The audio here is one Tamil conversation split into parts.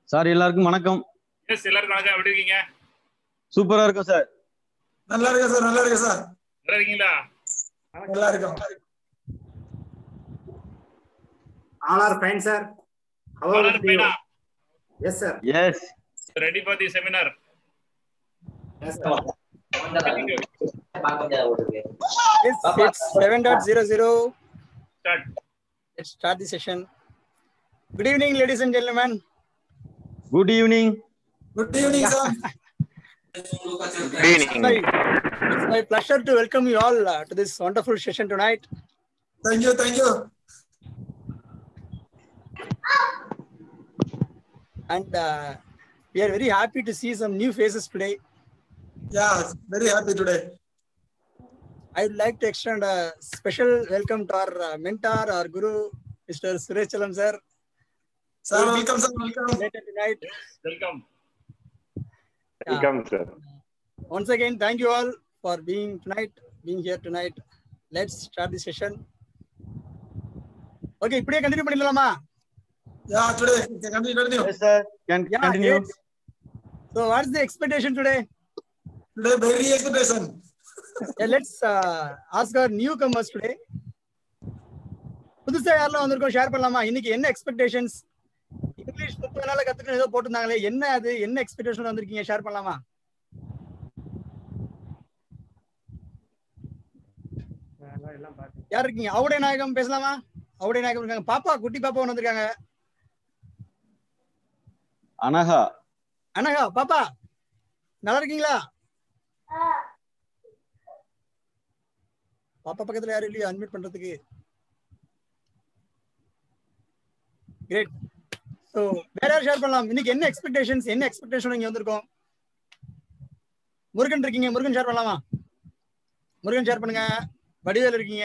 சார் எல்லாருக்கும் வணக்கம் எஸ் எல்லாருக்கும் வணக்கம் எப்படி இருக்கீங்க சூப்பரா இருக்கும் சார் நல்லா இருக்கு சார் நல்லா இருக்கு சார் நல்லா இருக்கீங்களா நல்லா இருக்கும் All are fine, sir. How All are are you? fine, ah? Yes, sir. Yes ready for the seminar Yes, sir. It's, it's 7.00. start Let's start the session. Good evening, ladies and gentlemen. Good evening good evening sir It's my, it's my pleasure to welcome you all uh, to this wonderful session tonight. Thank you thank you And uh, we are very happy to see some new faces today. Yeah very happy today I would like to extend a special welcome to our uh, mentor, our guru, Mr. Suresh Chalam sir. Sir welcome sir welcome Later tonight. welcome Welcome, sir. Once again, thank you all for being tonight, being here tonight. Let's start the session. Okay, இப்படியே கண்டினியூ பண்ணிடலாமா yeah today continue continue yes sir can Yeah, continue great. So, what's the expectation today? Today very expectation Yeah, let's uh, ask our newcomers today. புதுசா யாரெல்லாம் வந்திருக்கோம் ஷேர் பண்ணலாமா இன்னைக்கு என்ன எக்ஸ்பெக்டேஷன்ஸ் இங்கிலீஷ் முப்பது நாள்ல கத்துக்கணும் ஏதோ போட்டிருந்தாங்களே என்ன அது என்ன எக்ஸ்பெக்டேஷன் வந்திருக்கீங்க ஷேர் பண்ணலாமா யார் இருக்கீங்க அவுடை நாயகம் பேசலாமா அவுடை நாயகம் இருக்காங்க பாப்பா குட்டி பாப்பா ஒன்று வந்திருக்காங்க அனகா அனகா பாப்பா நல்லா இருக்கீங்களா பாப்பா பக்கத்துல யாரும் இல்லையா அட்மிட் பண்றதுக்கு கிரேட் ஸோ வேற யார் ஷேர் பண்ணலாம் இன்னைக்கு என்ன எக்ஸ்பெக்டேஷன்ஸ் என்ன எக்ஸ்பெக்டேஷன் இங்க வந்திருக்கோம் முருகன் இருக்கீங்க முருகன் ஷேர் பண்ணலாமா முருகன் ஷேர் பண்ணுங்க வடிவேல் இருக்கீங்க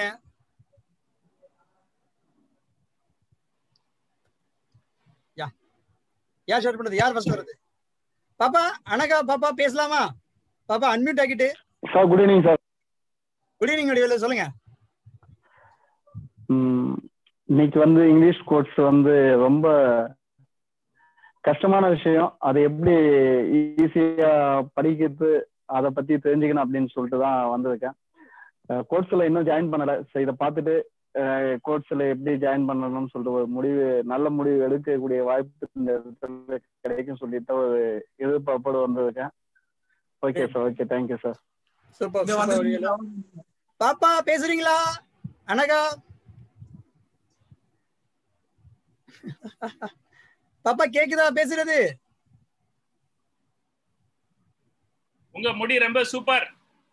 யா யார் ஷேர் பண்றது யார் ஃபர்ஸ்ட் வருது பாப்பா அனகா பாப்பா பேசலாமா பாப்பா அன்மியூட் ஆக்கிட்டு sir good evening sir good evening Vadivelu சொல்லுங்க ம், இன்னைக்கு வந்து இங்கிலீஷ் கோர்ஸ் வந்து ரொம்ப கஷ்டமான விஷயம் அதை எப்படி ஈஸியா படிக்கிறது அதை பத்தி தெரிஞ்சுக்கணும் அப்படின்னு சொல்லிட்டு தான் வந்திருக்கேன் கோர்ஸ்ல இன்னும் ஜாயின் பண்ணல சரி இதை பார்த்துட்டு கோர்ஸ்ல எப்படி ஜாயின் பண்ணணும்னு சொல்லிட்டு ஒரு முடிவு நல்ல முடிவு எடுக்கக்கூடிய வாய்ப்பு இந்த இடத்துல கிடைக்கும் சொல்லிட்டு ஒரு எதிர்பார்ப்போடு வந்திருக்கேன் okay sir okay thank you sir super இங்க சூப்பர் வந்து வடிவேலு பாப்பா பேசுறீங்களா அனகா பாப்பா கேக்குதா பேசுறது உங்க முடி ரொம்ப சூப்பர்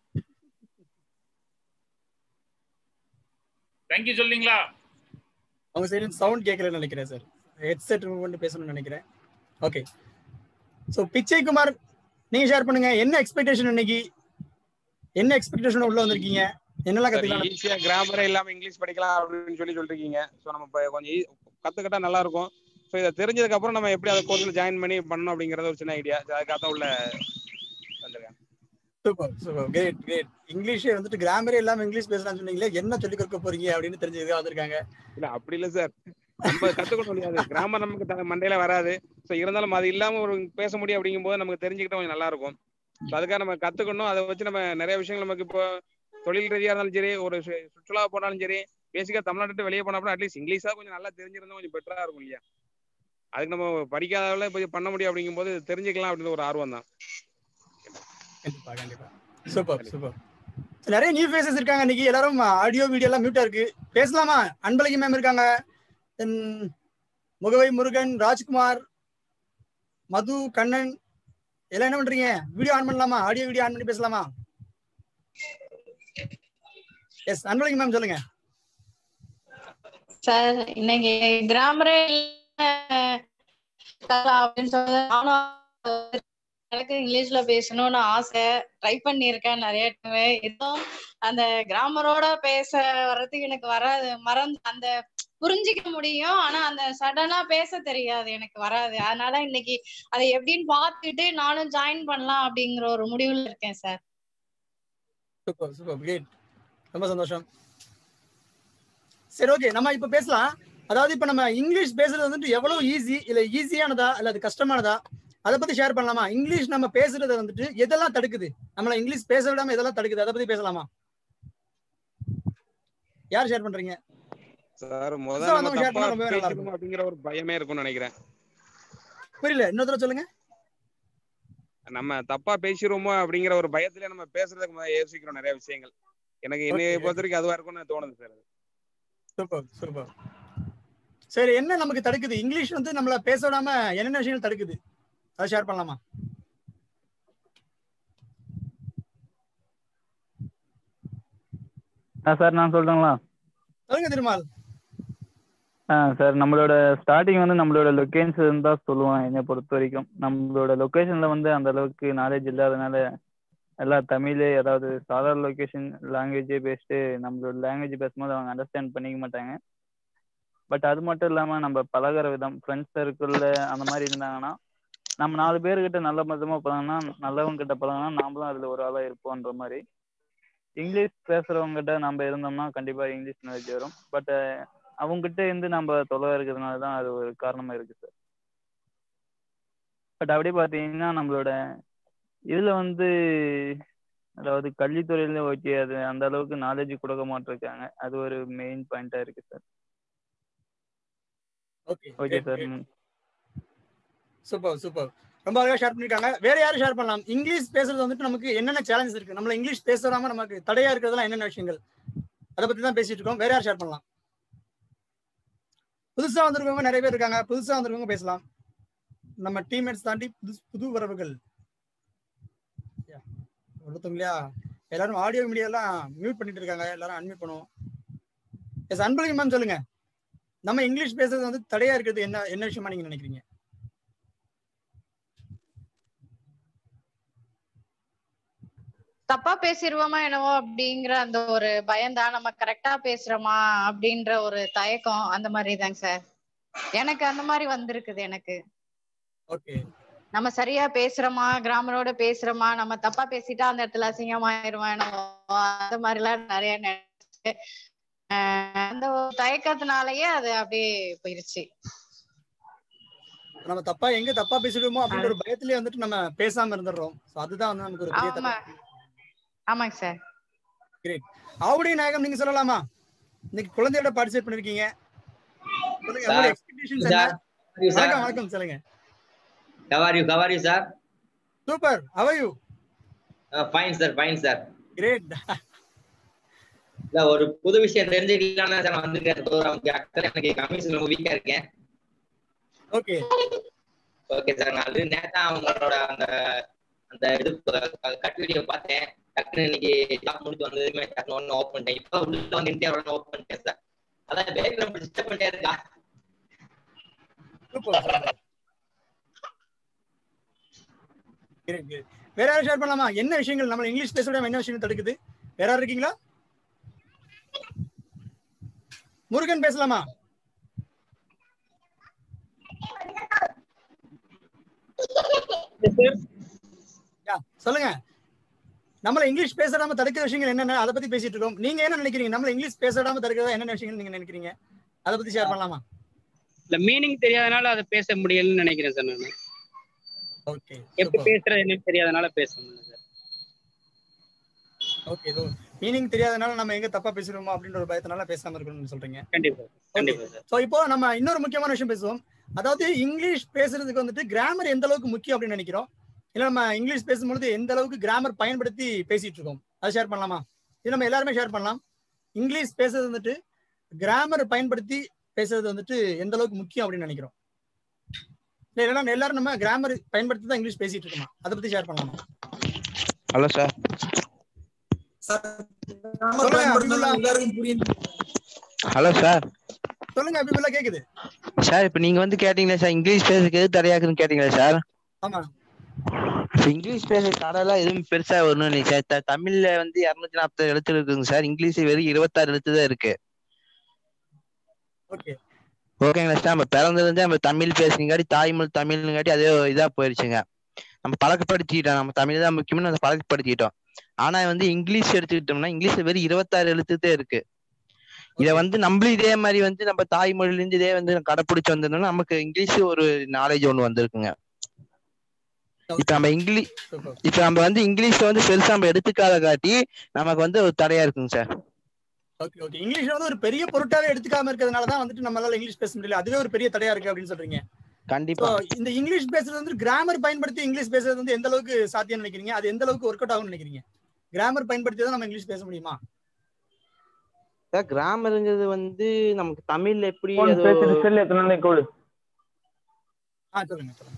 தேங்க்யூ சொல்றீங்களா அவங்க சைடு சவுண்ட் கேட்கலன்னு நினைக்கிறேன் சார் ஹெட்செட் ரிமூவ் பண்ணி பேசணும்னு நினைக்கிறேன் ஓகே ஸோ பிச்சை குமார் நீங்க ஷேர் பண்ணுங்க என்ன எக்ஸ்பெக்டேஷன் இன்னைக்கு என்ன எக்ஸ்பெக்டேஷன் உள்ள வந்திருக்கீங்க என்னெல்லாம் கத்துக்கலாம் ஈஸியா கிராமரே இல்லாம இங்கிலீஷ் படிக்கலாம் அப்படின்னு சொல்லி சொல்லிருக்கீங்க ஸோ நம்ம இப்ப கொஞ்சம் ஈ- கத்துக்கிட்டா நல்லா இருக்கும் ஸோ இதை தெரிஞ்சதுக்கு அப்புறம் நம்ம எப்படி அதை கோர்ஸ்ல ஜாயின் பண்ணி பண்ணணும் அப்படிங்கறது ஒரு சின்ன ஐடியா அதுக்காக தான் உள்ள வந்திருக்கேன் சூப்பர் சூப்பர் கிரேட் கிரேட் இங்கிலீஷே வந்துட்டு கிராமரே இல்லாம இங்கிலீஷ் பேசலாம்னு சொன்னீங்களே என்ன சொல்லி கொடுக்க போறீங்க அப்படின்னு தெரிஞ்சதுக்காக வந்திருக்காங்க இல்ல அப்படி இல்ல சார் நம்ம கத்துக்க முடியாது கிராமர் நமக்கு த- மண்டையில வராது ஸோ இருந்தாலும் அது இல்லாம ஒரு பேச முடியும் அப்படிங்கும்போது நமக்கு தெரிஞ்சுக்கிட்டா கொஞ்சம் நல்லா இருக்கும் So அதுக்காக நம்ம கத்துக்கணும் அதை வச்சு நம்ம நிறைய விஷயங்கள் நமக்கு இப்போ தொழில் ரீதியா இருந்தாலும் சரி ஒரு சு- சுற்றுலா போனாலும் சரி பேசிக்கா தமிழ்நாட்டு விட்டு வெளியே போனா அட்லீஸ்ட் இங்கிலீஷா கொஞ்சம் நல்லா தெரிஞ்சிருந்தா கொஞ்சம் பெட்டரா இருக்கும் இல்லையா அதுக்கு நம்ம படிக்காத அளவுல போய் பண்ண முடியும் அப்படிங்கும்போது தெரிஞ்சுக்கலாம் அப்படின்னு ஒரு ஆர்வம் தான் கண்டிப்பா கண்டிப்பா சூப்பர் சூப்பர் நிறைய நியூ ஃபேஸஸ் இருக்காங்க இன்னைக்கு எல்லாரும் ஆடியோ வீடியோ எல்லாம் மியூட்டா இருக்கு பேசலாமா அன்பழகி மேம் இருக்காங்க தென் முகவை முருகன் ராஜ்குமார் மது கண்ணன் எல்லாம் என்ன பண்றீங்க வீடியோ ஆன் பண்ணலாமா ஆடியோ வீடியோ ஆன் பண்ணி பேசலாமா எஸ் அன்பழகி மேம் சொல்லுங்க சார் இன்னைக்கு கிராமரே இல்ல அப்படின்னு சொல்லி நானும் எனக்கு இங்கிலீஷ்ல பேசணும்னு ஆசை ட்ரை பண்ணியிருக்கேன் நிறைய டைம் இதுவும் அந்த கிராமரோட பேச வர்றதுக்கு எனக்கு வராது மறந்து அந்த புரிஞ்சிக்க முடியும் ஆனா அந்த சடனா பேச தெரியாது எனக்கு வராது அதனால இன்னைக்கு அதை எப்படின்னு பார்த்துட்டு நானும் ஜாயின் பண்ணலாம் அப்படிங்கிற ஒரு முடிவுல இருக்கேன் சார் சூப்பர் சூப்பர் கிரேட் ரொம்ப சந்தோஷம் சரி ஓகே நம்ம இப்ப பேசலாம் அதாவது இப்ப நம்ம இங்கிலீஷ் பேசுறது வந்துட்டு எவ்வளவு ஈஸி இல்ல ஈஸியானதா இல்ல அது கஷ்டமானதா அதை பத்தி ஷேர் பண்ணலாமா இங்கிலீஷ் நம்ம பேசுறத வந்துட்டு எதெல்லாம் தடுக்குது நம்மள இங்கிலீஷ் பேச விடாம எதெல்லாம் தடுக்குது அதை பத்தி பேசலாமா யார் ஷேர் பண்றீங்க சார் புதுசா முதல்ல நம்ம வந்தவங்க share தப்பா பண்ணா ரொம்பவே நல்லா பேசணும் அப்படிங்கிற ஒரு பயமே இருக்கும்னு நினைக்கிறேன் புரியல இன்னொரு தடவை சொல்லுங்க நம்ம தப்பா பேசிடுவோமோ அப்படிங்கிற ஒரு பயத்திலே நம்ம பேசுறதுக்கு முதல்ல யோசிக்கிறோம் நிறைய விஷயங்கள் எனக்கு என்னைய Okay, பொறுத்த வரைக்கும் அதுவா இருக்கும்னு தோணுது சார் சூப்பர் சூப்பர் சரி என்ன நமக்கு தடுக்குது இங்கிலீஷ் வந்து நம்மள பேச விடாம என்னென்ன விஷயங்கள் தடுக்குது அதை ஷேர் பண்ணலாமா ஆ சார் நான் சொல்றேங்களா சொல்லுங்க திருமால் ஆ சார் நம்மளோட ஸ்டார்டிங் வந்து நம்மளோட லொக்கேஷன் தான் சொல்லுவோம் என்னை பொறுத்த வரைக்கும் நம்மளோட லொக்கேஷன்ல வந்து அந்த அளவுக்கு நாலேஜ் இல்லாதனால எல்லாம் தமிழ் அதாவது சாதாரண லொக்கேஷன் லாங்குவேஜே பேசிட்டு நம்மளோட லாங்குவேஜ் பேசும்போது அவங்க அண்டர்ஸ்டாண்ட் பண்ணிக்க மாட்டாங்க பட் அது மட்டும் இல்லாமல் நம்ம பழகுற விதம் ஃப்ரெண்ட்ஸ் சர்க்கிளில் அந்த மாதிரி இருந்தாங்கன்னா நம்ம நாலு பேர்கிட்ட நல்ல மதமாக பழகினா நல்லவங்க கிட்ட பழகினா நாமளும் அதில் ஒரு ஆளாக இருப்போன்ற மாதிரி இங்கிலீஷ் பேசுகிறவங்க கிட்ட நம்ம இருந்தோம்னா கண்டிப்பாக இங்கிலீஷ் நாலேஜ் வரும் பட் அவங்ககிட்ட இருந்து நம்ம தொலைவா இருக்கிறதுனால தான் அது ஒரு காரணமா இருக்கு சார் பட் அப்படி பார்த்தீங்கன்னா நம்மளோட இதுல வந்து அதாவது கல்வித்துறையில ஓகே அது அந்த அளவுக்கு நாலேஜ் கொடுக்க மாட்டிருக்காங்க அது ஒரு மெயின் பாயிண்டா இருக்கு sir okay okay sir super super ரொம்ப அழகா ஷேர் பண்ணிருக்காங்க வேற யாரும் ஷேர் பண்ணலாம் இங்கிலீஷ் பேசுறது வந்துட்டு நமக்கு என்னென்ன சேலஞ்சஸ் இருக்கு நம்மள இங்கிலீஷ் பேசாம நமக்கு தடையா இருக்கிறதுலாம் என்னென்ன விஷயங்கள் அதை பத்தி தான் பேசிட்டு இருக்கோம் வேற யார் ஷேர் பண்ணலாம் புதுசா வந்திருக்கவங்க நிறைய பேர் இருக்காங்க புதுசா வந்திருக்கவங்க பேசலாம் நம்ம டீம்மேட்ஸ் தாண்டி புது புது வரவுகள் ஒருத்தவங்களையா எல்லாரும் ஆடியோ மீடியா எல்லாம் மியூட் பண்ணிட்டு இருக்காங்க எல்லாரும் அன்மியூட் பண்ணுவோம் எஸ் அன்பழகி மேம் சொல்லுங்க நம்ம இங்கிலீஷ் பேசுறது வந்து தடையா இருக்கிறது என்ன என்ன விஷயமா நீங்க நினைக்கிறீங்க தப்பா பேசிடுவோமா என்னவோ அப்படிங்கிற அந்த ஒரு பயம்தான் நம்ம கரெக்டா பேசுறோமா அப்படின்ற ஒரு தயக்கம் அந்த மாதிரி தாங்க சார் எனக்கு அந்த மாதிரி வந்திருக்குது எனக்கு ஓகே நம்ம சரியா பேசுறோமா கிராமரோட பேசுறோமா நம்ம தப்பா பேசிட்டா அந்த இடத்துல அசிங்கமாயிருவோம் என்னவோ அந்த மாதிரி எல்லாம் நிறைய நினைச்சு ஆஹ் அந்த ஒரு தயக்கத்தினாலயே அது அப்படியே போயிருச்சு நம்ம தப்பா எங்க தப்பா பேசிடுவோமோ அப்படின்ற ஒரு பயத்திலேயே வந்துட்டு நம்ம பேசாம இருந்துடுறோம் சோ அதுதான் வந்து நமக்கு ஒரு பெரிய ஆமா தப்பு ஆமாங்க சார் கிரேட் ஆவுடைய நாயகம் நீங்க சொல்லலாமா இன்னைக்கு குழந்தையோட பார்ட்டிசிபேட் பண்ணிருக்கீங்க சொல்லுங்க Sir. உங்களோட எக்ஸ்பெக்டேஷன்ஸ் என்ன Sir. you, sir? வணக்கம் வணக்கம் சொல்லுங்க How are you? How are you, sir? Super how you Uh, fine, sir. Fine, sir. Great இல்ல ஒரு புது விஷயம் தெரிஞ்சுக்கலாம் சார் நான் வந்திருக்கேன் ப்ரோக்ராமுக்கு ஆக்சுவலா எனக்கு கமிஷன் ரொம்ப வீக்கா இருக்கேன் ஓகே ஓகே சார் நான் அது நேத்தா அவங்களோட அந்த அந்த இது கட் வீடியோ பார்த்தேன் டக்குனு இன்னைக்கு ஜாப் முடிச்சு வந்ததுமே டக்குனு ஒன்று ஓப்பன் பண்ணிட்டேன் இப்போ உள்ள வந்து இந்தியா உடனே ஓப்பன் பண்ணிட்டேன் சார் அதான் பேக் நம்ம டிஸ்டர்ப் பண்ணிட்டே இருக்கா சூப்பர் கிரேட் கிரேட் வேற யாரும் ஷேர் பண்ணலாமா என்ன விஷயங்கள் நம்ம இங்கிலீஷ் பேச விடாம என்ன விஷயங்கள் தடுக்குது வேற யாரும் இருக்கீங்களா முருகன் பேசலாமா யா, சொல்லுங்க நம்மள இங்கிலீஷ் பேசாம தடுக்கிற விஷயங்கள் என்னென்ன அதை பத்தி பேசிட்டு இருக்கோம் நீங்க என்ன நினைக்கிறீங்க நம்மள இங்கிலீஷ் பேசாம தடுக்கிறதா என்னென்ன விஷயங்கள் நீங்க நினைக்கிறீங்க அதை பத்தி ஷேர் பண்ணலாமா இல்ல மீனிங் தெரியாதனால அதை பேச முடியலன்னு நினைக்கிறேன் சார் நான் ஓகே எப்படி பேசுறது என்னன்னு தெரியாதனால பேச முடியல சார் ஓகே மீனிங் தெரியாதனால நம்ம எங்க தப்பா பேசுறோமோ அப்படின்ற ஒரு பயத்தினால பேசாம இருக்கணும்னு சொல்றீங்க கண்டிப்பா கண்டிப்பா சார் சோ இப்போ நம்ம இன்னொரு முக்கியமான விஷயம் பேசுவோம் அதாவது இங்கிலீஷ் பேசுறதுக்கு வந்துட்டு கிராமர் எந்த அளவுக்கு முக்கியம் அப்படின்னு நினைக்கிறோம் இல்ல நம்ம இங்கிலீஷ் பேசும்பொழுது எந்த அளவுக்கு கிராமர் பயன்படுத்தி பேசிட்டு இருக்கோம் அதை ஷேர் பண்ணலாமா இது நம்ம எல்லாருமே ஷேர் பண்ணலாம் இங்கிலீஷ் பேசுறது வந்துட்டு கிராமர் பயன்படுத்தி பேசுறது வந்துட்டு எந்த அளவுக்கு முக்கியம் அப்படின்னு நினைக்கிறோம் இல்ல இல்லைன்னா எல்லாரும் நம்ம கிராமர் பயன்படுத்தி தான் இங்கிலீஷ் பேசிட்டு இருக்கோமா அதை பத்தி ஷேர் பண்ணலாமா ஹலோ சார் சொல்லுங்க அபிபுல்லா எல்லாருக்கும் புரியும் ஹலோ சார் சொல்லுங்க அபிபுல்லா கேக்குது சார் இப்போ நீங்க வந்து கேட்டீங்களா சார் இங்கிலீஷ் பேசுறதுக்கு எது தடையாக்குன்னு கேட்டீங்களா சார் ஆமா இப்ப இங்கிலீஷ் பேச தடையெல்லாம் எதுவும் பெருசா ஒண்ணும் இல்லை சார் த- தமிழ்ல வந்து இருநூத்தி நாற்பது எழுத்து இருக்குங்க சார் இங்கிலீஷ் வெறும் இருபத்தாறு எழுத்து தான் இருக்கு ஓகே ஓகேங்களா சார் நம்ம பிறந்ததுலேருந்து நம்ம தமிழ் பேசுனங்காட்டி தாய்மொழி தமிழ்னுங்காட்டி அதே இதா போயிருச்சுங்க நம்ம பழக்கப்படுத்திட்டோம் நம்ம தமிழ் தான் முக்கியம்னு அதை பழக்கப்படுத்திட்டோம் ஆனா வந்து இங்கிலீஷ் எடுத்துக்கிட்டோம்னா இங்கிலீஷ்ல வெறும் இருபத்தாறு எழுத்து தான் இருக்கு இத வந்து நம்மளும் இதே மாதிரி வந்து நம்ம தாய்மொழில இருந்து இதே வந்து கடைப்பிடிச்சு வந்ததுனால நமக்கு இங்கிலீஷ் ஒரு நாலேஜ் ஒண்ணு வந்திருக்குங்க இப்ப நம்ம இங்கிலீஷ் இப்ப நம்ம வந்து இங்கிலீஷ் வந்து பெருசா நம்ம எடுத்துக்காத காட்டி நமக்கு வந்து ஒரு தடையா இருக்குங்க சார் ஓகே ஓகே இங்கிலீஷ் வந்து ஒரு பெரிய பொருட்டாவே எடுத்துக்காம இருக்கிறதுனால தான் வந்துட்டு நம்மளால இங்கிலீஷ் பேச முடியல அதுவே ஒரு பெரிய தடையா இருக்கு அப்படின்னு சொல்றீங்க கண்டிப்பா So, இந்த இங்கிலீஷ் பேசுறது வந்து கிராமர் பயன்படுத்தி இங்கிலீஷ் பேசுறது வந்து எந்த அளவுக்கு சாத்தியம் நினைக்கிறீங்க அது எந்த அளவுக்கு ஒர்க் அவுட் ஆகும்னு நினைக்கிறீங்க கிராமர் பயன்படுத்தி தான் நம்ம இங்கிலீஷ் பேச முடியுமா சார் கிராமருங்கிறது வந்து நமக்கு தமிழ்ல எப்படி ஃபோன் அது பேசிட்டு செல் எத்தனை நாளைக்கு கோடு ஆ சொல்லுங்க சொல்லுங்க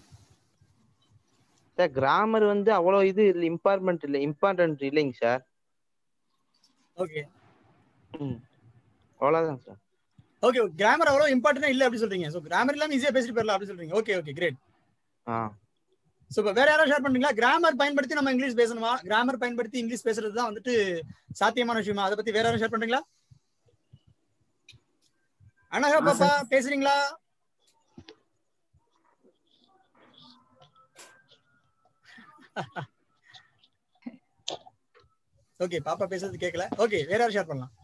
சார் கிராமர் வந்து அவ்வளவு இது இல்ல இம்பார்ட்மெண்ட் இல்ல இம்பார்ட்டன்ட் இல்லைங்க சார் ஓகே அவ்வளவுதான் சார் ஓகே கிராமர் அவ்வளவு இம்பார்ட்டன்ட் இல்ல அப்படி சொல்றீங்க சோ கிராமர் இல்லாம ஈஸியா பேசிட்டு போயிடலாம் அப்படி சொல்றீங்க okay okay great ah so இப்போ வேற யாராவது ஷேர் பண்றீங்களா கிராமர் பயன்படுத்தி நம்ம இங்கிலீஷ் பேசணுமா கிராமர் பயன்படுத்தி இங்கிலீஷ் பேசுறது தான் வந்துட்டு சாத்தியமான விஷயமா அதை பத்தி வேற யாராவது ஷேர் பண்றீங்களா அனகா ஆ, பாப்பா sir. பேசுறீங்களா ஓகே பாப்பா பேசுறது கேட்கல ஓகே வேற யாரும் ஷேர் பண்ணலாம்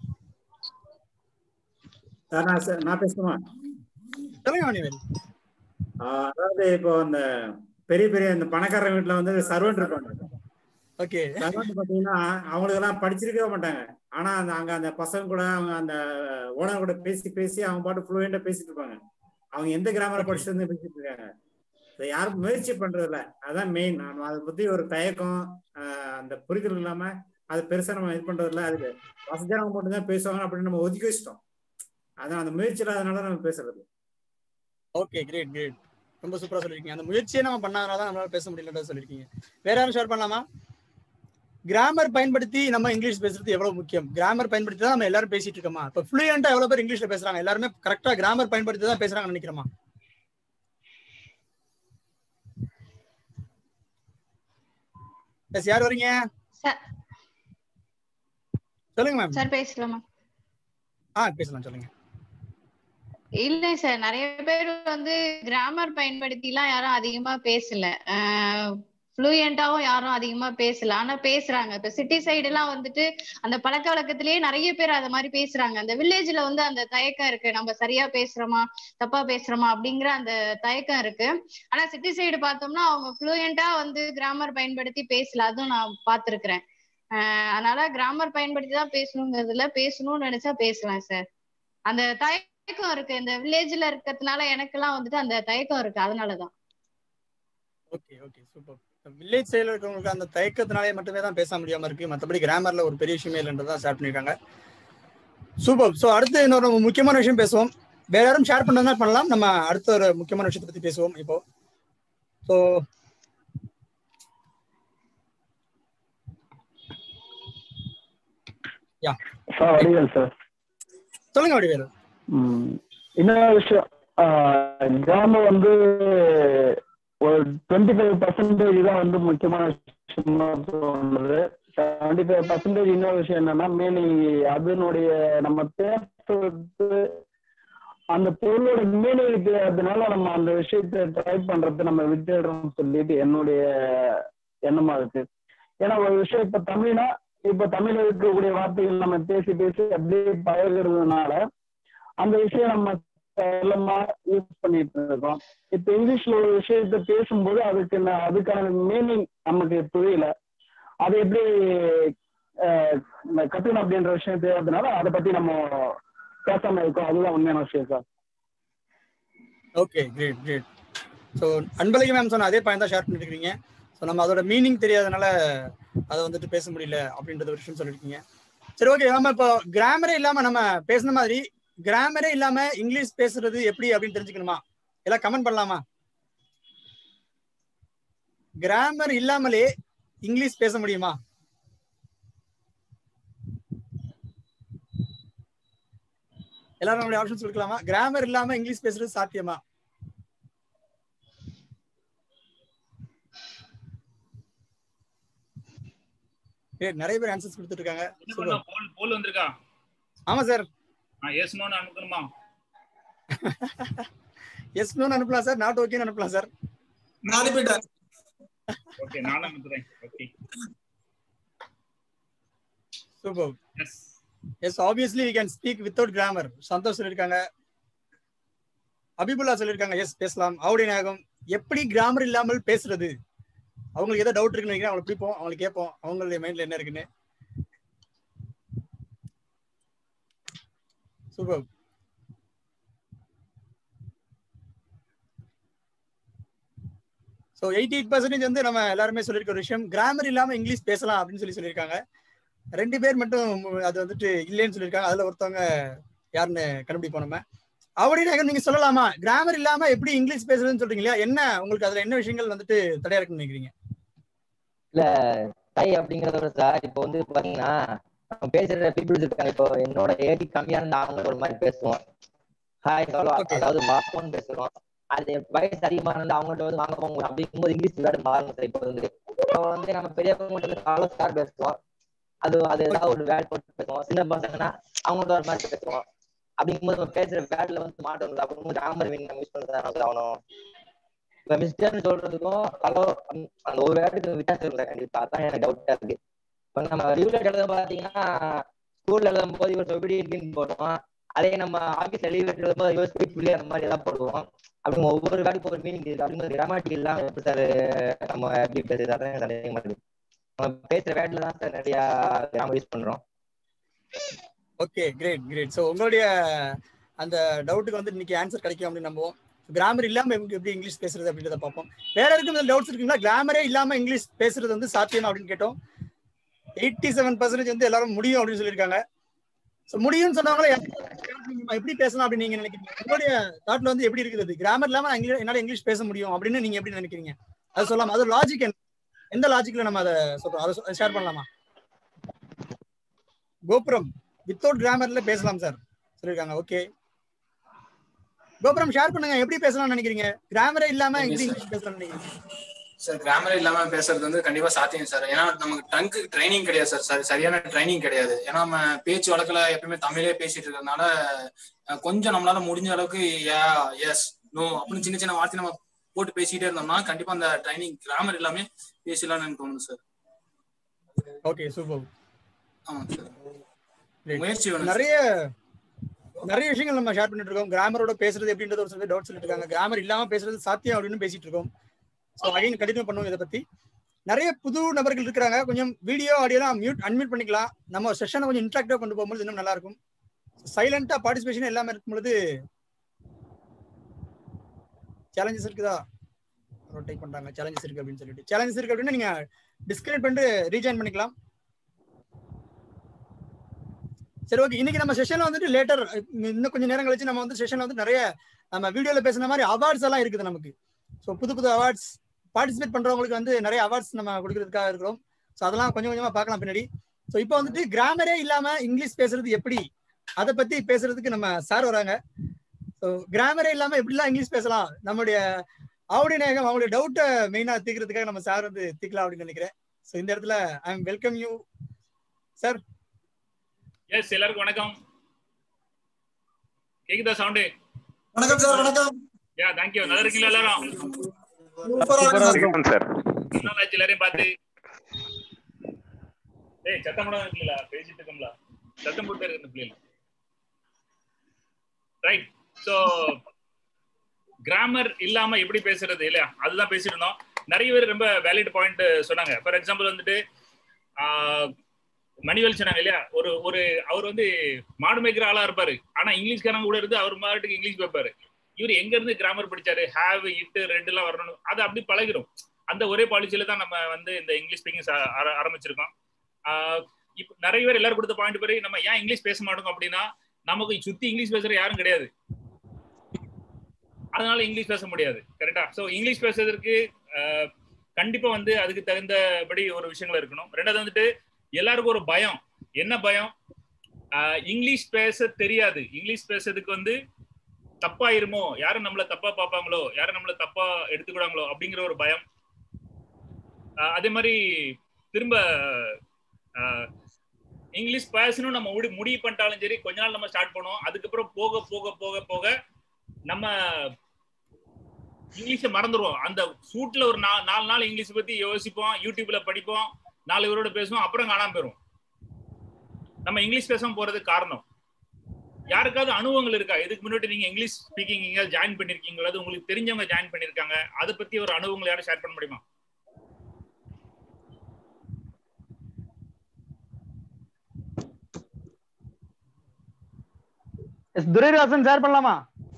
சார் நான் சார் நான் பேசணுமா சொல்லுங்க மணிவேல் ஆஹ் அதாவது இப்போ அந்த பெரிய பெரிய இந்த பணக்காரங்க வீட்டுல வந்து சர்வெண்ட் இருப்பாங்க ஓகே சர்வெண்ட் பாத்தீங்கன்னா அவங்களுக்கு எல்லாம் படிச்சிருக்கவே மாட்டாங்க ஆனா அந்த அங்க அந்த பசங்க கூட அவங்க அந்த ஓனர் கூட பேசி பேசி அவங்க பாட்டு ஃப்ளூயண்டா பேசிட்டு இருப்பாங்க அவங்க எந்த கிராமரை படிச்சிருந்து பேசிட்டு இருக்காங்க இதை யாரும் முயற்சி பண்றது இல்ல அதான் மெயின் நம்ம அதை பத்தி ஒரு தயக்கம் ஆஹ் அந்த புரிதல் இல்லாம அது பெருசா நம்ம இது பண்றது இல்ல அதுக்கு வசதியானவங்க மட்டும் தான் பேசுவாங்க அப்படின்னு நம்ம ஒதுக்கி வச்சிட்டோம் அதான் அந்த முயற்சி இல்லாதனால நம்ம பேசுறது இல்ல. ஓகே கிரேட் கிரேட் ரொம்ப சூப்பரா சொல்லிருக்கீங்க அந்த முயற்சியை நம்ம பண்ணாதனால தான் நம்மளால பேச முடியலன்றத சொல்லிருக்கீங்க வேற யாரும் ஷேர் பண்ணலாமா கிராமர் பயன்படுத்தி நம்ம இங்கிலீஷ் பேசுறது எவ்வளவு முக்கியம் கிராமர் பயன்படுத்தி தான் நம்ம எல்லாரும் பேசிட்டு இருக்கோமா இப்ப ஃப்ளூயண்டா எவ்வளவு பேர் இங்கிலீஷ்ல பேசுறாங்க எல்லாருமே கரெக்டா கிராமர் பயன்படுத்தி தான் பேசுறாங்கன்னு நினைக்கிறோமா எஸ் யார் வரீங்க சார் சொல்லுங்க மேம் சார் பேசலாமா ஆ பேசலாம் சொல்லுங்க இல்ல சார் நிறைய பேர் வந்து கிராமர் பயன்படுத்திலாம் யாரும் அதிகமா பேசல ஃப்ளூயண்டாவும் யாரும் அதிகமா பேசல ஆனா பேசுறாங்க இப்ப சிட்டி சைடு எல்லாம் வந்துட்டு அந்த பழக்க வழக்கத்திலேயே நிறைய பேர் அத மாதிரி பேசுறாங்க அந்த வில்லேஜ்ல வந்து அந்த தயக்கம் இருக்கு நம்ம சரியா பேசுறோமா தப்பா பேசுறோமா அப்படிங்கிற அந்த தயக்கம் இருக்கு ஆனா சிட்டி சைடு பார்த்தோம்னா அவங்க ஃப்ளூயண்டா வந்து கிராமர் பயன்படுத்தி பேசல அதுவும் நான் பார்த்திருக்கிறேன் ஆஹ் அதனால கிராமர் பயன்படுத்தி தான் பேசணுங்கிறதுல பேசணும்னு நினைச்சா பேசலாம் சார் அந்த தயக்கம் இருக்கு இந்த வில்லேஜ்ல இருக்கிறதுனால எனக்கெல்லாம் வந்துட்டு அந்த தயக்கம் இருக்கு அதனாலதான் ஓகே ஓகே சூப்பர் வில்லேஜ் சைடுல இருக்கவங்களுக்கு அந்த தயக்கத்தினாலே மட்டுமே தான் பேச முடியாம இருக்கு மற்றபடி கிராமர்ல ஒரு பெரிய விஷயமே இல்லைன்றதா ஷேர் பண்ணிருக்காங்க சூப்பர் ஸோ அடுத்து இன்னொரு நம்ம முக்கியமான விஷயம் பேசுவோம் வேற யாரும் ஷேர் பண்ணா பண்ணலாம் நம்ம அடுத்த ஒரு முக்கியமான விஷயத்தை பத்தி பேசுவோம் இப்போ so yeah sir Vadivel sir சொல்லுங்க வடிவேலு ம். இன்னொரு விஷயம் ஆஹ் கிராமம் வந்து ஒரு டுவெண்ட்டி ஃபைவ் பர்சன்டேஜ் தான் வந்து முக்கியமான விஷயமா தோணுது டுவெண்ட்டி ஃபைவ் பர்சன்டேஜ் இன்னொரு விஷயம் என்னன்னா மீனிங் அதனுடைய நம்ம பேசுறது அந்த பொருளோட மீனிங் தெரியாததுனால நம்ம அந்த விஷயத்த ட்ரை பண்றது நம்ம விட்டுடுறோம்னு சொல்லிட்டு என்னுடைய எண்ணமா இருக்கு ஏன்னா ஒரு விஷயம் இப்ப தமிழ்னா இப்ப தமிழ்ல இருக்கக்கூடிய வார்த்தைகள் நம்ம பேசி பேசி அப்படியே பழகுறதுனால அந்த விஷயம் நம்ம செல்லமா யூஸ் பண்ணிட்டு இருக்கோம் இப்ப இங்கிலீஷ்ல ஒரு விஷயத்த பேசும்போது அதுக்கு ந- அதுக்கான மீனிங் நமக்கு புரியல அது எப்படி அஹ், நம்ம கத்துக்கணும் அப்படின்ற விஷயம் தெரியாததுனால அதை பத்தி நம்ம பேசாம இருக்கோம் அதுதான் உண்மையான விஷயம் sir okay great great so Anbazhagi ma'am சொன்ன அதே பாயிண்ட் தான் ஷேர் பண்ணிருக்கீங்க ஸோ நம்ம அதோட மீனிங் தெரியாதனால அதை வந்துட்டு பேச முடியல அப்படின்றது ஒரு விஷயம் சொல்லியிருக்கீங்க சரி ஓகே நம்ம இப்போ கிராமரே இல்லாம நம்ம பேசுன மாதிரி கிராமரே இல்லாம இங்கிலீஷ் பேசுறது எப்படி அப்படின்னு தெரிஞ்சுக்கணுமா எல்லாம் கமெண்ட் பண்ணலாமா கிராமர் இல்லாமலே இங்கிலீஷ் பேச முடியுமா எல்லாரும் நம்மளுடைய ஆப்ஷன்ஸ் கொடுக்கலாமா கிராமர் இல்லாம இங்கிலீஷ் பேசுறது சாத்தியமா ஏய், நிறைய பேர் ஆன்சர்ஸ் கொடுத்துட்டு இருக்காங்க என்ன Super. பண்ண போல் போல் வந்திருக்கா ஆமா சார் நான் ஏசணும்னு அனுப்பணுமா எஸ் நோன்னு அனுப்பலாம் சார் நாட் ஓகேன்னு அனுப்பலாம் சார் நான் அனுப்பிட்டேன் ஓகே நானும் அனுப்புறேன் okay super yes yes obviously we can speak without grammar Santhosh சொல்லியிருக்காங்க அபிபுல்லா சொல்லியிருக்காங்க எஸ் பேசலாம் ஆவுடைய நாயகம் எப்படி கிராமர் இல்லாமல் பேசுறது அவங்களுக்கு ஏதோ டவுட் இருக்குன்னு நினைக்கிறேன் அவங்களை பிடிப்போம் அவங்களுக்கு கேட்போம் அவங்களுடைய மைண்ட்ல என்ன இருக்குன்னு super so eighty eight percentage வந்து நம்ம எல்லாருமே சொல்லியிருக்க ஒரு விஷயம் கிராமர் இல்லாம இங்கிலீஷ் பேசலாம் அப்படின்னு சொல்லி சொல்லியிருக்காங்க ரெண்டு பேர் மட்டும் அது வந்துட்டு இல்லைன்னு சொல்லியிருக்காங்க அதுல ஒருத்தவங்க யாருன்னு கண்டுபிடிப்போம் நம்ம அவருடைய நீங்க சொல்லலாமா கிராமர் இல்லாம எப்படி இங்கிலீஷ் பேசுறதுன்னு சொல்றீங்க இல்லையா என்ன உங்களுக்கு அதுல என்ன விஷயங்கள் வந்துட்டு தடையா இருக்குன்னு நினைக்கிறீங்க இல்ல டை அப்படிங்கறத விட சார் இப்போ வந்து பாத்தீங்கன்னா நம்ம பேசுற பீப்புள்ஸ் இருக்காங்க இப்போ என்னோட ஏஜ் கம்மியா இருந்தா அவங்க ஒரு மாதிரி பேசுவோம் ஹாய் ஹலோ அதாவது வாப்போன்னு பேசுறோம் அது வயசு அதிகமா இருந்தா அவங்கள்ட்ட வந்து வாங்க போங்க அப்படிங்கும்போது இங்கிலீஷ் வேர்டு மாறும் சார் இப்போ வந்து இப்போ வந்து நம்ம பெரியவங்க வந்து ஹலோ சார் பேசுவோம் அது அது ஏதாவது ஒரு வேர்ட் போட்டு பேசுவோம் சின்ன பசங்கன்னா அவங்கள்ட்ட ஒரு மாதிரி பேசுவோம் அப்படிங்கும்போது நம்ம பேசுற வேர்ட்ல வந்து மாற்றம் இல்லை அப்படிங்கும்போது கிராமர் மீனிங் நம்ம யூஸ் பண்றது ஆகணும் இப்ப மிஸ்டர்னு சொல்றதுக்கும் ஹலோ அந்த ஒரு வேர்டுக்கு வித்தியாசம் இல்லை கண்டிப்பா அதான் எனக்கு டவுட்டா இருக்கு இப்ப நம்ம ரிவ்யூல எழுத பாத்தீங்கன்னா ஸ்கூல்ல எழுதும் போது இவர் எப்படி இருக்குன்னு போடுவோம் அதே நம்ம ஆபீஸ்ல லீவ் எழுதும் போது யோசிச்சு புள்ளி அந்த மாதிரி எல்லாம் போடுவோம் அப்படி ஒவ்வொரு வேர்டுக்கு ஒரு மீனிங் இருக்கு அப்படிங்கிறது கிராமட்டிக் இல்லாம எப்படி சார் நம்ம எப்படி பேசுறது அதான் எனக்கு சந்தேகமா இருக்கு நம்ம பேசுற வேர்ட்ல தான் சார் நிறைய கிராமர் யூஸ் பண்றோம் ஓகே கிரேட் கிரேட் ஸோ உங்களுடைய அந்த டவுட்டுக்கு வந்து இன்னைக்கு ஆன்சர் கிடைக்கும் அப்படின்னு நம்புவோம் கிராமர் இல்லாம எப்படி எப்படி இங்கிலீஷ் பேசுறது அப்படின்றத பார்ப்போம் வேற யாருக்கும் டவுட்ஸ் இருக்குங்களா கிராமரே இல்லாம இங்கிலீஷ் பேசுறது வந்து சாத்தியமா அப்படின்னு கேட்டோம் எயிட்டி செவன் பர்சன்டேஜ் வந்து எல்லாரும் முடியும் அப்படின்னு சொல்லியிருக்காங்க ஸோ முடியும்னு சொன்னவங்களே எப்படி பேசலாம் அப்படின்னு நீங்க நினைக்கிறீங்க உங்களுடைய தாட்ல வந்து எப்படி இருக்குது கிராமர் இல்லாம இங்கிலீஷ் என்னால இங்கிலீஷ் பேச முடியும் அப்படின்னு நீங்க எப்படி நினைக்கிறீங்க அது சொல்லலாம் அது லாஜிக் என்ன எந்த லாஜிக்ல நம்ம அதை சொல்றோம் அதை ஷேர் பண்ணலாமா கோபுரம் வித்தவுட் கிராமர்ல பேசலாம் சார் சொல்லியிருக்காங்க ஓகே கோபுரம் ஷேர் பண்ணுங்க எப்படி பேசலாம்னு நினைக்கிறீங்க கிராமரே இல்லாம எப்படி இங்கிலீஷ் பேசலாம்னு நினைக்கிறீங்க சார் கிராமர் இல்லாம பேசுறது வந்து கண்டிப்பா சாத்தியம் சார் ஏன்னா நமக்கு டங்க்கு ட்ரைனிங் கிடையாது சார் சரி சரியான ட்ரைனிங் கிடையாது ஏன்னா நம்ம பேச்சு வழக்குல எப்பயுமே தமிழே பேசிட்டு இருக்கிறதுனால கொஞ்சம் நம்மளால முடிஞ்ச அளவுக்கு யா எஸ் நோ அப்படின்னு சின்ன சின்ன வார்த்தை நம்ம போட்டு பேசிட்டே இருந்தோம்னா கண்டிப்பா அந்த ட்ரைனிங் கிராமர் எல்லாமே பேசலாம்னு எனக்கு தோணுது சார் ஓகே சூப்பர் ஆமா சார் முயற்சி வேணும் நிறைய நிறைய விஷயங்கள் நம்ம ஷேர் பண்ணிட்டு இருக்கோம் கிராமரோட பேசுறது எப்படின்றது ஒரு சில டவுட் சொல்லிட்டு இருக்காங்க கிராமர் இல்லாம பேசுறது சாத்தியம் அப்படின்னு பேசிட்டு இருக்கோம் ஸோ அகைன் கண்டினியூ பண்ணுவோம் இதை பத்தி நிறைய புது நபர்கள் இருக்கிறாங்க கொஞ்சம் வீடியோ ஆடியோலாம் மியூட் அன்மியூட் பண்ணிக்கலாம் நம்ம செஷனை கொஞ்சம் இன்ட்ராக்டிவா கொண்டு போகும்போது இன்னும் நல்லா இருக்கும் சைலண்டா பார்ட்டிசிபேஷன் எல்லாமே இருக்கும் பொழுது சேலஞ்சஸ் இருக்குதா டைப் பண்றாங்க சேலஞ்சஸ் இருக்கு அப்படின்னு சொல்லிட்டு சேலஞ்சஸ் இருக்கு அப்படின்னா நீங்க டிஸ்கனெக்ட் பண்ணிட்டு ரீஜாயின் பண்ணிக்கலாம் சரி ஓகே இன்னைக்கு நம்ம செஷன்ல வந்துட்டு லேட்டர் இன்னும் கொஞ்சம் நேரம் கழிச்சு நம்ம வந்து செஷன்ல வந்து நிறைய நம்ம வீடியோல பேசுன மாதிரி அவார்ட்ஸ் எல்லாம் இருக்குது நமக்கு ஸோ புது புது அவார்ட்ஸ் பார்ட்டிசிபேட் பண்றவங்களுக்கு வந்து நிறைய அவார்ட்ஸ் நம்ம கொடுக்கறதுக்காக இருக்கிறோம் ஸோ அதெல்லாம் கொஞ்சம் கொஞ்சமா பார்க்கலாம் பின்னாடி ஸோ இப்போ வந்துட்டு கிராமரே இல்லாம இங்கிலீஷ் பேசுறது எப்படி அதை பத்தி பேசுறதுக்கு நம்ம சார் வராங்க ஸோ கிராமரே இல்லாம எப்படிலாம் இங்கிலீஷ் பேசலாம் நம்மளுடைய ஆவுடைய நாயகம் அவங்களுடைய டவுட்டை மெயினா தீர்க்கிறதுக்காக நம்ம சார் வந்து தீக்கலாம் அப்படின்னு நினைக்கிறேன் ஸோ இந்த இடத்துல I am welcome you sir yes எல்லாருக்கும் வணக்கம் கேக்குதா சவுண்டு வணக்கம் சார் வணக்கம் யா தேங்க் யூ நல்லா இருக்கீங்களா எல்லாரும் சூப்பரா சார் நல்லா ஆச்சு எல்லாரையும் பார்த்து ஏய் சத்தம் கூட இருக்குல்ல பேசிட்டு இருக்கோம்ல சத்தம் போட்டு இருக்கு இந்த பிள்ளைல ரைட் சோ கிராமர் இல்லாம எப்படி பேசுறது இல்லையா அதுதான் பேசிட்டு இருந்தோம் நிறைய பேர் ரொம்ப வேலிட் பாயிண்ட் சொன்னாங்க ஃபார் எக்ஸாம்பிள் வந்துட்டு மணிவேல் சொன்னாங்க இல்லையா ஒரு ஒரு அவர் வந்து மாடு மேய்க்கிற ஆளா இருப்பாரு ஆனா இங்கிலீஷ்காரங்க கூட இருந்து அவர் மாட்டுக்கு இங்கிலீஷ் பேப்பாரு இவர் எங்க இருந்து கிராமர் படிச்சாரு ஹேவ் இட்டு ரெண்டு எல்லாம் வரணும் அது அப்படி பழகிடும் அந்த ஒரே பாலிசியில தான் நம்ம வந்து இந்த இங்கிலீஷ் ஸ்பீக்கிங் ஆரம்பிச்சிருக்கோம் இப்போ நிறைய பேர் எல்லாரும் கொடுத்த பாயிண்ட் பேரு நம்ம ஏன் இங்கிலீஷ் பேச மாட்டோம் அப்படின்னா நமக்கு சுத்தி இங்கிலீஷ் பேசுற யாரும் கிடையாது அதனால இங்கிலீஷ் பேச முடியாது கரெக்டா ஸோ இங்கிலீஷ் பேசுறதுக்கு கண்டிப்பா வந்து அதுக்கு தகுந்தபடி ஒரு விஷயங்கள் இருக்கணும் ரெண்டாவது வந்துட்டு எல்லாருக்கும் ஒரு பயம் என்ன பயம் இங்கிலீஷ் பேச தெரியாது இங்கிலீஷ் பேசுறதுக்கு வந்து தப்பாயிருமோ யாரும் நம்மள தப்பா பார்ப்பாங்களோ யாரும் நம்மள தப்பா எடுத்துக்கிறாங்களோ அப்படிங்கிற ஒரு பயம் அதே மாதிரி திரும்ப இங்கிலீஷ் பேசணும் நம்ம முடி முடிவு பண்ணிட்டாலும் சரி கொஞ்ச நாள் நம்ம ஸ்டார்ட் பண்ணுவோம் அதுக்கப்புறம் போக போக போக போக நம்ம இங்கிலீஷை மறந்துடுவோம் அந்த சூட்ல ஒரு நாலு நாள் இங்கிலீஷ் பத்தி யோசிப்போம் யூடியூப்ல படிப்போம் நாலு பேரோட பேசுவோம் அப்புறம் காணாம போயிரும் நம்ம இங்கிலீஷ் பேசாம போறதுக்கு காரணம் யாருக்காவது அனுபவங்கள் இருக்கா இதுக்கு முன்னாடி நீங்க இங்கிலீஷ் ஸ்பீக்கிங் எங்கேயாவது ஜாயின் பண்ணிருக்கீங்களா அது உங்களுக்கு தெரிஞ்சவங்க ஜாயின் பண்ணிருக்காங்க அதை பத்தி ஒரு அனுபவங்கள் யாரும் ஷேர் பண்ண முடியுமா எஸ் துரைராசன் ஷேர் பண்ணலாமா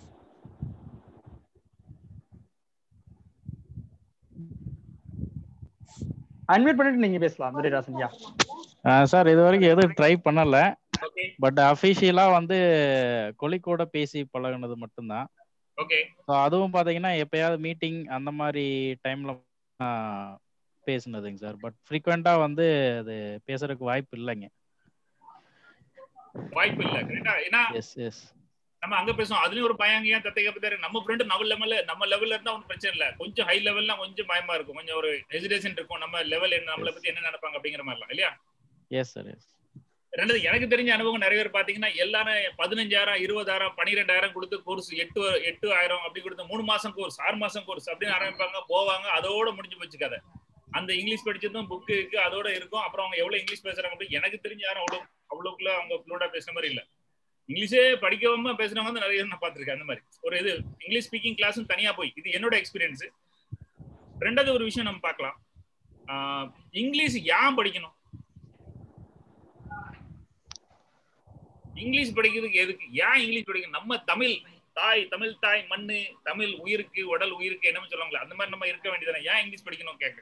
அன்மியூட் பண்ணிட்டு நீங்க பேசலாம் துரைராசன் யா சார் இது வரைக்கும் எதுவும் ட்ரை பண்ணல ஓகே பட் அஃபிஷியலா வந்து கொலிக்கூட பேசி பழகுனது மட்டும்தான் ஓகே ஸோ அதுவும் பாத்தீங்கன்னா எப்பயாவது மீட்டிங் அந்த மாதிரி டைம்ல பேசுனதுங்க சார் பட் ஃப்ரீக்வெண்டா வந்து அது பேசுறதுக்கு வாய்ப்பு இல்லைங்க வாய்ப்பு இல்ல கரெக்டா ஏன்னா எஸ் எஸ் நம்ம அங்க பேசுவோம் அதுலயும் ஒரு பையங்க ஏன் தத்தை கப்பத்தாரு நம்ம ஃப்ரெண்டு நம்ம லெவல்ல நம்ம லெவல்ல இருந்தா ஒன்றும் பிரச்சனை இல்ல கொஞ்சம் ஹை லெவல்னா கொஞ்சம் பயமா இருக்கும் கொஞ்சம் ஒரு ஹெசிடேஷன் இருக்கும் நம்ம லெவல் என்ன நம்மளை பத்தி என்ன நினைப்பாங்க அப்படிங்கிற மாதிரிலாம் இல்லையா எஸ் சார் எஸ் ரெண்டாவது எனக்கு தெரிஞ்ச அனுபவம் நிறைய பேர் பாத்தீங்கன்னா எல்லாரும் பதினஞ்சாயிரம் இருபதாயிரம் பன்னிரெண்டாயிரம் கொடுத்து கோர்ஸ் எட்டு எட்டு ஆயிரம் அப்படி கொடுத்து மூணு மாசம் கோர்ஸ் ஆறு மாசம் கோர்ஸ் அப்படின்னு ஆரம்பிப்பாங்க போவாங்க அதோட முடிஞ்சு போச்சு கதை அந்த இங்கிலீஷ் படிச்சதும் புக்கு இருக்கு அதோட இருக்கும் அப்புறம் அவங்க எவ்வளவு இங்கிலீஷ் பேசுறாங்க அப்படி எனக்கு தெரிஞ்ச யாரும் அவ்வளவு அவ்வளவுக்குள்ள அவங்க ஃப்ளூடா பேசுற மாதிரி இல்ல இங்கிலீஷே படிக்காம பேசுறவங்க வந்து நிறைய நான் பார்த்திருக்கேன் அந்த மாதிரி ஒரு இது இங்கிலீஷ் ஸ்பீக்கிங் கிளாஸும் தனியா போய் இது என்னோட எக்ஸ்பீரியன்ஸ் ரெண்டாவது ஒரு விஷயம் நம்ம பார்க்கலாம் ஆஹ் இங்கிலீஷ் ஏன் படிக்கணும் இங்கிலீஷ் படிக்கிறதுக்கு எதுக்கு ஏன் இங்கிலீஷ் படிக்கணும் நம்ம தமிழ் தாய் தமிழ் தாய் மண்ணு தமிழ் உயிருக்கு உடல் உயிருக்கு என்னமோ சொல்லுவாங்களே அந்த மாதிரி நம்ம இருக்க வேண்டியதானே ஏன் இங்கிலீஷ் படிக்கணும் கேட்க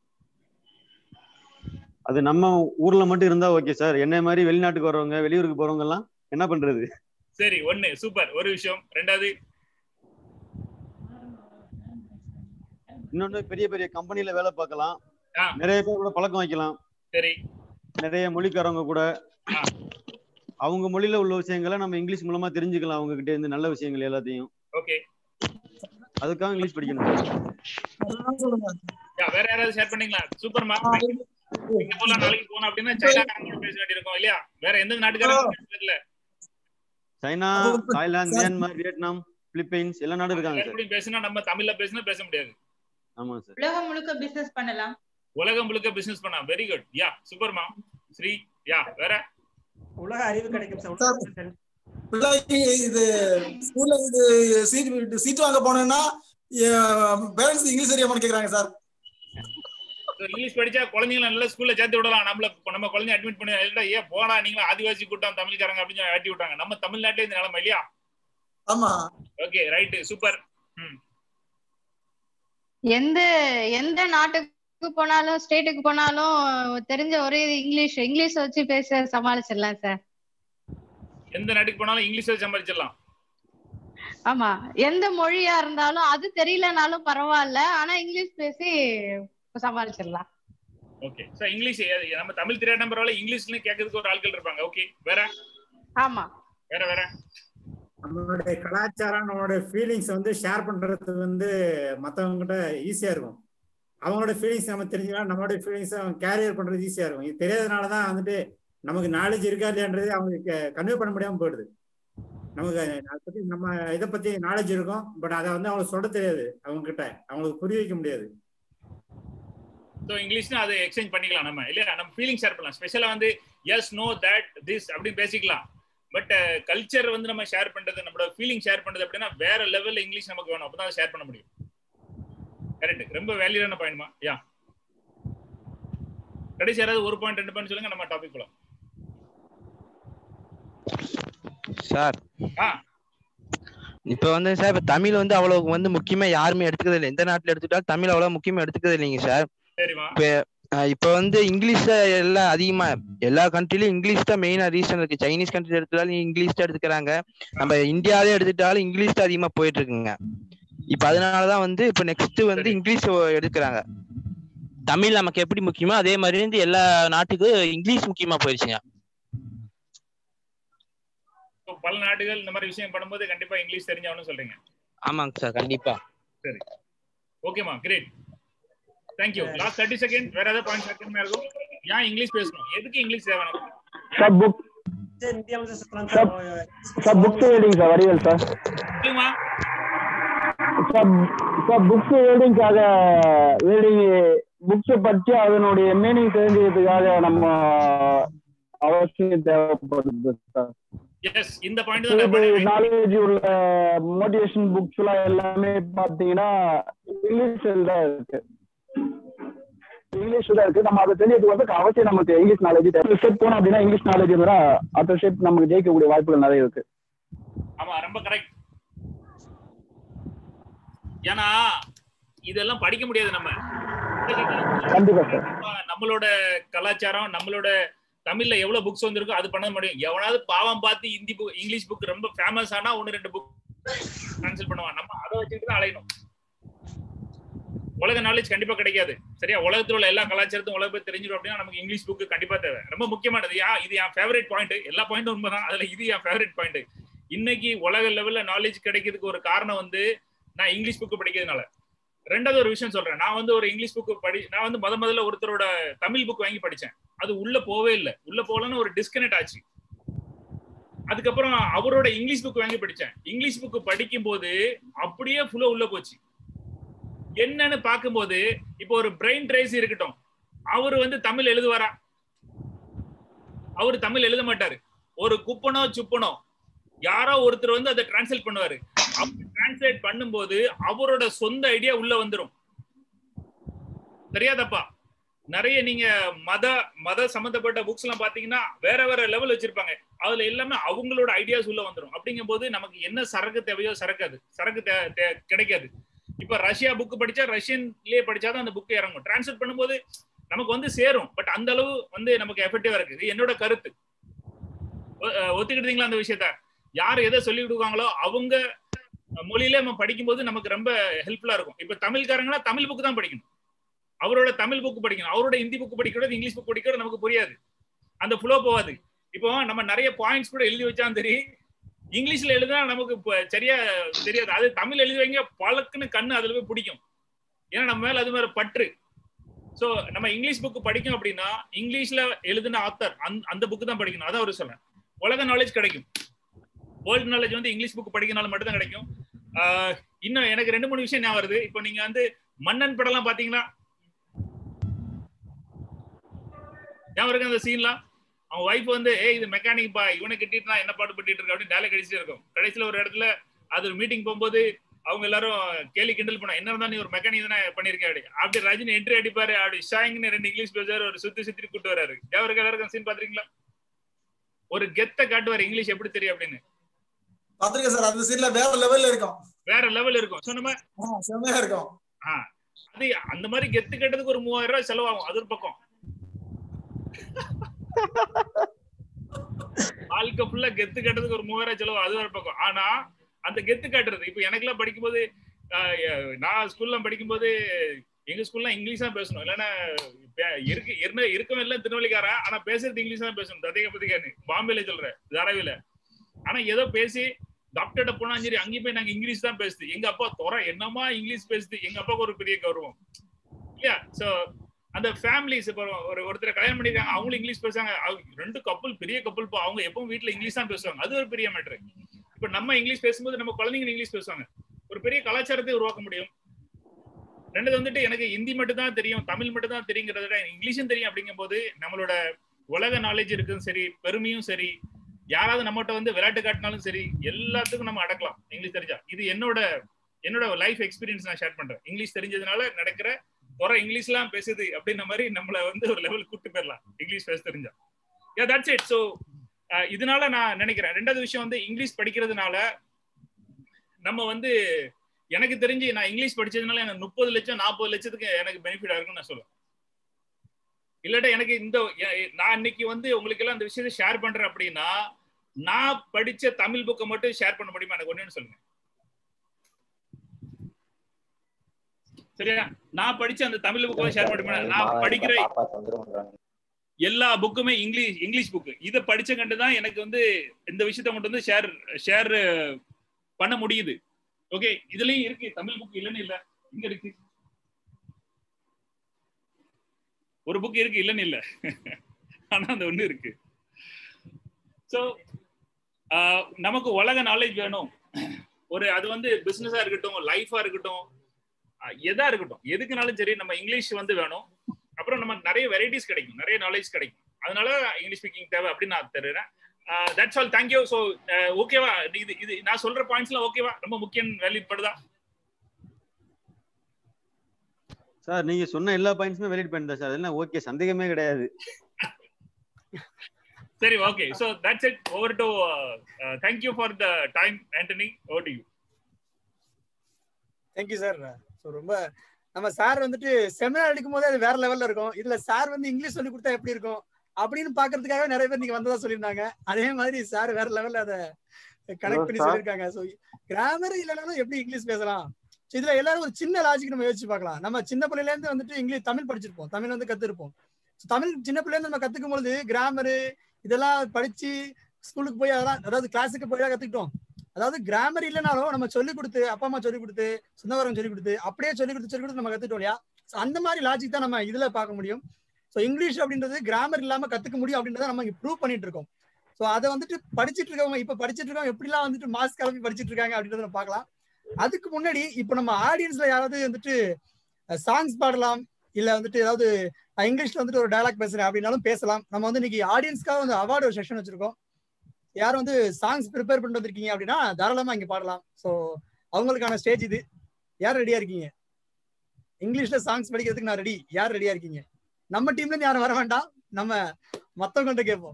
அது நம்ம ஊர்ல மட்டும் இருந்தா ஓகே சார் என்ன மாதிரி வெளிநாட்டுக்கு வரவங்க வெளியூருக்கு போறவங்க எல்லாம் என்ன பண்றது சரி ஒண்ணு சூப்பர் ஒரு விஷயம் ரெண்டாவது இன்னொன்னு பெரிய பெரிய கம்பெனில வேலை பார்க்கலாம் ஆ. நிறைய பேர் கூட பழக்கம் வைக்கலாம் சரி நிறைய மொழிக்காரவங்க கூட அவங்க மொழியில உள்ள விஷயங்களை நம்ம இங்கிலீஷ் மூலமா தெரிஞ்சுக்கலாம் அவங்க கிட்ட இருந்து நல்ல விஷயங்கள் எல்லாத்தையும் ஓகே அதுக்காக இங்கிலீஷ் படிக்கணும் வேற யாராவது ஷேர் பண்ணீங்களா சூப்பர் மா இங்க போலாம் நாளைக்கு போனோம் அப்படின்னா சைனாக்காரங்க பேச வேண்டியிருக்கும் இல்லையா வேற எந்த நாட்டுக்காரங்க தெரியல China Thailand Myanmar Vietnam Philippines எல்லா நாடும் இருக்காங்க சார் எப்படி பேசினா நம்ம தமிழ்ல பேசினா பேச முடியாது ஆமா சார் உலகம் முழுக்க பிசினஸ் பண்ணலாம் உலகம் முழுக்க பிசினஸ் பண்ணா வெரி குட் யா சூப்பர்மா ஸ்ரீ யா வேற உலக அறிவு கிடைக்கும் சார் பிள்ளைக்கு இது ஸ்கூல்ல இது சீட் சீட் வாங்க போனேன்னா பேரண்ட்ஸ் இங்கிலீஷ் தெரியாமனு கேக்குறாங்க சார் So, இங்கிலீஷ் படிச்சா குழந்தைங்களை நல்ல ஸ்கூல்ல சேர்த்து விடலாம் நம்மள நம்ம குழந்தை அட்மிட் பண்ணி இல்லடா ஏன் போனா நீங்களும் ஆதிவாசி கூட்டம் தமிழ்காரங்க அப்படின்னு சொல்லி ஆட்டி விட்டாங்க நம்ம தமிழ்நாட்டிலே இந்த நிலைமை இல்லையா ஆமா ஓகே ரைட் சூப்பர் ம் எந்த எந்த நாட்டுக்கு போனாலும் ஸ்டேட்டுக்கு போனாலும் தெரிஞ்ச ஒரே இது இங்கிலீஷ் இங்கிலீஷ் வச்சு பேச சமாளிச்சிடலாம் சார் எந்த நாட்டுக்கு போனாலும் இங்கிலீஷ்ல சம்பாதிச்சிடலாம் ஆமா எந்த மொழியா இருந்தாலும் அது தெரியலனாலும் பரவாயில்ல ஆனா இங்கிலீஷ் பேசி சமாளிச்சிடலாம் ஓகே சோ இங்கிலீஷ் எ- நம்ம தமிழ் தெரியாத பரவாயில்ல இங்கிலீஷ்ல கேட்கறதுக்கு ஒரு ஆட்கள் இருப்பாங்க ஓகே வேற ஆமா வேற வேற நம்மளுடைய கலாச்சாரம் நம்மளுடைய ஃபீலிங்ஸ் வந்து ஷேர் பண்றது வந்து மத்தவங்க கிட்ட ஈஸியா இருக்கும் அவங்களோட ஃபீலிங்ஸ் நம்ம தெரிஞ்சுக்கலாம் நம்மளுடைய ஃபீலிங்ஸ் அவங்க கேரியர் பண்றது ஈஸியா இருக்கும் இது தெரியாதனால தான் வந்துட்டு நமக்கு நாலேஜ் இருக்கா இல்லையான்றது அவங்களுக்கு கன்வே பண்ண முடியாம போயிடுது நமக்கு அதை பத்தி நம்ம இதை பத்தி நாலேஜ் இருக்கும் பட் அதை வந்து அவங்களுக்கு சொல்ல தெரியாது அவங்க கிட்ட அவங்களுக்கு புரிய வைக்க முடியாது சோ இங்கிலீஷ்னா அதை எக்ஸ்சேஞ்ச் பண்ணிக்கலாம் நம்ம இல்லையா நம்ம ஃபீலிங் ஷேர் பண்ணலாம் ஸ்பெஷலா வந்து எஸ் நோ தட் திஸ் அப்படின்னு பேசிக்கலாம் பட் கல்ச்சர் வந்து நம்ம ஷேர் பண்றது நம்மளோட ஃபீலிங் ஷேர் பண்றது அப்படின்னா வேற லெவல்ல இங்கிலீஷ் நமக்கு வேணும் அப்பதான் ஷேர் பண்ண முடியும் கரெக்ட் ரொம்ப வேல்யூடான பாயிண்ட்மா யா கடைசி யாராவது ஒரு பாயிண்ட் ரெண்டு பாயிண்ட் சொல்லுங்க நம்ம டாபிக் போலாம் சார் ஆ இப்ப வந்து சார் இப்ப தமிழ் வந்து அவ்வளவு வந்து முக்கியமா யாருமே எடுத்துக்கிறது இல்லை எந்த நாட்டுல எடுத்துக்கிட்டாலும் தமிழ் அவ்வளவு முக்கியமா எடுத்துக்கிறது இல்லைங்க சார் சரிமா இப்ப அஹ் இப்ப வந்து இங்கிலீஷ் எல்லாம் அதிகமா எல்லா கண்ட்ரிலயும் இங்கிலீஷ் தான் மெயினா ரீசன் இருக்கு சைனீஸ் கண்ட்ரி எடுத்துட்டாலும் இங்கிலீஷ் தான் எடுத்துக்கிறாங்க நம்ம இந்தியாவிலே எடுத்துட்டாலும் இங்கிலீஷ் தான் அதிகமா போயிட்டு இருக்குங்க இப்ப அதனாலதான் வந்து இப்ப நெக்ஸ்ட் வந்து இங்கிலீஷ் எடுக்கிறாங்க தமிழ் நமக்கு எப்படி முக்கியமோ அதே மாதிரி வந்து எல்லா நாட்டுக்கும் இங்கிலீஷ் முக்கியமா போயிருச்சுங்க So, பல நாடுகள் இந்த மாதிரி விஷயம் பண்ணும்போது கண்டிப்பா இங்கிலீஷ் தெரிஞ்சவனு சொல்றீங்க ஆமாங்க சார் கண்டிப்பா சரி ஓகேமா great thank you last thirty second வேற ஏதாவது பாயிண்ட் செகண்ட் இருக்கும் ஏன் இங்கிலீஷ் பேசணும் எதுக்கு இங்கிலீஷ் தேவை நமக்கு sir book sir sir books reading sir Vadivel sir சொல்லுமா சார் சார் புக்ஸ் ரீடிங்காக ரீடிங் புக்ஸ் படிச்சு அதனுடைய மீனிங் தெரிஞ்சுக்கிறதுக்காக நம்ம அவசியம் தேவைப்படுது சார் எஸ் இந்த பாயிண்ட் தான் நான் பண்ண- நாலேஜ் உள்ள மோட்டிவேஷன் புக்ஸ் எல்லாம் எல்லாமே பாத்தீங்கன்னா இங்கிலீஷ்ல தான் இருக்கு இங்கிலீஷ்ல தான் இருக்கு நம்ம அதை தெரிஞ்சதுக்கு வந்து அவசியம் நமக்கு இங்கிலீஷ் நாலேஜ் ஸ்டெப் போனோம் அப்படின்னா இங்கிலீஷ் நாலேஜ் இருந்தா அடுத்த ஸ்டெப் நமக்கு ஜெயிக்கக்கூடிய வாய்ப்புகள் நிறைய இருக்கு ஆமா ரொம்ப கரெக்ட் ஏன்னா இதெல்லாம் படிக்க முடியாது நம்ம கண்டிப்பா சார் நம்ம- நம்மளோட கலாச்சாரம் நம்மளோட தமிழ்ல எவ்வளவு புக்ஸ் வந்திருக்கோ அது பண்ண முடியும் எவனாவது பாவம் பார்த்து ஹிந்தி புக் இங்கிலீஷ் புக் ரொம்ப ஃபேமஸ் ஆனா ஒன்னு ரெண்டு புக் கேன்சல் பண்ணுவான் நம்ம அதை வச்சுட்டு தான் அலையணும் உலக நாலேஜ் கண்டிப்பா கிடைக்காது சரியா உலகத்துல உள்ள எல்லா கலாச்சாரத்தையும் உலக பேர் தெரிஞ்சிடும் அப்படின்னா நமக்கு இங்கிலீஷ் புக் கண்டிப்பா தேவை ரொம்ப முக்கியமானது யா இது என் ஃபேவரட் பாயிண்ட் எல்லா பாயிண்ட்டும் உண்மைதான் அதுல இது என் ஃபேவரட் பாயிண்ட் இன்னைக்கு உலக லெவல்ல நாலேஜ் கிடைக்கிறதுக்கு ஒரு காரணம் வந்து நான் இங்கிலீஷ் புக் படிக்கிறதுனால ரெண்டாவது ஒரு விஷயம் சொல்றேன் நான் வந்து ஒரு இங்கிலீஷ் புக் படி நான் வந்து முத முதல்ல ஒருத்தரோட தமிழ் புக் வாங்கி படிச்சேன் அது உள்ள போவே இல்லை உள்ள போகலன்னு ஒரு டிஸ்கனெக்ட் ஆச்சு அதுக்கப்புறம் அவரோட இங்கிலீஷ் புக் வாங்கி படிச்சேன் இங்கிலீஷ் புக் படிக்கும் போது அப்படியே ஃபுல்லா உள்ள போச்சு என்னன்னு பார்க்கும்போது இப்போ ஒரு பிரெயின் ட்ரேஸ் இருக்கட்டும் அவர் வந்து தமிழ் எழுதுவாரா அவர் தமிழ் எழுத மாட்டாரு ஒரு குப்பனோ சுப்பனோ யாரோ ஒருத்தர் வந்து அதை டிரான்ஸ்லேட் பண்ணுவாரு அப்படி டிரான்ஸ்லேட் பண்ணும்போது அவரோட சொந்த ஐடியா உள்ள வந்துரும் சரியா தப்பா நிறைய நீங்க மத மத சம்பந்தப்பட்ட புக்ஸ் எல்லாம் பாத்தீங்கன்னா வேற வேற லெவல் வச்சிருப்பாங்க அதுல எல்லாமே அவங்களோட ஐடியாஸ் உள்ள வந்துரும் அப்படிங்கும்போது நமக்கு என்ன சரக்கு தேவையோ சரக்காது சரக்கு தே- தே- கிடைக்காது இப்ப ரஷ்யா புக் படிச்சா ரஷ்யன்லயே படிச்சாதான் அந்த புக் இறங்கும் டிரான்ஸ்லேட் பண்ணும்போது நமக்கு வந்து சேரும் பட் அந்த அளவு வந்து நமக்கு எஃபெக்டிவா இருக்கு இது என்னோட கருத்து ஒ- அஹ் ஒத்துக்கிட்டீங்களா அந்த விஷயத்த யார் எதை சொல்லி கொடுக்காங்களோ அவங்க மொழியில நம்ம படிக்கும்போது நமக்கு ரொம்ப ஹெல்ப்ஃபுல்லா இருக்கும் இப்ப தமிழ்காரங்கன்னா தமிழ் புக் தான் படிக்கணும் அவரோட தமிழ் புக் படிக்கணும் அவரோட ஹிந்தி புக் படிக்கிறது இங்கிலீஷ் புக் படிக்கிறது நமக்கு புரியாது அந்த ஃப்ளோ போகாது இப்போ நம்ம நிறைய பாயிண்ட்ஸ் கூட எழுதி வச்சாலும் சரி இங்கிலீஷ்ல எழுதினா நமக்கு இப்ப சரியா தெரியாது அது தமிழ் எழுதி வைங்க பழக்குன்னு கண்ணு அதுல போய் பிடிக்கும் ஏன்னா நம்ம மேல அது மாதிரி பற்று சோ நம்ம இங்கிலீஷ் புக் படிக்கும் அப்படின்னா இங்கிலீஷ்ல எழுதின ஆத்தர் அந்த புக் தான் படிக்கணும் அதான் அவர் சொல்றேன் உலக நாலேஜ் கிடைக்கும் வேர்ல்டு நாலேஜ் வந்து இங்கிலீஷ் புக் படிக்கனால மட்டும் தான் கிடைக்கும் ஆஹ் இன்னும் எனக்கு ரெண்டு மூணு விஷயம் ஞாபகம் வருது இப்போ நீங்க வந்து மன்னன் படம்லாம் பாத்தீங்களா ஞாபகம் இருக்கு அந்த சீன்லாம் அவன் ஒய்ஃப் வந்து ஏய் இது மெக்கானிக் பா இவனை கட்டிட்டு நான் என்ன பாட்டு பண்ணிட்டு இருக்க அப்படின்னு டேலை கடிச்சிட்டு இருக்கும் கடைசியில ஒரு இடத்துல அது ஒரு மீட்டிங் போகும்போது அவங்க எல்லாரும் கேலி கிண்டல் பண்ண என்ன இருந்தா நீ ஒரு மெக்கானிக் தானே பண்ணிருக்க அப்படி அப்படி ரஜினி என்ட்ரி அடிப்பாரு அப்படி ஷாயிங்னு ரெண்டு இங்கிலீஷ் பேசுவாரு ஒரு சுத்தி சுத்தி கூட்டு வராரு ஞாபகம் எல்லாருக்கும் சீன் பாத்துறீங்களா ஒரு கெத்த காட்டுவாரு இங்கிலீஷ் எப்படி தெரியும் அப்படின்னு பாத்திருக்கேன் சார் அந்த சீன்ல வேற லெவல்ல இருக்கும் வேற லெவல் இருக்கும் ஸோ நம்ம ஆ, செம்மையா இருக்கும் ஆ, அது அந்த மாதிரி கெத்து கட்டுறதுக்கு ஒரு மூவாயிரம் ரூபாய் செலவாகும் அது ஒரு பக்கம் வாழ்க்கை ஃபுல்லா கெத்து கட்டுறதுக்கு ஒரு மூவாயிரம் செலவு அது ஒரு பக்கம் ஆனா அந்த கெத்து காட்டுறது இப்ப எனக்கெல்லாம் படிக்கும்போது ஆஹ், எ- நான் ஸ்கூல்லாம் படிக்கும்போது எங்க ஸ்கூல்ல இங்கிலீஷ் தான் பேசணும் இல்லைன்னா பே- இருக்கு இருந்த இருக்கவே இல்லை திருநெல்வேலிக்காரன் ஆனா பேசுறது இங்கிலீஷ் தான் பேசணும் ததைக்க பத்திக்கான்னு பாம்பேல சொல்றேன் தாராவில ஆனா ஏதோ பேசி டாக்டர்கிட்ட போனா சரி அங்கேயும் போய் நாங்க இங்கிலீஷ் தான் பேசுது எங்க அப்பா துறை என்னமா இங்கிலீஷ் பேசுது எங்க அப்பாவுக்கு ஒரு பெரிய கௌரவம் இல்லையா சோ அந்த ஃபேமிலிஸ் இப்போ ஒரு ஒருத்தர் கல்யாணம் பண்ணிருக்காங்க அவங்களும் இங்கிலீஷ் பேசுறாங்க அவங்க ரெண்டு கப்பல் பெரிய கப்பல் இப்போ அவங்க எப்பவும் வீட்ல இங்கிலீஷ் தான் பேசுவாங்க அது ஒரு பெரிய மேட்ரு இப்ப நம்ம இங்கிலீஷ் பேசும்போது நம்ம குழந்தைங்க இங்கிலீஷ் பேசுவாங்க ஒரு பெரிய கலாச்சாரத்தை உருவாக்க முடியும் ரெண்டாவது வந்துட்டு எனக்கு ஹிந்தி மட்டும் தான் தெரியும் தமிழ் மட்டும் தான் தெரியுங்கிறத விட எனக்கு இங்கிலீஷும் தெரியும் அப்படிங்கும்போது நம்மளோட உலக நாலேஜ் இருக்கும் சரி பெருமையும் சரி யாராவது நம்மகிட்ட வந்து விளையாட்டு காட்டினாலும் சரி எல்லாத்துக்கும் நம்ம அடக்கலாம் இங்கிலீஷ் தெரிஞ்சா இது என்னோட என்னோட லைஃப் எக்ஸ்பீரியன்ஸ் நான் ஷேர் பண்றேன் இங்கிலீஷ் தெரிஞ்சதுனால நடக்கிற குறை இங்கிலீஷ்லாம் பேசுது அப்படின்ற மாதிரி நம்மள வந்து ஒரு லெவல் கூட்டு போயிடலாம் இங்கிலீஷ் பேச தெரிஞ்சா யா தட்ஸ் இட் ஸோ இதனால நான் நினைக்கிறேன் ரெண்டாவது விஷயம் வந்து இங்கிலீஷ் படிக்கிறதுனால நம்ம வந்து எனக்கு தெரிஞ்சு நான் இங்கிலீஷ் படிச்சதுனால எனக்கு முப்பது லட்சம் நாற்பது லட்சத்துக்கு எனக்கு பெனிஃபிட் இருக்குன்னு நான் சொல்லுவேன் இல்லாட்டா எனக்கு இந்த எ- நான் இன்னைக்கு வந்து உங்களுக்கு எல்லாம் இந்த விஷயத்தை ஷேர் பண்றேன் அப்படின்னா நான் படிச்ச தமிழ் புக்கை மட்டும் ஷேர் பண்ண முடியுமா எனக்கு ஒண்ணுன்னு சொல்லுங்க சரியா நான் படிச்ச அந்த தமிழ் புக்கை ஷேர் பண்ண முடியுமா நான் படிக்கிற எல்லா புக்குமே இங்கிலீஷ் இங்கிலீஷ் புக்கு இதை படிச்ச கண்டு தான் எனக்கு வந்து இந்த விஷயத்த மட்டும் வந்து ஷேர் ஷேர் பண்ண முடியுது ஓகே இதுலயும் இருக்கு தமிழ் புக் இல்லைன்னு இல்ல இங்க இருக்கு ஒரு புக் இருக்கு இல்லைன்னு இல்ல ஆனா அந்த ஒண்ணு இருக்கு சோ நமக்கு உலக நாலேஜ் வேணும் ஒரு அது வந்து பிசினஸா இருக்கட்டும் லைஃபா இருக்கட்டும் அஹ், எதா இருக்கட்டும் எதுக்குனாலும் சரி நம்ம இங்கிலீஷ் வந்து வேணும் அப்புறம் நமக்கு நிறைய வெரைட்டிஸ் கிடைக்கும் நிறைய நாலேஜ் கிடைக்கும் அதனால இங்கிலீஷ் ஸ்பீக்கிங் தேவை அப்படின்னு நான் தருறேன் தட்ஸ் ஆல் தேங்க்யூ ஸோ ஓகேவா இது இது நான் சொல்ற பாயிண்ட்ஸ்லாம் ஓகேவா ரொம்ப முக்கியம் வேல்யூ படுதா சார் நீங்க சொன்ன எல்லா பாயிண்ட்ஸுமே வெலிட் பண்ணிட்டேன் சார் அதெல்லாம் ஓகே சந்தேகமே கிடையாது சரி okay so that's it over to thank you for the time Antony over to you thank you sir so ரொம்ப நம்ம சார் வந்துட்டு செமினார் எடுக்கும் போதே அது வேற லெவல்ல இருக்கும் இதுல சார் வந்து இங்கிலீஷ் சொல்லி கொடுத்தா எப்படி இருக்கும் அப்படின்னு பாக்குறதுக்காக நிறைய பேர் நீங்க வந்ததா சொல்லியிருந்தாங்க அதே மாதிரி சார் வேற லெவல்ல அதை கனெக்ட் பண்ணி sir. சொல்லியிருக்காங்க ஸோ கிராமர் இல்லைனாலும் எப்படி இங்கிலீஷ் பேசலாம் So இதுல எல்லாரும் ஒரு சின்ன லாஜிக் நம்ம யோசிச்சு பார்க்கலாம் நம்ம சின்ன பிள்ளையில இருந்து வந்துட்டு இங்கிலீஷ் தமிழ் படிச்சிருப்போம் தமிழ் வந்து கத்துருப்போம் So தமிழ் சின்ன பிள்ளைல இருந்து நம்ம கத்துக்கும் பொழுது கிராமர் இதெல்லாம் படிச்சு ஸ்கூலுக்கு போய் அதெல்லாம் அதாவது கிளாஸுக்கு போய் தான் கத்துக்கிட்டோம் அதாவது கிராமர் இல்லைனாலும் நம்ம சொல்லி கொடுத்து அப்பா அம்மா சொல்லி கொடுத்து சொந்தவரம் சொல்லி கொடுத்து அப்படியே சொல்லி கொடுத்து சொல்லி கொடுத்து நம்ம கத்துட்டோம் இல்லையா So அந்த மாதிரி லாஜிக் தான் நம்ம இதுல பார்க்க முடியும் ஸோ இங்கிலீஷ் அப்படின்றது கிராமர் இல்லாம கத்துக்க முடியும் அப்படின்றத நம்ம இங்க ப்ரூவ் பண்ணிட்டு இருக்கோம் ஸோ அதை வந்துட்டு படிச்சிட்டு இருக்கவங்க இப்ப படிச்சிட்டு இருக்கவங்க எப்படிலாம் வந்துட்டு மாஸ்க் கிளம்பி படிச்சிட்டு இருக்காங்க அப்படின்றத நம்ம பார்க்கலாம் அதுக்கு முன்னாடி இப்போ நம்ம ஆடியன்ஸ்ல யாராவது வந்துட்டு சாங்ஸ் பாடலாம் இல்ல வந்துட்டு ஏதாவது நான் இங்கிலீஷ்ல வந்துட்டு ஒரு டயலாக் பேசுறேன் அப்படின்னாலும் பேசலாம் நம்ம வந்து இன்னைக்கு ஆடியன்ஸ்க்காக வந்து அவார்டு ஒரு செஷன் வச்சிருக்கோம் யார் வந்து சாங்ஸ் ப்ரிப்பேர் பண்ணிட்டு வந்திருக்கீங்க அப்படின்னா தாராளமா இங்க பாடலாம் ஸோ அவங்களுக்கான ஸ்டேஜ் இது யார் ரெடியா இருக்கீங்க இங்கிலீஷ்ல சாங்ஸ் படிக்கிறதுக்கு நான் ரெடி யார் ரெடியா இருக்கீங்க நம்ம டீம்ல இருந்து யாரும் வர வேண்டாம் நம்ம மத்தவங்கள்ட்ட கேட்போம்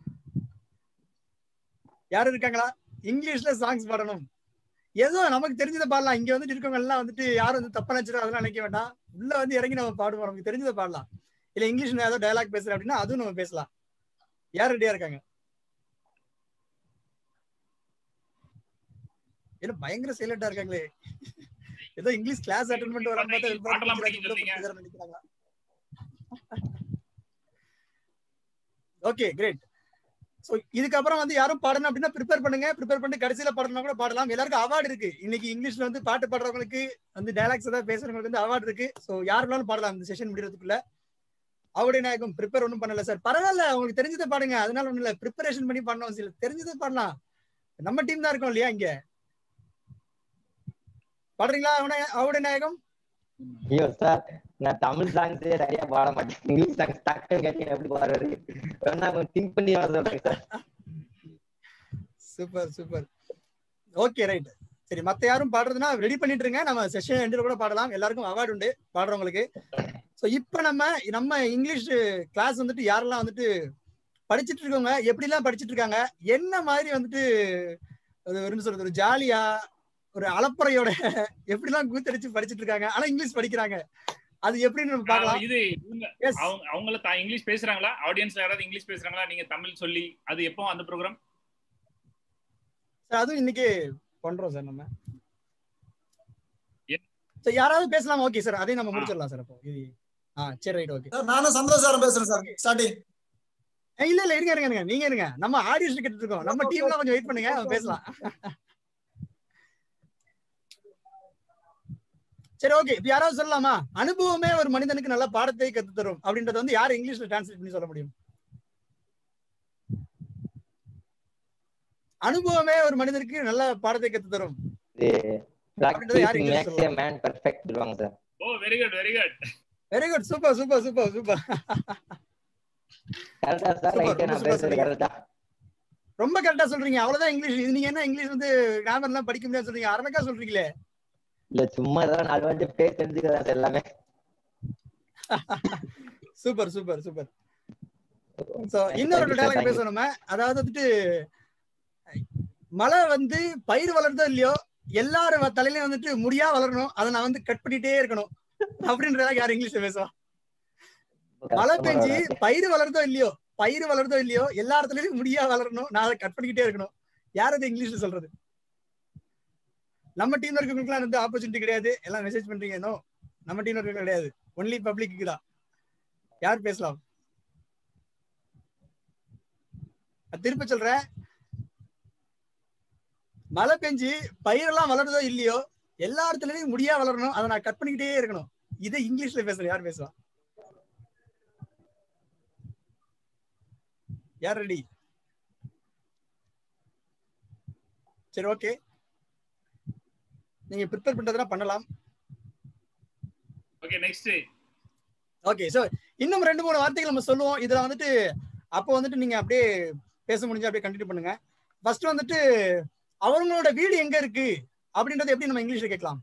யாரும் இருக்காங்களா இங்கிலீஷ்ல சாங்ஸ் பாடணும் ஏதோ நமக்கு தெரிஞ்சதை பாடலாம் இங்க வந்துட்டு இருக்கவங்க எல்லாம் வந்துட்டு யாரும் வந்து தப்பா நினைச்சிடும் அதெல்லாம் நினைக்க வேண்டாம் உள்ள வந்து இறங்கி நம்ம பாடுவோம் நமக்கு தெரிஞ்சதை பாடலாம் இல்ல இங்கிலீஷ்ல ஏதோ டயலாக் பேசுறேன் அப்படின்னா அதுவும் நம்ம பேசலாம் யார் ரெடியா இருக்காங்க ஏன்னா பயங்கர சைலண்டா இருக்காங்களே ஏதோ இங்கிலீஷ் கிளாஸ் அட்டன் பண்ணிட்டு வராம பார்த்தா வெளிப்புறம் பாட்டெல்லாம் படிக்கிறாங்க, படிக்க உள்ள சொல்றீங்க. படிக்கிறாங்க நினைக்கிறாங்களா ஓகே கிரேட் ஸோ இதுக்கப்புறம் வந்து யாரும் பாடணும் அப்படின்னா ப்ரிப்பேர் பண்ணுங்க ப்ரிப்பேர் பண்ணி கடைசியில பாடணும் கூட பாடலாம் எல்லாருக்கும் அவார்டு இருக்கு இன்னைக்கு இங்கிலீஷ்ல வந்து பாட்டு பாடுறவங்களுக்கு வந்து டைலாக்ஸ் ஏதாவது பேசுறவங்களுக்கு வந்து அவார்டு இருக்கு ஸோ யார் வேணாலும் பாடலாம் இந்த செஷன் முடியறதுக்குள்ள அவருடைய நாயகம் ப்ரிப்பேர் ஒன்றும் பண்ணல சார் பரவாயில்ல உங்களுக்கு தெரிஞ்சதை பாடுங்க அதனால ஒண்ணும் இல்ல ப்ரிப்பரேஷன் பண்ணி பண்ணணும் சில தெரிஞ்சதை பாடலாம் நம்ம டீம் தான் இருக்கோம் இல்லையா இங்க பாடுறீங்களா அவன- அவருடைய நாயகம் ஐயோ சார் நான் தமிழ் சாங்ஸே சரியா பாட மாட்டேன் இங்கிலீஷ் சாங்ஸ் டக்குன்னு கேட்டீங்க எப்படி பாடுறது வேணா கொஞ்சம் திங்க் பண்ணி வர சொல்றேன் sir super super okay right சரி மத்த யாரும் பாடுறதுன்னா ரெடி பண்ணிட்டு இருங்க நம்ம செஷன் எண்டில் கூட பாடலாம் எல்லாருக்கும் அவார்டு உண்டு பாடுறவங்களுக்கு ஸோ இப்போ நம்ம நம்ம இங்கிலீஷ் கிளாஸ் வந்துட்டு யாரெல்லாம் வந்துட்டு படிச்சிட்டு இருக்கவங்க எப்படிலாம் படிச்சிட்டு இருக்காங்க என்ன மாதிரி வந்துட்டு ஒரு ஒரு என்ன சொல்றது ஒரு ஜாலியா ஒரு அலப்பறையோட எப்படிலாம் கூத்தடிச்சு படிச்சிட்டு இருக்காங்க ஆனா இங்கிலீஷ் படிக்கிறாங்க அது எப்படின்னு நம்ம பார்க்கலாம் இது இவங்க அவங்க அவங்கள தா- இங்கிலீஷ் பேசுறாங்களா ஆடியன்ஸ்ல யாராவது இங்கிலீஷ் பேசுறாங்களா நீங்க தமிழ் சொல்லி அது எப்போ அந்த ப்ரோக்ராம் சார் அதுவும் இன்னைக்கு பண்றோம் சார் நம்ம சார் யாராவது பேசலாம் ஓகே சார் அதையும் நம்ம முடிச்சிடலாம் சார் அப்போ இது ஆ சரி ரைட் ஓகே சார் நானும் சந்தோஷ் சார் பேசுறேன் சார் ஸ்டார்டிங் இல்ல இல்ல இருங்க இருங்க இருங்க நீங்க இருங்க நம்ம ஆடியன்ஸ் கேட்டுட்டு இருக்கோம் நம்ம டீம்ல கொஞ்சம் வெயிட் பண்ணுங்க அவங்க பேசலாம் சரி ஓகே இப்ப யாராவது சொல்லலாமா அனுபவமே ஒரு மனிதனுக்கு நல்ல பாடத்தை கத்து தரும் அப்படின்றத வந்து யார் இங்கிலீஷ்ல டிரான்ஸ்லேட் பண்ணி சொல்ல முடியும் அனுபவமே ஒரு மனிதனுக்கு நல்ல பாடத்தை கத்து தரும் அப்படின்றத யார் practice English makes man perfect சொல்லுவாங்க sir oh very good very good very good super super super super கரெக்டா சார் Super, ரைட்டா ரொம்ப நான் super பேசுறது சொன்னீங்க. கரெக்டா ரொம்ப கரெக்டா சொல்றீங்க அவ்வளவுதான் இங்கிலீஷ் இது நீங்க என்ன இங்கிலீஷ் வந்து கிராமர் எல்லாம் படிக்க முடியாது சொல்றீங்க அரணக்கா சொல்றீங்களே இல்ல சும்மா இதெல்லாம் நாலு வாட்டி பேர் தெரிஞ்சுக்கிறதா சார் எல்லாமே சூப்பர் சூப்பர் சூப்பர் சோ இன்னொரு Thank you, sir. Dialogue Thank you. பேசுவோம் நம்ம அதாவது வந்துட்டு மழை வந்து பயிர் வளர்ந்தோ இல்லையோ எல்லாரும் வ- தலையிலயும் வந்துட்டு முடியா வளரணும் அதை நான் வந்து கட் பண்ணிட்டே இருக்கணும் அப்படின்றதா யார் இங்கிலீஷ்ல பேசுவா மழை பெஞ்சு பயிர் வளருதோ இல்லையோ பயிர் வளருதோ இல்லையோ எல்லா இடத்துலயும் முடியா வளரணும் நான் அதை கட் பண்ணிக்கிட்டே இருக்கணும் யார் அது இங்கிலீஷ்ல சொல்றது நம்ம டீம்ல இருக்கவங்களுக்குலாம் வந்து ஆப்பர்ச்சுனிட்டி கிடையாது எல்லாம் மெசேஜ் பண்றீங்க நோ நம்ம டீம்ல இருக்க கிடையாது ஒன்லி பப்ளிக்கு தான் யார் பேசலாம் நான் திருப்பி சொல்றேன் மழை பெஞ்சு பயிரெல்லாம் வளருதோ இல்லையோ எல்லா இடத்துலயும் முடியா வளரணும் அதை நான் கட் பண்ணிக்கிட்டே இருக்கணும் இதை இங்கிலீஷ்ல பேசுறேன் யார் பேசுவா யார் ரெடி சரி ஓகே நீங்க ப்ரிப்பேர் பண்றதுனா பண்ணலாம் ஓகே நெக்ஸ்ட் ஓகே சோ இன்னும் ரெண்டு மூணு வார்த்தைகள் நம்ம சொல்லுவோம் இதுல வந்துட்டு அப்போ வந்துட்டு நீங்க அப்படியே பேச முடிஞ்சா அப்படியே கண்டினியூ பண்ணுங்க ஃபர்ஸ்ட் வந்துட்டு அவங்களோட வீடு எங்க இருக்கு அப்படின்றத எப்படி நம்ம இங்கிலீஷ்ல கேட்கலாம்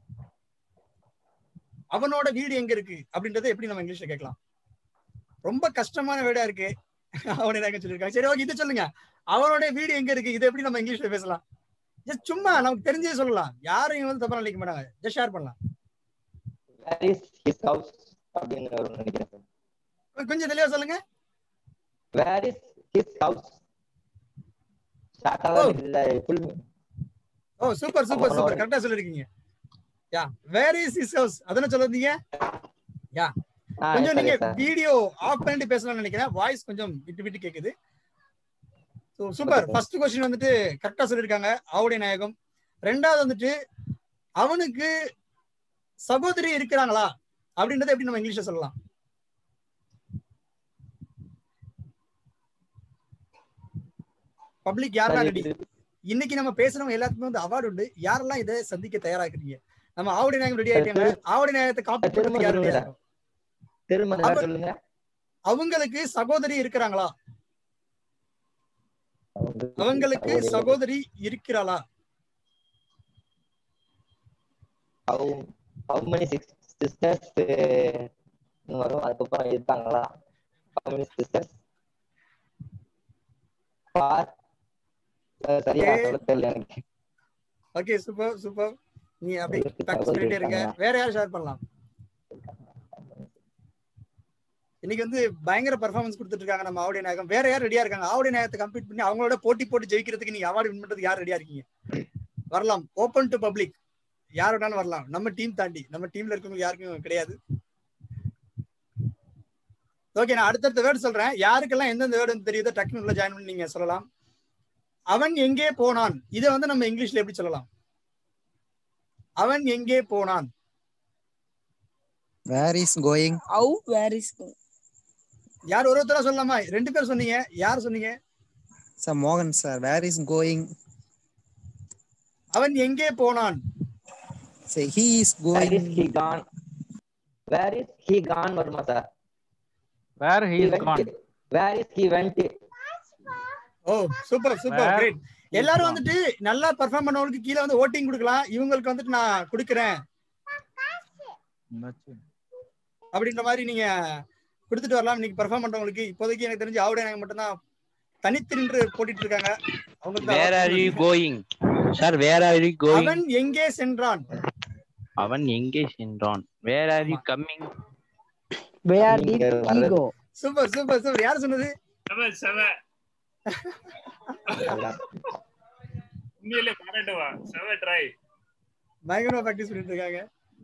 அவனோட வீடு எங்க இருக்கு அப்படின்றத எப்படி நம்ம இங்கிலீஷ்ல கேட்கலாம் ரொம்ப கஷ்டமான வேர்டா இருக்கு அவனை நாங்க சொல்லியிருக்காங்க சரி ஓகே இது சொல்லுங்க அவனோட வீடு எங்க இருக்கு இதை எப்படி நம்ம இங்கிலீஷ்ல பேசலாம் ஜஸ்ட் சும்மா நமக்கு தெரிஞ்சே சொல்லலாம் யாரையும் வந்து தப்பா நினைக்க மாட்டாங்க ஜஸ்ட் ஷேர் பண்ணலாம் வேர் இஸ் ஹிஸ் ஹவுஸ் அப்படின்னு வரும்னு நினைக்கிறேன் சார் கொஞ்சம் தெளிவா சொல்லுங்க வேர் இஸ் ஹிஸ் ஹவுஸ் ஷார்ட்டாக இல்ல ஃபுல் ஓ சூப்பர் சூப்பர் அவனோட- சூப்பர் கரெக்டா சொல்லிருக்கீங்க yeah where is is house அதானே சொல்லிருந்தீங்க யா ஆ, கொஞ்சம் சரி, நீங்க சார். வீடியோ ஆஃப் பண்ணிட்டு பேசலாம்னு நினைக்கிறேன் வாய்ஸ் கொஞ்சம் விட்டு விட்டு கேக்குது ஸோ சூப்பர் ஃபர்ஸ்ட் கொஸ்டின் வந்துட்டு கரெக்டா சொல்லியிருக்காங்க ஆவுடைய நாயகம் ரெண்டாவது வந்துட்டு அவனுக்கு சகோதரி இருக்கிறாங்களா அப்படின்றத எப்படி நம்ம இங்கிலீஷ்ல சொல்லலாம் பப்ளிக் யாரெல்லாம் ரெடி இன்னைக்கு நம்ம பேசுறவங்க எல்லாத்துக்குமே வந்து அவார்டு உண்டு யாரெல்லாம் இதை சந்திக்க தயாராக்குறீங்க நம்ம ஆவுடைய நாயகம் ரெடி ஆயிட்டாங்க ஆவுடைய நாயகத்தை காப்பி பண்றதுக்கு யார் ரெடியா இருக்கும் திரும்ப நல்லா அவ- சொல்லுங்க அவங்களுக்கு சகோதரி இருக்கிறாங்களா அவங்களுக்கு சகோதரி இருக்கிறாளா ஹவு ஹவு மெனி சிஸ்டர்ஸ் வரும் அதுக்கப்புறம் இருக்காங்களா ஹவு மெனி சிஸ்டர்ஸ் பார் சரியா Okay. சொல்ல தெரியல எனக்கு ஓகே சூப்பர் சூப்பர் நீ அப்படியே அவங்களுக்கு டக் சகோதரி சொல்லிட்டே இருங்க இருக்காங்களா? வேற யார் ஷேர் பண்ணலாம் இன்னைக்கு வந்து பயங்கர பெர்ஃபார்மன்ஸ் கொடுத்துட்டு இருக்காங்க நம்ம ஆவுடைய நாயகம் வேற யார் ரெடியா இருக்காங்க ஆவுடைய நாயகத்தை கம்ப்ளீட் பண்ணி அவங்களோட போட்டி போட்டு ஜெயிக்கிறதுக்கு நீங்க அவார்டு வின் பண்றதுக்கு யார் ரெடியா இருக்கீங்க வரலாம் ஓபன் டு பப்ளிக் யார் வேணாலும் வரலாம் நம்ம டீம் தாண்டி நம்ம டீம்ல இருக்கவங்க யாருக்கும் கிடையாது ஓகே நான் அடுத்தடுத்த வேர்டு சொல்றேன் யாருக்கெல்லாம் எந்தெந்த வேர்டு தெரியுதோ டக்குனு உள்ள ஜாயின் பண்ணி நீங்க சொல்லலாம் அவன் எங்கே போனான் இதை வந்து நம்ம இங்கிலீஷ்ல எப்படி சொல்லலாம் அவன் எங்கே போனான் where is going how where is யார் ஒருத்தரா சொல்லலாமா ரெண்டு பேர் சொன்னீங்க யார் சொன்னீங்க சார் மோகன் சார் வேர் இஸ் கோயிங் அவன் எங்கே போனான் சரி he is Where is going he gone? Where is he gone வருமா sir where he is gone Where is he went? Oh super super Where great எல்லாரும் வந்துட்டு நல்லா பெர்ஃபார்ம் பண்ணவங்களுக்கு கீழே வந்து ஓட்டிங் கொடுக்கலாம் இவங்களுக்கு வந்துட்டு நான் கொடுக்குறேன் அப்படின்ற மாதிரி நீங்க கொடுத்துட்டு வரலாம் இன்னைக்கு பெர்ஃபார்ம் பண்றவங்களுக்கு இப்போதைக்கு எனக்கு தெரிஞ்சு ஆவுடைய நாங்க மட்டும்தான் தனித்து நின்று போட்டிட்டு இருக்காங்க அவங்களுக்கு தான் where are you award going sir where are you going அவன் எங்கே சென்றான் அவன் எங்கே சென்றான் where are you coming where நீங்க வர்றது- சூப்பர் சூப்பர் சூப்பர் யார் சொன்னது செவ செவ உண்மையிலே பாராட்டுவா செவ ட்ரை பயங்கரமா ப்ராக்டிஸ் பண்ணிட்டு இருக்காங்க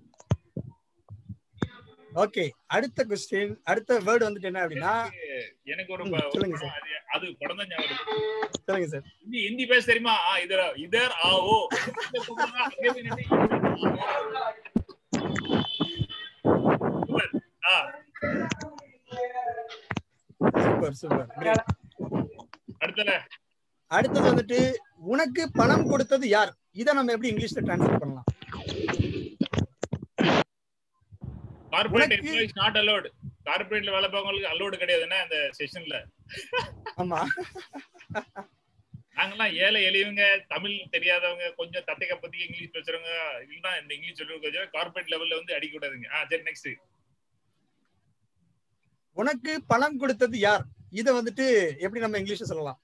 ஓகே அடுத்த கொஸ்டின் அடுத்த வேர்டு வந்துட்டு என்ன அப்படின்னா எனக்கு ஒரு ம், ப- ஒரு சொல்லுங்க படம் அது அது படம் தான் ஞாபகம் வருது. சொல்லுங்க சார் ஹிந்தி ஹிந்தி பேச தெரியுமா ஆ இதர் இதர் ஆவோ இந்த பக்கம் தான் அங்கே போய் நின்னு Super. Ah super super great அடுத்தல அடுத்தது வந்துட்டு உனக்கு பணம் கொடுத்தது யார் இதை நம்ம எப்படி இங்கிலீஷ்ல டிரான்ஸ்லேட் பண்ணலாம் கார்பரேட் எம்ப்ளாயிஸ் நாட் அலோட் கார்பரேட்ல வேலை பார்க்கறவங்களுக்கு அலோடு கிடையாதுன்னா அந்த செஷன்ல ஆமா நாங்கெல்லாம் ஏழை எளியவங்க தமிழ் தெரியாதவங்க கொஞ்சம் தட்டைக்க பத்தி இங்கிலீஷ் பேசுறவங்க இல்லைன்னா இந்த இங்கிலீஷ் சொல்லுவது கொஞ்சம் கார்பரேட் லெவல்ல வந்து அடிக்க கூடாதுங்க ஆ சரி நெக்ஸ்ட் உனக்கு பணம் கொடுத்தது யார் இதை வந்துட்டு எப்படி நம்ம இங்கிலீஷ்ல சொல்லலாம்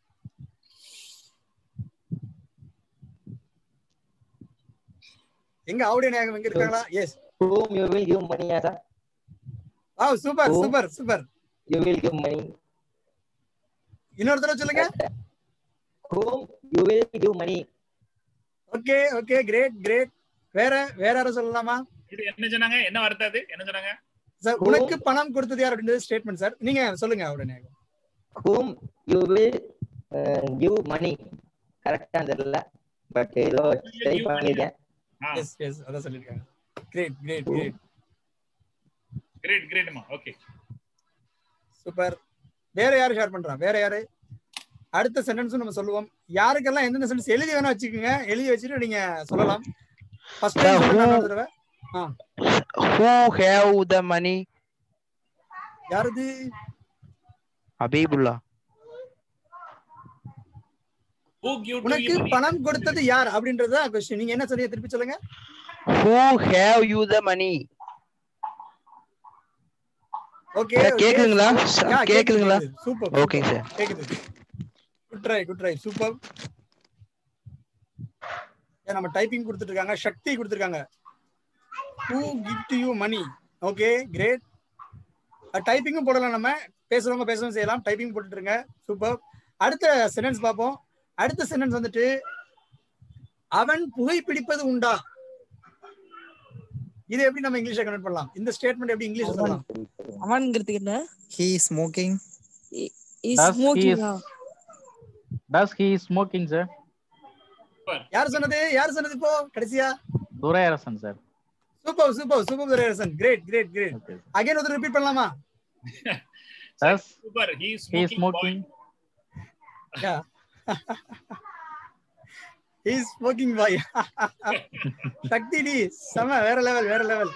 எங்க ஆவுடைய நாயகம் எங்க இருக்காங்களா yes Whom you will give money ah sir ah super Who? Super super You will give money. இன்னொரு தடவை சொல்லுங்க Whom you will give money. Okay okay great great வேற வேற யாரும் சொல்லலாமா இப்படி என்ன சொன்னாங்க என்ன வார்த்தை அது என்ன சொன்னாங்க சார் உனக்கு பணம் கொடுத்தது யார் அப்படின்றது ஸ்டேட்மெண்ட் சார் நீங்க சொல்லுங்க ஆவுடைய நாயகம் Whom you will uh, give money. கரெக்டா தெரியல பட் ஏதோ ட்ரை பண்ணிருக்கேன் எஸ் எஸ் அதான் சொல்லிருக்காங்க கிரேட் கிரேட் கிரேட் கிரேட் கிரேட்மா ஓகே சூப்பர் வேற யாரு ஷேர் பண்றா வேற யாரு அடுத்த சென்டென்ஸும் நம்ம சொல்லுவோம் யாருக்கெல்லாம் எந்தெந்த சென்டென்ஸ் எழுதி வேணா வச்சுக்கோங்க எழுதி வச்சுட்டு நீங்க சொல்லலாம் ஃபர்ஸ்ட் டைம் சொல்லுங்க இன்னொரு தடவை ஆ ஹூ ஹேவ் த மணி யாருது அபீபுல்லா who give to உனக்கு you money? பணம் கொடுத்தது யார் அப்படின்றது தான் கொஸ்டின் நீங்க என்ன சொன்னீங்க திருப்பி சொல்லுங்க who have you the money okay Sir, கேக்குதுங்களா? Sir, கேக்குதுங்களா? Super Okay, sir. கேக்குது good try good try super நம்ம டைப்பிங் கொடுத்துட்டு இருக்காங்க சக்தி கொடுத்துருக்காங்க who give to you money okay great டைப்பிங்கும் போடலாம் நம்ம பேசுறவங்க பேசவும் செய்யலாம் டைப்பிங் போட்டுருங்க சூப்பர் அடுத்த சென்டென்ஸ் பார்ப்போம் அடுத்த சென்டென்ஸ் வந்துட்டு அவன் புகைப்பிடிப்பது உண்டா இது எப்படி நம்ம இங்கிலீஷ்ல கன்வெர்ட் பண்ணலாம் இந்த ஸ்டேட்மெண்ட் எப்படி இங்கிலீஷ்ல சொல்லலாம் அவன்ங்கிறதுக்கு என்ன he smoking Does he is, does he is smoking, sir? யார் சொன்னது யார் சொன்னது இப்போ கடைசியா Duraiyarasan sir super super super Duraiyarasan great great great again ஒரு ரிப்பீட் பண்ணலாமா Does Super. He is he is smoking. smoking? Yeah. He's smoking boy. Sakthi D செம வேற லெவல் வேற லெவல்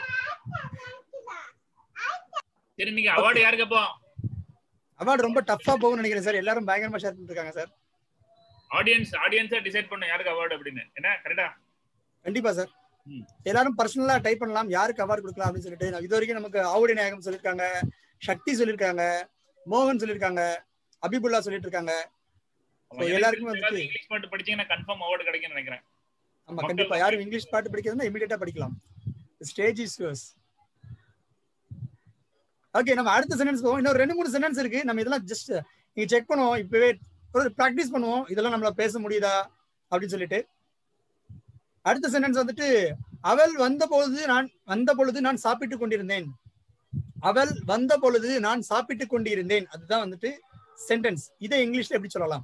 சரி நீங்க அவார்டு யாருக்கு அப்போ அவார்டு ரொம்ப டஃபா போகும்னு நினைக்கிறேன் சார் எல்லாரும் பயங்கரமா ஷேர் பண்ணிட்டு இருக்காங்க சார் ஆடியன்ஸ் ஆடியன்ஸா டிசைட் பண்ண யாருக்கு அவார்டு அப்படின்னு என்ன கரெக்டா கண்டிப்பா சார் எல்லாரும் பர்சனலா டைப் பண்ணலாம் யாருக்கு அவார்டு கொடுக்கலாம் அப்படின்னு சொல்லிட்டு நான் இது வரைக்கும் நமக்கு ஆவுடி நாயகம் சொல்லியிருக்காங்க சக்தி சொல்லியிருக்காங்க மோகன் சொல்லியிருக்காங்க அபிபுல்லா சொல்லிட்டு இருக்காங்க So, எல்லாருக்குமே வந்துட்டு இங்கிலீஷ் பாட்டு படிச்சீங்கன்னா கன்ஃபார்ம் அவார்டு கிடைக்கும்னு நினைக்கிறேன் ஆமா கண்டிப்பா யாரும் இங்கிலீஷ் பாட்டு படிக்கிறதுனா இமிடியேட்டா படிக்கலாம் ஸ்டேஜ் இஸ் யுவர்ஸ் ஓகே நம்ம அடுத்த சென்டென்ஸ் போவோம் இன்னொரு ரெண்டு மூணு சென்டென்ஸ் இருக்கு நம்ம இதெல்லாம் ஜஸ்ட் நீங்க செக் பண்ணுவோம் இப்பவே ஒரு ப்ராக்டிஸ் பண்ணுவோம் இதெல்லாம் நம்மள பேச முடியுதா அப்படின்னு சொல்லிட்டு அடுத்த சென்டென்ஸ் வந்துட்டு அவள் வந்த பொழுது நான் வந்த பொழுது நான் சாப்பிட்டு கொண்டிருந்தேன் அவள் வந்த பொழுது நான் சாப்பிட்டு கொண்டிருந்தேன் அதுதான் வந்துட்டு சென்டென்ஸ் இதை இங்கிலீஷ்ல எப்படி சொல்லலாம்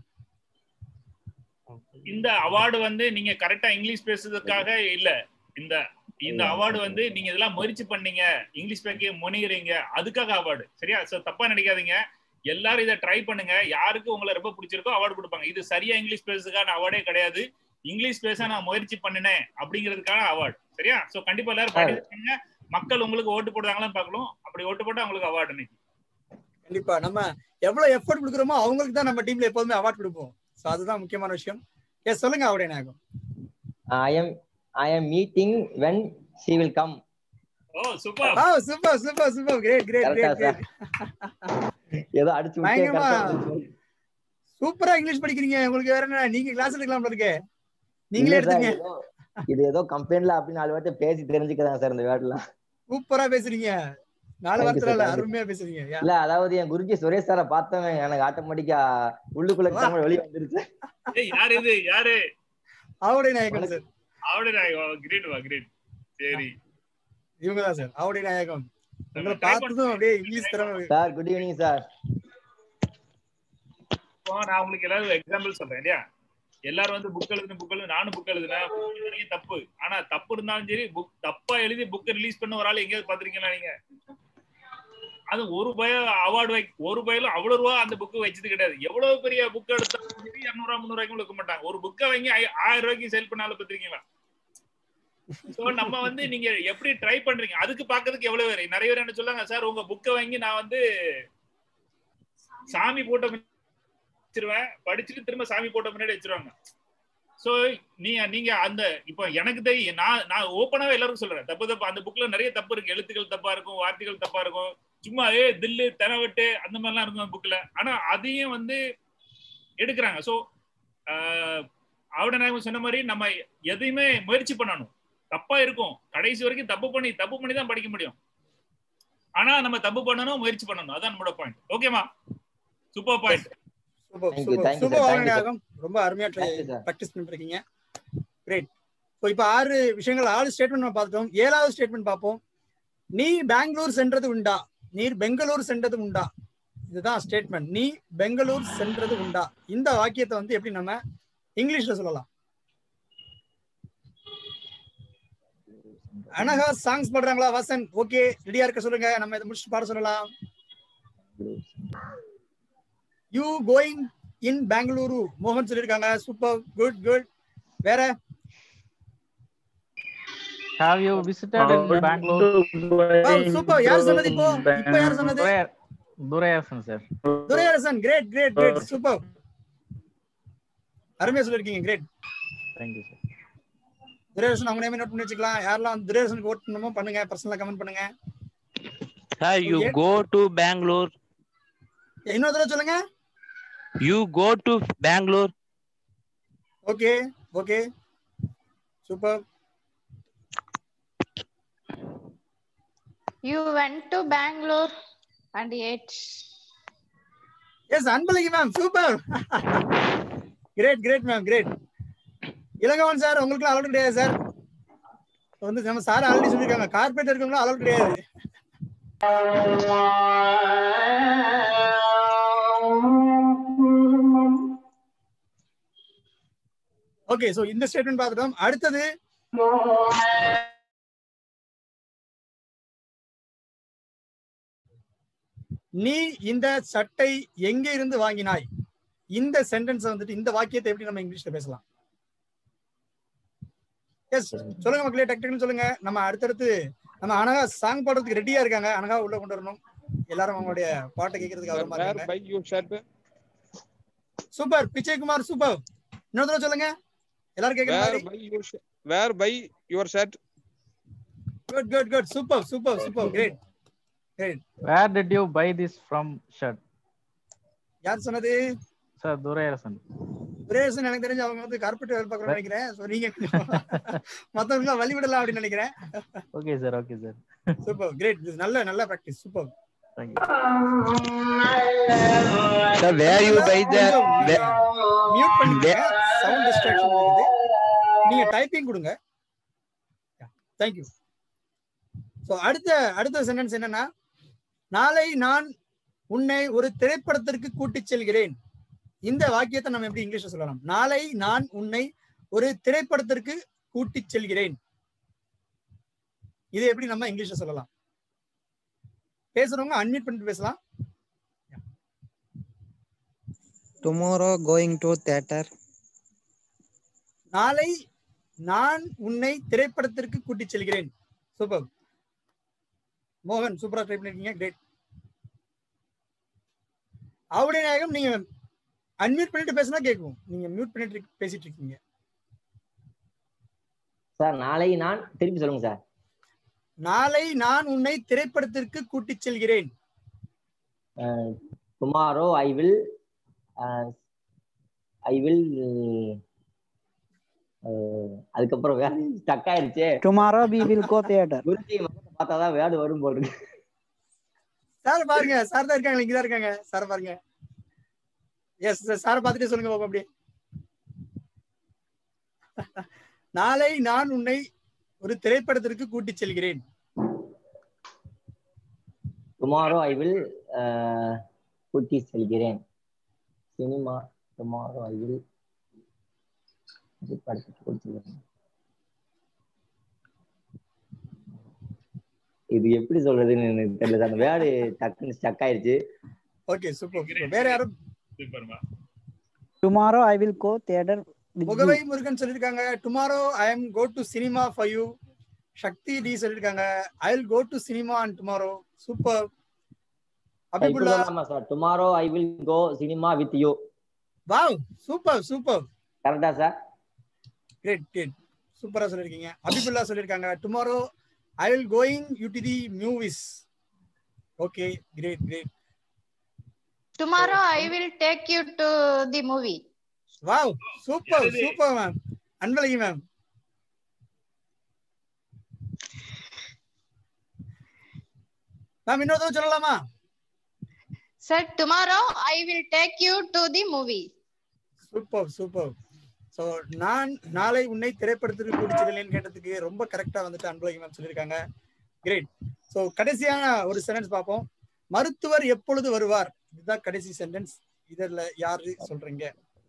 இந்த அவார்டு வந்து நீங்க கரெக்டா இங்கிலீஷ் பேசுறதுக்காக இல்ல இந்த இந்த அவார்டு வந்து நீங்க இதெல்லாம் முயற்சி பண்ணீங்க இங்கிலீஷ் பேக்க முனைகிறீங்க அதுக்காக அவார்டு சரியா சோ தப்பா நினைக்காதீங்க எல்லாரும் இதை ட்ரை பண்ணுங்க யாருக்கு உங்களை ரொம்ப பிடிச்சிருக்கோ அவார்டு கொடுப்பாங்க இது சரியா இங்கிலீஷ் பேசுறதுக்கான அவார்டே கிடையாது இங்கிலீஷ் பேச நான் முயற்சி பண்ணினேன் அப்படிங்கிறதுக்கான அவார்டு சரியா சோ கண்டிப்பா எல்லாரும் participate பண்ணுங்க மக்கள் உங்களுக்கு ஓட்டு போடுறாங்களான்னு பார்க்கலாம் அப்படி ஓட்டு போட்டா உங்களுக்கு அவார்டு இன்னைக்கு கண்டிப்பா நம்ம எவ்வளவு எஃபர்ட் கொடுக்குறோமோ அவங்களுக்கு தான் நம்ம டீம்ல எப்போதுமே அவார்ட் கொடுப்போம் சோ அதுதான் முக்கியமான விஷயம் எஸ் சொல்லுங்க அவருடைய நாயகம் I am I am meeting when she will come. Oh super ah super super super great great Correct great ah great ஏதோ அடிச்சு விட்டு பயங்கரமா correct ஆ சூப்பரா இங்கிலீஷ் படிக்கிறீங்க உங்களுக்கு வேற என்ன நீங்க கிளாஸ் எடுக்கலாம் இருக்கு நீங்களே இல்ல sir, எடுத்துங்க ஏதோ- இது ஏதோ கம்பெனில அப்படி நாலு வார்த்தை பேசி தெரிஞ்சுக்கிறாங்க சார் இந்த வேர்ட்லாம் சூப்பரா பேசுறீங்க நாலு Thank you, வாரத்துல sir, இல்ல thank you. அருமையா பேசுறீங்க Yeah. இல்ல அதாவது என் குருஜி சுரேஷ் சாரை பார்த்தவன் எனக்கு ஆட்டோமேட்டிக்கா உள்ளுக்குள்ள தமிழ் வெளியே வந்துருச்சு ஏய் யார் இது யாரு அவருடைய நாயகம் சார் அவட கிரேட் வா கிரேட் சரி இவங்க தான் சார் அவருடைய நாயகம் உங்களை பார்த்ததும் அப்படியே இங்கிலீஷ் திறமை சார் குட் ஈவினிங் சார் இப்போ நான் உங்களுக்கு எல்லாரும் எக்ஸாம்பிள் சொல்றேன் இல்லையா எல்லாரும் வந்து புக் எழுதுன புக் எழுது நானும் புக் எழுதுனேன் book நிறைய தப்பு ஆனா தப்பு இருந்தாலும் சரி புக் தப்பா எழுதி புக்கை ரிலீஸ் பண்ண ஒரு ஆள் எங்கேயாவது பாத்திருக்கீங்களா நீங்க அது ஒரு பய அவார்டு வை ஒரு பயிலும் அவ்வளவு ரூபா அந்த புக்கு வச்சது கிடையாது எவ்வளவு பெரிய புக் எடுத்தாலும் சரி இரநூறுவா முந்நூறுவாய்க்கும் விற்க மாட்டாங்க ஒரு புக்கை வாங்கி ஐ- ஆயிரம் ரூபாய்க்கு சேல் பண்ணாலும் பாத்திருக்கீங்களா சோ நம்ம வந்து நீங்க எப்படி ட்ரை பண்றீங்க அதுக்கு பாக்குறதுக்கு எவ்வளவு பேர் நிறைய பேர் என்ன சொல்லாங்க சார் உங்க புக்கை வாங்கி நான் வந்து சாமி போட்ட வச்சிருவேன் படிச்சுட்டு திரும்ப சாமி போட்ட முன்னாடி வச்சிருவாங்க சோ நீங்க நீங்க அந்த இப்போ எனக்கு தெரியும் நான் நான் ஓப்பனாவே எல்லாருக்கும் சொல்றேன் தப்பு தப்பு அந்த புக்ல நிறைய தப்பு இருக்கு எழுத்துக்கள் தப்பா இருக்கும் வார்த்தைகள் தப்பா இருக்கும் சும்மா ஏ தில்லு தெனவெட்டு அந்த மாதிரிலாம் இருக்கும் புக்ல ஆனா அதையும் வந்து எடுக்கிறாங்க சோ அவட நாயகம் சொன்ன மாதிரி நம்ம எதையுமே முயற்சி பண்ணணும் தப்பா இருக்கும் கடைசி வரைக்கும் தப்பு பண்ணி தப்பு பண்ணி தான் படிக்க முடியும் ஆனா நம்ம தப்பு பண்ணணும் முயற்சி பண்ணணும் அதான் நம்மளோட பாயிண்ட் ஓகேமா super point super Thank you, super thank you, sir. Super Thank you, sir. நாயகம் ரொம்ப அருமையா Thank you, sir. ப்ராக்டிஸ் பண்ணிட்டு இருக்கீங்க கிரேட் ஸோ இப்போ ஆறு விஷயங்கள் ஆறு ஸ்டேட்மெண்ட் நம்ம பார்த்துட்டோம் ஏழாவது ஸ்டேட்மெண்ட் பார்ப்போம் நீ பெங்களூர் சென்றது உண்டா நீர் பெங்களூர் சென்றது உண்டா இதுதான் ஸ்டேட்மெண்ட் நீ பெங்களூர் சென்றது உண்டா இந்த வாக்கியத்தை வந்து எப்படி நம்ம இங்கிலீஷ்ல சொல்லலாம் அனகா சாங்ஸ் பாடுறாங்களா வாசன் ஓகே ரெடியா இருக்க சொல்லுங்க நம்ம இதை முடிச்சுட்டு பாட சொல்லலாம் யூ கோயிங் இன் பெங்களூரு மோகன் சொல்லியிருக்காங்க சூப்பர் குட் குட் வேற Have you visited in Bangalore? Super யார் சொன்னது இப்போ இப்போ யார் சொன்னது Durai- Duraiyarasan sir Duraiyarasan great great great super அருமையா சொல்லிருக்கீங்க கிரேட் தேங்க்யூ சார் துரேஷன் அவங்க நேமே நோட் பண்ணி வச்சுக்கலாம் யாரெல்லாம் துரேஷனுக்கு ஓட் பண்ணணுமோ பண்ணுங்க பர்சனலா கமெண்ட் பண்ணுங்க sir you Okay. Go to Bangalore இன்னொரு தடவை சொல்லுங்க you go to Bangalore okay okay super You went to Bangalore and ate. Yes Anbazhagi ma'am super great great ma'am great Ilangavan sir உங்களுக்கு அலௌட் கிடையாது சார் வந்து நம்ம சார் ஆல்ரெடி சொல்லியிருக்காங்க கார்பரேட் இருக்கவங்களும் அலௌட் கிடையாது ஓகே சோ இந்த ஸ்டேட்மெண்ட் பார்த்துட்டோம் அடுத்தது நீ இந்த சட்டை எங்க இருந்து வாங்கினாய் இந்த சென்டென்ஸ் வந்துட்டு இந்த வாக்கியத்தை எப்படி நம்ம இங்கிலீஷ்ல பேசலாம் எஸ் சொல்லுங்க மக்களே டக் டக்குன்னு சொல்லுங்க நம்ம அடுத்தடுத்து நம்ம அனகா சாங் பாடுறதுக்கு ரெடியா இருக்காங்க அனகா உள்ள கொண்டு வரணும் எல்லாரும் அவங்களுடைய பாட்டை கேட்கறதுக்கு ஆர்வமா வேர் இருக்காங்க பை யூ ஷர்ட் சூப்பர் பிச்சை குமார் சூப்பர் இன்னொரு தடவை சொல்லுங்க எல்லாரும் கேட்கற வேர் மாதிரி buy you where buy your shirt good good good super super super great great where did you buy this from shirt யார் சொன்னது சார் துரையரசன் பிரேசன் எனக்கு தெரிஞ்சு அவங்க வந்து கார்பரேட் வேலை பார்க்கணும்னு நினைக்கிறேன் ஸோ நீங்க மத்தவங்க வழி விடலாம் அப்படின்னு நினைக்கிறேன் okay sir okay sir super great நல்ல நல்ல practice super sir where you buy the mute பண்ணிக்கோங்க சவுண்ட் டிஸ்ட்ராக்ஷன் இருக்குது நீங்க டைப்பிங் கொடுங்க தேங்க்யூ ஸோ அடுத்த அடுத்த சென்டென்ஸ் என்னன்னா நாளை நான் உன்னை ஒரு திரைப்படத்திற்கு கூட்டிச் செல்கிறேன் இந்த வாக்கியத்தை நம்ம எப்படி இங்கிலீஷ்ல சொல்லலாம் நாளை நான் உன்னை ஒரு திரைப்படத்திற்கு கூட்டிச் செல்கிறேன் இதை எப்படி நம்ம இங்கிலீஷ்ல சொல்லலாம் பேசுறவங்க அன்மியூட் பண்ணிட்டு பேசலாம் Tomorrow going to theater. நாளை நான் உன்னை திரைப்படத்திற்கு கூட்டிச் செல்கிறேன் சூப்பர் மோகன் சூப்பரா ட்ரை பண்ணிருக்கீங்க கிரேட் அவருடைய நாயகம் நீங்க அன்மியூட் பண்ணிட்டு பேசினா கேட்கும் நீங்க மியூட் பண்ணிட்டு இருக்க- பேசிட்டு இருக்கீங்க சார் நாளை நான் திருப்பி சொல்லுங்க சார் நாளை நான் உன்னை திரைப்படத்திற்கு கூட்டிச் செல்கிறேன் tomorrow I will I will அதுக்கப்புறம் வேற ஸ்டக் ஆயிருச்சு Tomorrow we will go theater. Guruji முகத்தை பார்த்தாதான் வேர்டு வரும் போல் இருக்கு சார் பாருங்க சார் தான் இருக்காங்க இங்கதான் இருக்காங்க சார் பாருங்க எஸ் சார் பார்த்துட்டு சொல்லுங்க பாப்போம் அப்படியே நாளை நான் உன்னை ஒரு திரைப்படத்திற்கு கூட்டிச் செல்கிறேன் டுமாரோ ஐ வில் கூட்டி செல்கிறேன் சினிமா டுமாரோ ஐ வில் படத்துக்கு கூட்டி செல்கிறேன் இது எப்படி சொல்றதுன்னு எனக்கு தெரியல சார் அந்த வேர்டு டக்குன்னு ஸ்டக் ஆயிருச்சு ஓகே சூப்பர் வேற யாரும் சூப்பர்மா Tomorrow I will go theater with முகவை you. Murugan சொல்லிருக்காங்க tomorrow I am go to cinema for you Sakthi D சொல்லிருக்காங்க I will go to cinema and tomorrow super இப்படி அபிபுல்லா சொல்லலாமா sir tomorrow I will go cinema with you wow super super கரெக்டா சார் கிரேட் கிரேட் சூப்பரா சொல்லிருக்கீங்க அபிபுல்லா சொல்லிருக்காங்க tomorrow I will going you to the movies okay great great Tomorrow I will take you to the movie. Wow super super ma'am Anbazhagi ma'am ma'am இன்னொரு தடவை சொல்லலாமா Sir, tomorrow I will take you to the movie. Super super so நான் நாளை உன்னை திரைப்படத்திற்கு கூடிச்சிடலேன்னு கேட்டதுக்கு ரொம்ப கரெக்டா வந்துட்டு அன்பழகி மேம் சொல்லியிருக்காங்க கிரேட் ஸோ கடைசியான ஒரு சென்டென்ஸ் பார்ப்போம் மருத்துவர் எப்பொழுது வருவார் இதுதான் கடைசி சென்டென்ஸ் இதுல யாரு சொல்றீங்க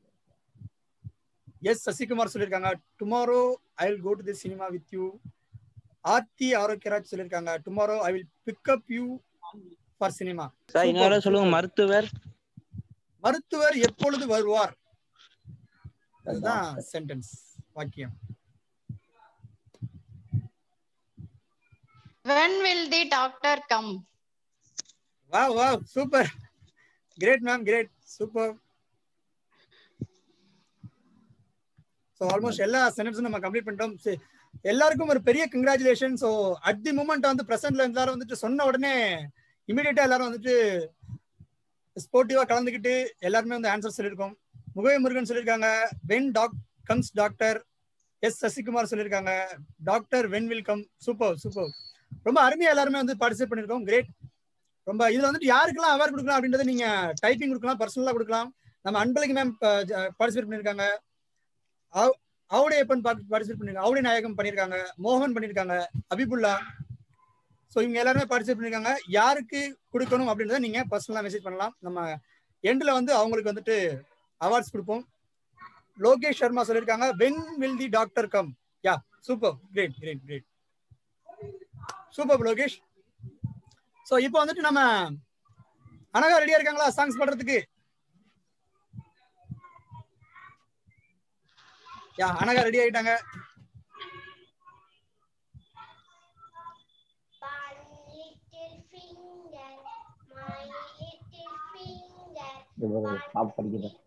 எஸ் சசிகுமார் சொல்லியிருக்காங்க tomorrow I will go to the cinema with you Aarthi Arokiyaraj சொல்லியிருக்காங்க tomorrow I will pick up you for cinema sir இன்னொரு சொல்லுங்க மருத்துவர் மருத்துவர் எப்பொழுது வருவார் அதுதான் சென்டென்ஸ் வாக்கியம் When will the doctor come? Wow wow super great ma'am great super so almost எல்லா சென்டென்ஸும் நம்ம கம்ப்ளீட் பண்ணிட்டோம் சரி, எல்லாருக்கும் ஒரு பெரிய congratulation so at the moment வந்து பிரசன்ட்ல எல்லாரும் வந்துட்டு சொன்ன உடனே இமீடியட்டா எல்லாரும் வந்துட்டு ஸ்போர்ட்டிவா கலந்துக்கிட்டு எல்லாருமே வந்து ஆன்சர் சொல்லியிருக்கோம் முகவை முருகன் சொல்லியிருக்காங்க when doc comes doctor yes Sasikumar சொல்லியிருக்காங்க doctor when will come super super ரொம்ப அருமையா எல்லாருமே வந்து பார்ட்டிசிபேட் பண்ணியிருக்கோம் கிரேட் ரொம்ப இதுல வந்துட்டு யாருக்கெல்லாம் அவார்ட் கொடுக்கலாம் அப்படின்றத நீங்க டைப்பிங் கொடுக்கலாம் பர்சனலா கொடுக்கலாம் நம்ம அன்பழகி மேம் பார்ட்டிசிபேட் பண்ணியிருக்காங்க அவ- அவடைய எப்பன் பார்ட்டிசிபேட் பண்ணிருக்காங்க அவடைய நாயகம் பண்ணியிருக்காங்க மோகன் பண்ணியிருக்காங்க அபிபுல்லா ஸோ இவங்க எல்லாருமே பார்ட்டிசிபேட் பண்ணியிருக்காங்க யாருக்கு கொடுக்கணும் அப்படின்றத நீங்க பர்சனலா மெசேஜ் பண்ணலாம் நம்ம எண்ட்ல வந்து அவங்களுக்கு வந்துட்டு அவார்ட்ஸ் கொடுப்போம் லோகேஷ் சர்மா சொல்லியிருக்காங்க when will the doctor come yeah super great great great super Lokesh so இப்போ வந்துட்டு நம்ம அனகா ரெடியா இருக்காங்களா சாங்ஸ் பாடுறதுக்கு யா அனகா ரெடி ஆயிட்டாங்க பாப் படிக்கிறேன்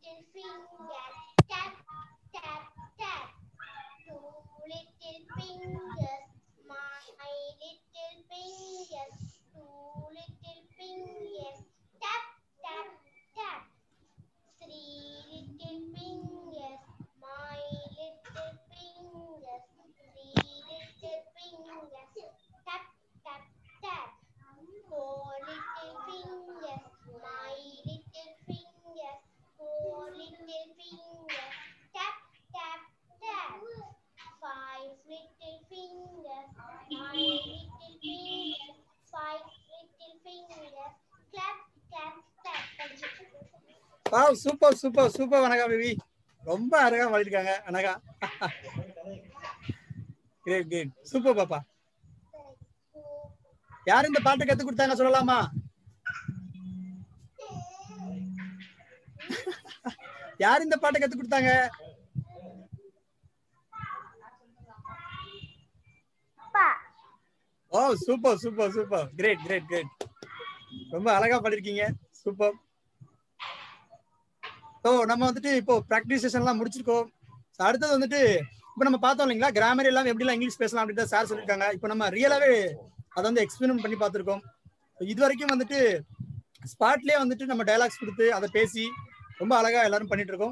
wow super super super Anaga baby ரொம்ப அழகா பாடிருக்காங்க அனகா கிரேட் கிரேட் சூப்பர் பாப்பா யார் இந்த பாட்டை கத்து கொடுத்தாங்க சொல்லலாமா யார் இந்த பாட்டை கத்து கொடுத்தாங்க oh super super super great great great ரொம்ப அழகா பாடிருக்கீங்க சூப்பர் ஸோ நம்ம வந்துட்டு இப்போ ப்ராக்டிஸ் செஷன்லாம் முடிச்சிருக்கோம் So, அடுத்தது வந்துட்டு இப்போ நம்ம பார்த்தோம் இல்லைங்களா கிராமர் எல்லாம் எப்படிலாம் இங்கிலீஷ் பேசலாம் அப்படின்னு சார் சொல்லியிருக்காங்க இப்போ நம்ம ரியலாவே அதை வந்து எக்ஸ்பெரிமெண்ட் பண்ணி பார்த்துருக்கோம் இது வரைக்கும் வந்துட்டு ஸ்பாட்லயே வந்துட்டு நம்ம டயலாக்ஸ் கொடுத்து அதை பேசி ரொம்ப அழகா எல்லாரும் பண்ணிட்டு இருக்கோம்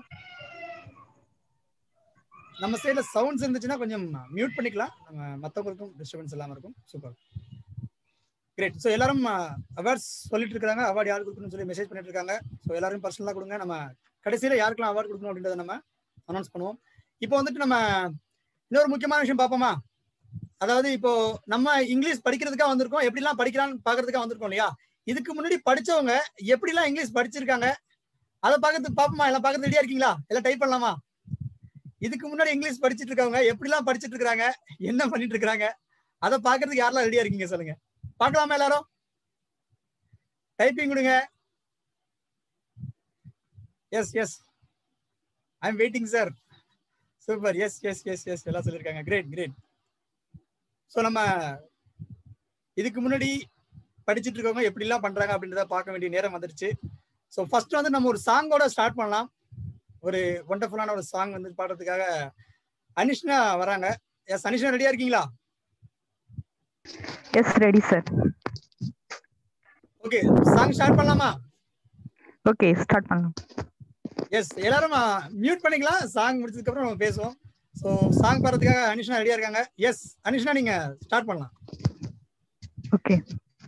நம்ம சைட்ல சவுண்ட்ஸ் இருந்துச்சுன்னா கொஞ்சம் மியூட் பண்ணிக்கலாம் நம்ம மற்றவங்களுக்கும் டிஸ்டர்பன்ஸ் இல்லாம இருக்கும் சூப்பர் கிரேட் ஸோ எல்லாரும் அவார்ட்ஸ் சொல்லிட்டு இருக்காங்க அவார்டு யாருக்கு கொடுக்கணும்னு சொல்லி மெசேஜ் பண்ணிட்டு இருக்காங்க ஸோ எல்லாரும் பர்சனலாக கொடுங்க நம்ம கடைசியில் யாருக்கெல்லாம் அவார்டு கொடுக்கணும் அப்படின்றத நம்ம அனௌன்ஸ் பண்ணுவோம் இப்போ வந்துட்டு நம்ம இன்னொரு முக்கியமான விஷயம் பார்ப்போமா அதாவது இப்போ நம்ம இங்கிலீஷ் படிக்கிறதுக்காக வந்திருக்கோம் எப்படிலாம் படிக்கலாம்னு பார்க்கறதுக்காக வந்திருக்கோம் இல்லையா இதுக்கு முன்னாடி படிச்சவங்க எப்படிலாம் இங்கிலீஷ் படிச்சிருக்காங்க அதை பார்க்கறதுக்கு பார்ப்போமா எல்லாம் பார்க்கறது ரெடியா இருக்கீங்களா எல்லாம் டைப் பண்ணலாமா இதுக்கு முன்னாடி இங்கிலீஷ் படிச்சிட்டு இருக்கவங்க எப்படிலாம் படிச்சிட்டு இருக்காங்க என்ன பண்ணிட்டு இருக்காங்க அதை பார்க்கறதுக்கு யாரெல்லாம் ரெடியா இருக்கீங்க சொல்லுங்க பார்க்கலாமா எல்லாரும் டைப்பிங் கொடுங்க yes yes I am waiting sir super yes yes yes yes எல்லாம் சொல்லியிருக்காங்க கிரேட் கிரேட் ஸோ நம்ம இதுக்கு முன்னாடி படிச்சுட்டு இருக்கவங்க எப்படிலாம் பண்றாங்க அப்படின்றத பார்க்க வேண்டிய நேரம் வந்துருச்சு ஸோ ஃபர்ஸ்ட் வந்து நம்ம ஒரு சாங்கோட ஸ்டார்ட் பண்ணலாம் ஒரு ஒண்டர்ஃபுல்லான ஒரு சாங் வந்து பாடுறதுக்காக அனிஷ்னா வராங்க எஸ் அனிஷ்னா ரெடியா இருக்கீங்களா yes ready sir okay song start பண்ணலாமா ஓகே ஸ்டார்ட் பண்ணலாம் எஸ் எல்லாரும் மியூட் பண்ணிக்கலாம் சாங் முடிச்சதுக்கு அப்புறம் நம்ம பேசுவோம் ஸோ சாங் பாடுறதுக்காக அனிஷ்னா ரெடியா இருக்காங்க எஸ் அனிஷ்னா நீங்க ஸ்டார்ட் பண்ணலாம் okay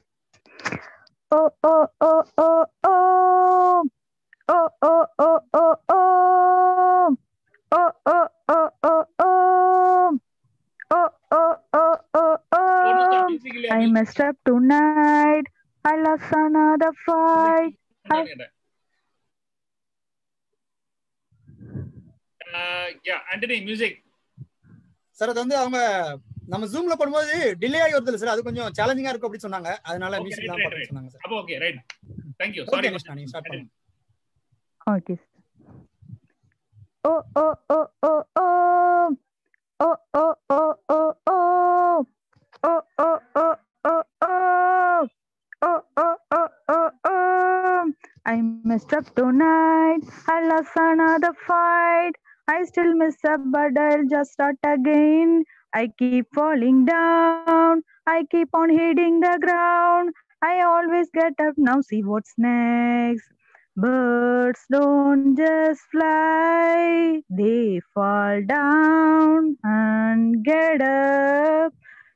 oh oh oh oh oh oh oh oh oh oh oh oh oh oh oh Oh, oh, oh, oh, oh. I messed up tonight. I lost another fight. I... yeah Antony music sir அது வந்து அவங்க நம்ம ஜூம்ல பண்ணும்போது டிலே ஆகி வருது சார் அது கொஞ்சம் சேலஞ்சிங்கா இருக்கும் அப்படின்னு சொன்னாங்க அதனால மியூசிக் தான் பாட சொன்னாங்க சார் அப்போ okay right thank you okay sorry Anishna நீங்க ஸ்டார்ட் பண்ணுங்க Okay. Oh, oh, oh, oh, oh. Oh, oh, oh, oh, oh. Oh, oh, oh, oh, oh. Oh, oh, oh, oh, oh. I messed up tonight. I lost another fight. I still mess up, but I'll just start again. I keep falling down. I keep on hitting the ground. I always get up now. See what's next. Birds don't just fly, they fall down and get up.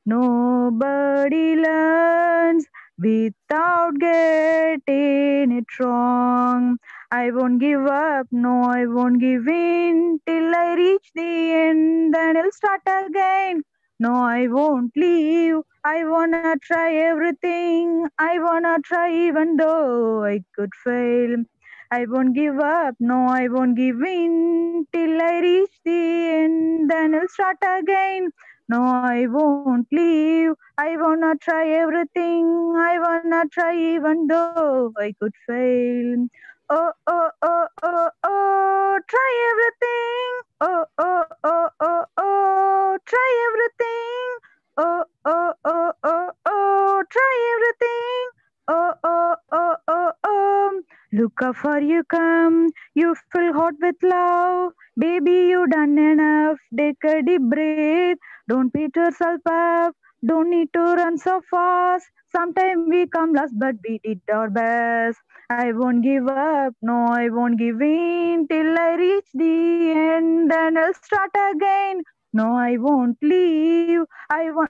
Nobody learns without getting it wrong. I won't give up, no, I won't give in till I reach the end, then I'll start again. No, I won't leave. I wanna try everything. I wanna try even though I could fail. I won't give up, no, I won't give in till I reach the end, then I'll start again. No, I won't leave. I wanna try everything. I wanna try even though I could fail. Oh, oh, oh, oh, oh, try everything. Oh, oh, oh, oh, oh, try everything. Oh, oh, oh, oh, oh, try everything. Oh, oh, oh, oh, oh. Look how far you come. You feel hot with love. Baby, you done enough. Take a deep breath. Don't beat yourself up. Don't need to run so fast. Sometimes we come last, but we did our best. I won't give up. No, I won't give in till I reach the end. Then I'll start again. No, I won't leave. I want.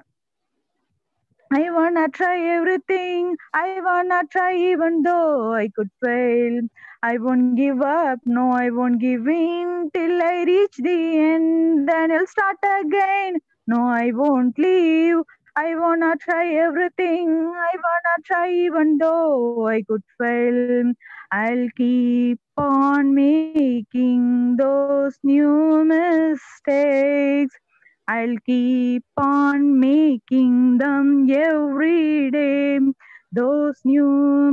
I wanna try everything. I wanna try even though I could fail. I won't give up. No, I won't give in till I reach the end. Then I'll start again. No, I won't leave. I wanna try everything. I wanna try even though I could fail. I'll keep on making those new mistakes. I'll keep on making them every day. Those new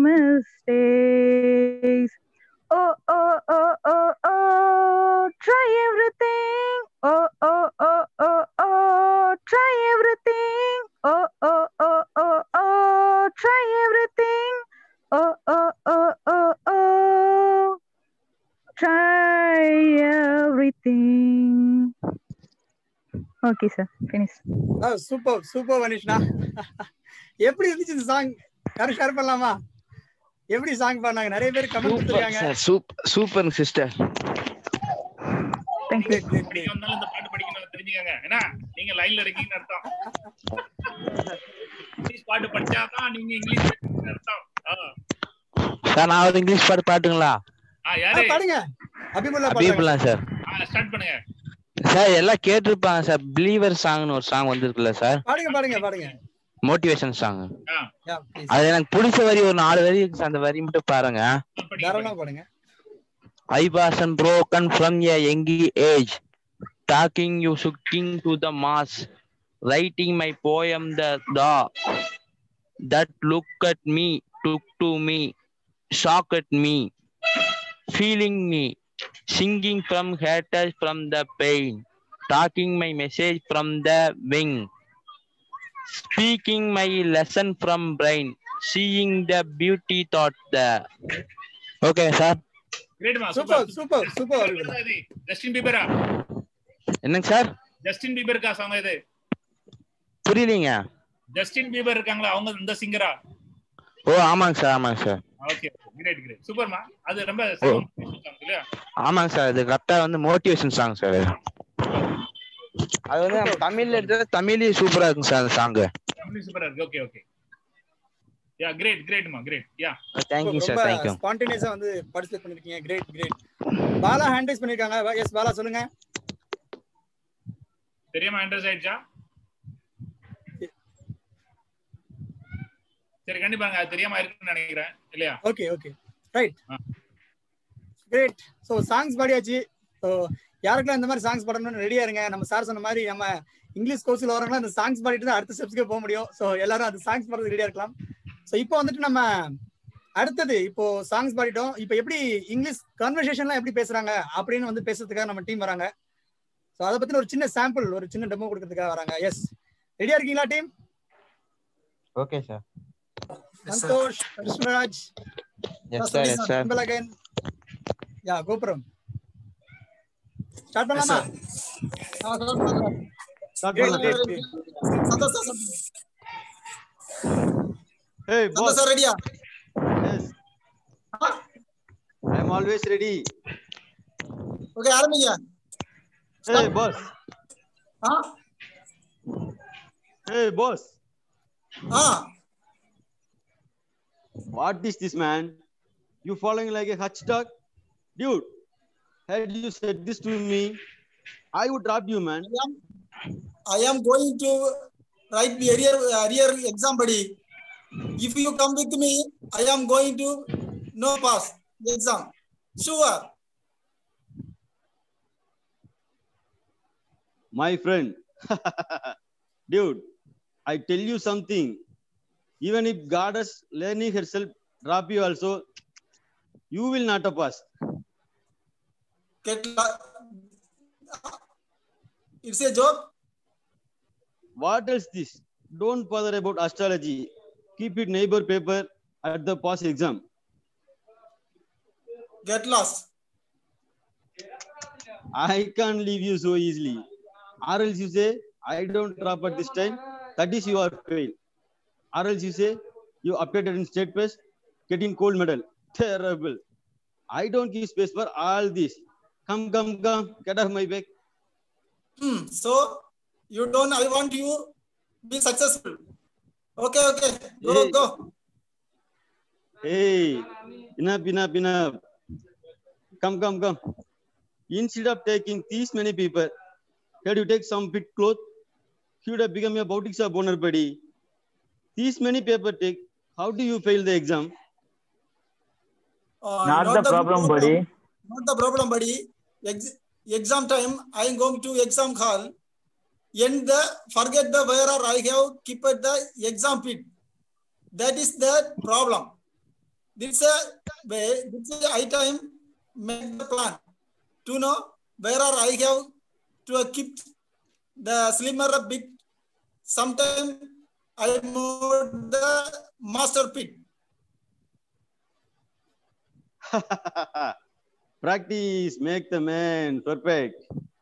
mistakes. Oh, oh, oh, oh, oh, try everything. Oh, oh, oh, oh, oh, try everything. Oh, oh, oh, oh, oh, try everything. Oh, oh, oh, oh, oh, try everything. Okay, sir. Finish. Super super வனிஷ்ணா எப்படி இருந்துச்சு இந்த சாங் யாரும் ஷேர் பண்ணலாமா எப்படி சாங் பாடினாங்க நிறைய பேர் கமெண்ட் சூப்பர் கொடுத்துருக்காங்க சார் சூப்பர் சூப்பர் சிஸ்டர் படிக்க வந்தாலும் இந்த பாட்டு படிக்கணும் தெரிஞ்சுக்கங்க ஏன்னா நீங்க லைன்ல இருக்கீங்கன்னு அர்த்தம் இங்கிலீஷ் பாட்டு படிச்சாதான் நீங்க இங்கிலீஷ் பேசுறீங்கன்னு அர்த்தம் ஆ. சார் நான் ஒரு இங்கிலீஷ் பாட்டு பாட்டுங்களா ஆ யாரு பாடுங்க அபிமுல்லா அபீபுல்லா சார் ஆ ஸ்டார்ட் பண்ணுங்க சார் எல்லாம் கேட்டிருப்பாங்க சார் பிலீவர் சாங்னு ஒரு சாங் வந்திருக்குல்ல சார் பாடுங்க பாடுங்க பாடுங்க மோட்டிவேஷன் சாங் Yeah, please. அது எனக்கு பிடிச்ச வரி ஒரு நாலு வரி இருக்கு சார் அந்த வரி மட்டும் பாருங்க தாராளமா பாடுங்க I was broken from a young age, talking you shooking to the mass, writing my poem the daw. That look at me, took to me, shock at me, feeling me, singing from haters from the pain, talking my message from the wing, speaking my lesson from brain, seeing the beauty thought there. Okay, sir. கிரேட்மா சூப்பர் சூப்பர் சூப்பர் இது ஜஸ்டின் பீபரா என்னங்க சார் ஜஸ்டின் பீபருக்கா சாங் இது புரியலீங்க ஜஸ்டின் பீபர் இருக்காங்களா அவங்க இந்த சிங்கரா ஓ ஆமாங்க சார் ஆமாங்க சார் ஓகே கிரேட் கிரேட் சூப்பர்மா அது ரொம்ப ஓ. song இல்லையா ஆமாங்க சார் இது கரெக்டா வந்து மோட்டிவேஷன் சாங் சார் அது வந்து நம்ம தமிழ்ல எடுத்தது தமிழ்லயே சூப்பரா இருக்குங்க சார் அந்த சாங் தமிழ் சூப்பரா இருக்கு ஓகே ஓகே யா கிரேட் கிரேட்மா கிரேட் யா தேங்க்யூ சார் ரொம்ப தேங்க்யூ ஸ்பான்டேனியஸா வந்து பார்ட்டிசிபேட் பண்ணிருக்கீங்க great great Bala hand raise பண்ணிருக்காங்க எஸ் பாலா சொல்லுங்க தெரியாம அண்டர்ஸ் ஆயிடுச்சா சரி கண்டிப்பாங்க அது தெரியாம இருக்குன்னு நினைக்கிறேன் இல்லையா okay okay right great so songs பாடியாச்சு ஸோ யாருக்கெல்லாம் இந்த மாதிரி சாங்ஸ் பாடணும்னு ரெடியா இருங்க நம்ம சார் சொன்ன மாதிரி நம்ம இங்கிலீஷ் கோர்ஸ்ல வரவங்களாம் அந்த சாங்ஸ் பாடிட்டு தான் அடுத்த ஸ்டெப்ஸ்க்கு போக முடியும் ஸோ எல்லாரும் அந்த சாங்ஸ் பாடுறதுக்கு ரெடியா இருக்கலாம் ஸோ இப்போ வந்துட்டு நம்ம அடுத்தது இப்போ சாங்ஸ் பாடிட்டோம் இப்போ எப்படி இங்கிலீஷ் கான்வர்சேஷன்லாம் எப்படி பேசுறாங்க அப்படின்னு வந்து பேசுறதுக்காக நம்ம டீம் வராங்க ஸோ அதை பத்தின ஒரு சின்ன சாம்பிள் ஒரு சின்ன டெமோ கொடுக்கறதுக்காக வராங்க எஸ் ரெடியா இருக்கீங்களா team okay sir Santhosh Krishnaraj yes sir yes sir Anbazhagan yeah கோபுரம் ஸ்டார்ட் பண்ணலாமா ஸ்டார்ட் Great, பண்ணலாம் great, great. Santhosh sir Hey, Santhosh boss. Sir ரெடியா Yes. I am always ready. Okay ஆரம்பிங்க Hey, boss. ஆ Hey, boss. ஆ What is this, man? You following like a hutch dog? Dude, had you said this to me, I would drop you, man. I am going to write the arrear, arrear exam, buddy. If you come with me, I am going to no pass the exam. Sure. My friend. Dude, I tell you something. Even if goddess learning herself drop you also, you will not pass. Get la- it's a joke. What else this? Don't bother about astrology. Keep it neighbor paper at the pass exam. Get lost. I can't leave you so easily. Or else you say, I don't drop at this time. That is your fail. Or else you say, you appeared in state first, getting gold medal. Terrible. I don't give space for all this. Come, come, come. Get off my back. Hmm. So you don't. I want you be successful. Okay. Okay. Go. Hey. Go. Hey, enough, enough, enough. Come, come, come. Instead of taking these many people, had you take some fit cloth, he would have become a boutique shop owner, buddy. These many paper take, how do you fail the exam? Uh, Not the problem, buddy. Not the problem, buddy. Ex- exam time. I am going to exam hall. And the forget the where I have keep it the exam pit. That is the problem. This a way. This is I time make the plan to know where I have to keep the slimmer bit. Sometime I move the master pit. Practice make the man perfect.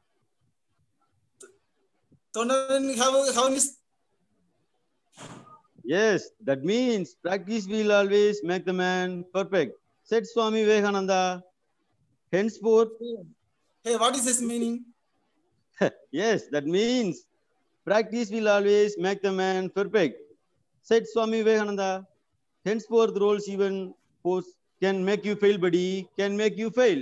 Tournament have have this Yes, that means practice will always make the man perfect. Said Swami Vivekananda. Henceforth, Hey, what is this meaning? yes, that means practice will always make the man perfect. Said Swami Vivekananda. Henceforth, roles even post can make you fail, buddy. Can make you fail.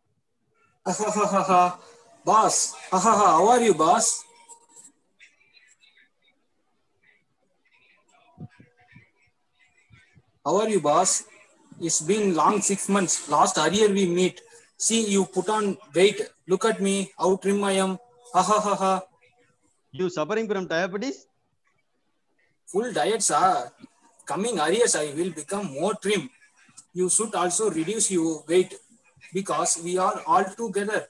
boss, how are you, boss? How are you, boss? It's been long six months. Last year we meet. See, you put on weight. Look at me, how trim I am. Ha ha ha ha. You suffering from diabetes? Full diet, sir. Coming arrears, I will become more trim. You should also reduce your weight because we are all together.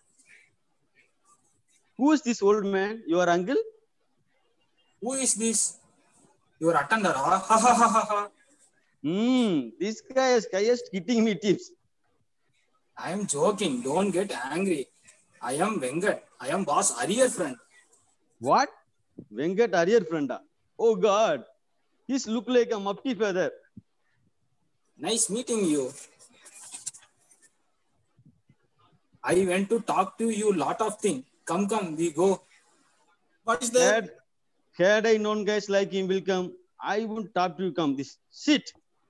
Who is this old man? Your uncle? Who is this? Your attender, huh? Ha ha ha ha ha. Hmm, this guy is highest hitting me tips. I am joking. Don't get angry. I am Vengat. I am boss Arrear friend. What? Venkat Arrear friend. ah? Oh God. He's look like a mufti feather. Nice meeting you. I went to talk to you lot of things. Come, come, we go. What is Had, had I known guys like him will come, I wouldn't talk to you come. This shit.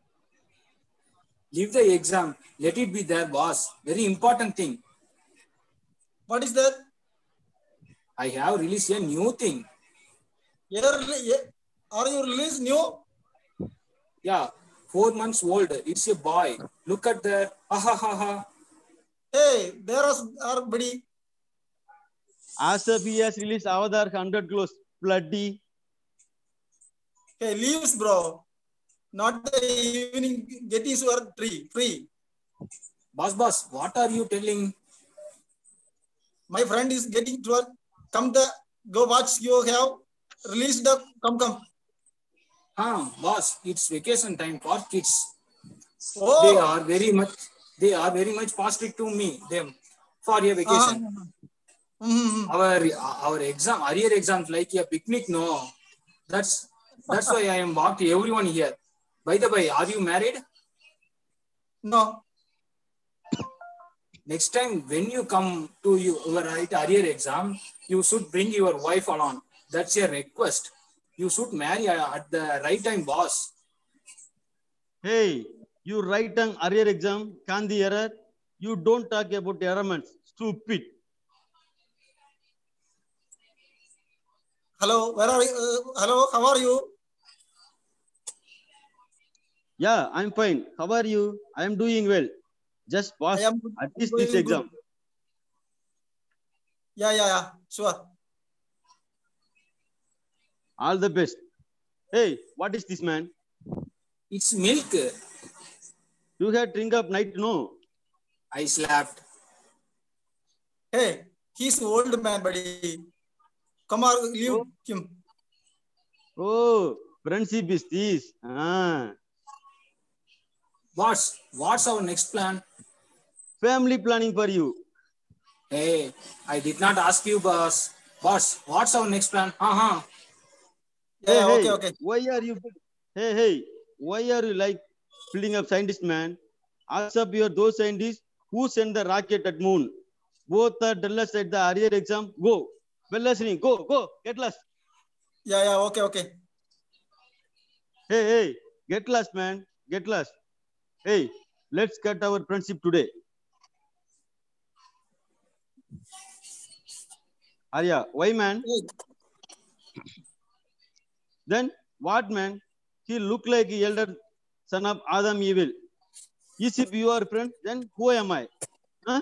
Leave the exam. Let it be there, boss. Very important thing. What is that? I have released a new thing. You're, rele- are you released new? Yeah, four months old. It's a boy. Look at that. Ha ha ha ha. Hey, there is our buddy. As if he has released Avatar 100 close. Bloody. Hey, leaves, bro. Not the evening getting your tree free. Boss, boss, what are you telling? My friend is getting to work. Come the go watch you have released the come come. Huh, boss, it's vacation time for kids. Oh. They are very much they are very much positive to me, them, for a vacation. our our exam arrear exams like a picnic no that's that's why i am walked everyone here by the way are you married no next time when you come to you, your right arrear exam you should bring your wife along that's a request you should marry at the right time boss Hey, you write an arrear exam, can the error? You don't talk about errorments. Stupid. hello where are you uh, hello how are you Yeah, I'm fine. How are you? I am doing well. Just pass I am at least doing this exam. good. yeah yeah yeah sure All the best. Hey, what is this man? it's milk You had drink up night, no? i slapped hey he's old man buddy come on leave him Oh, friendship is this. Ah. boss what's our next plan Family planning for you. hey i did not ask you boss boss what's our next plan uh-huh Hey, Yeah, hey, okay, okay. Why are you? Hey, hey, why are you like building up scientist, man? Ask up your those scientists who sent the rocket at moon. Both are dullest at the arrear exam. Go. Well listening. Go, go. Get lost. yeah yeah okay okay Hey, hey, get lost, man. Get lost. Hey, let's cut our friendship today. Arya, why, man? Then what, man? He look like the elder son of Adam evil. Is if you are friend, then who am I? Huh?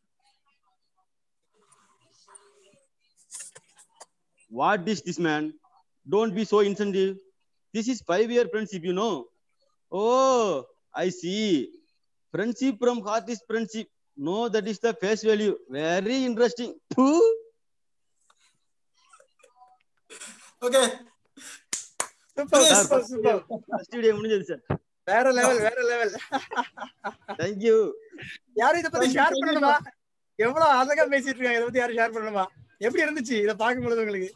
What is this, man? Don't be so insensitive. This is five-year friendship, you know. Oh, I see. Friendship from heart is friendship. No, that is the face value. Very interesting. Pooh. okay super Sir, super first super day- first day முடிஞ்சது சார் வேற லெவல் வேற லெவல் தேங்க்யூ யாரும் இத பத்தி Thank you, share thank you, பண்ணணுமா எவ்வளவு அழகா பேசிட்டு இருக்காங்க இத பத்தி யாரும் ஷேர் பண்ணணுமா எப்படி இருந்துச்சு இத பார்க்கும் பொழுது உங்களுக்கு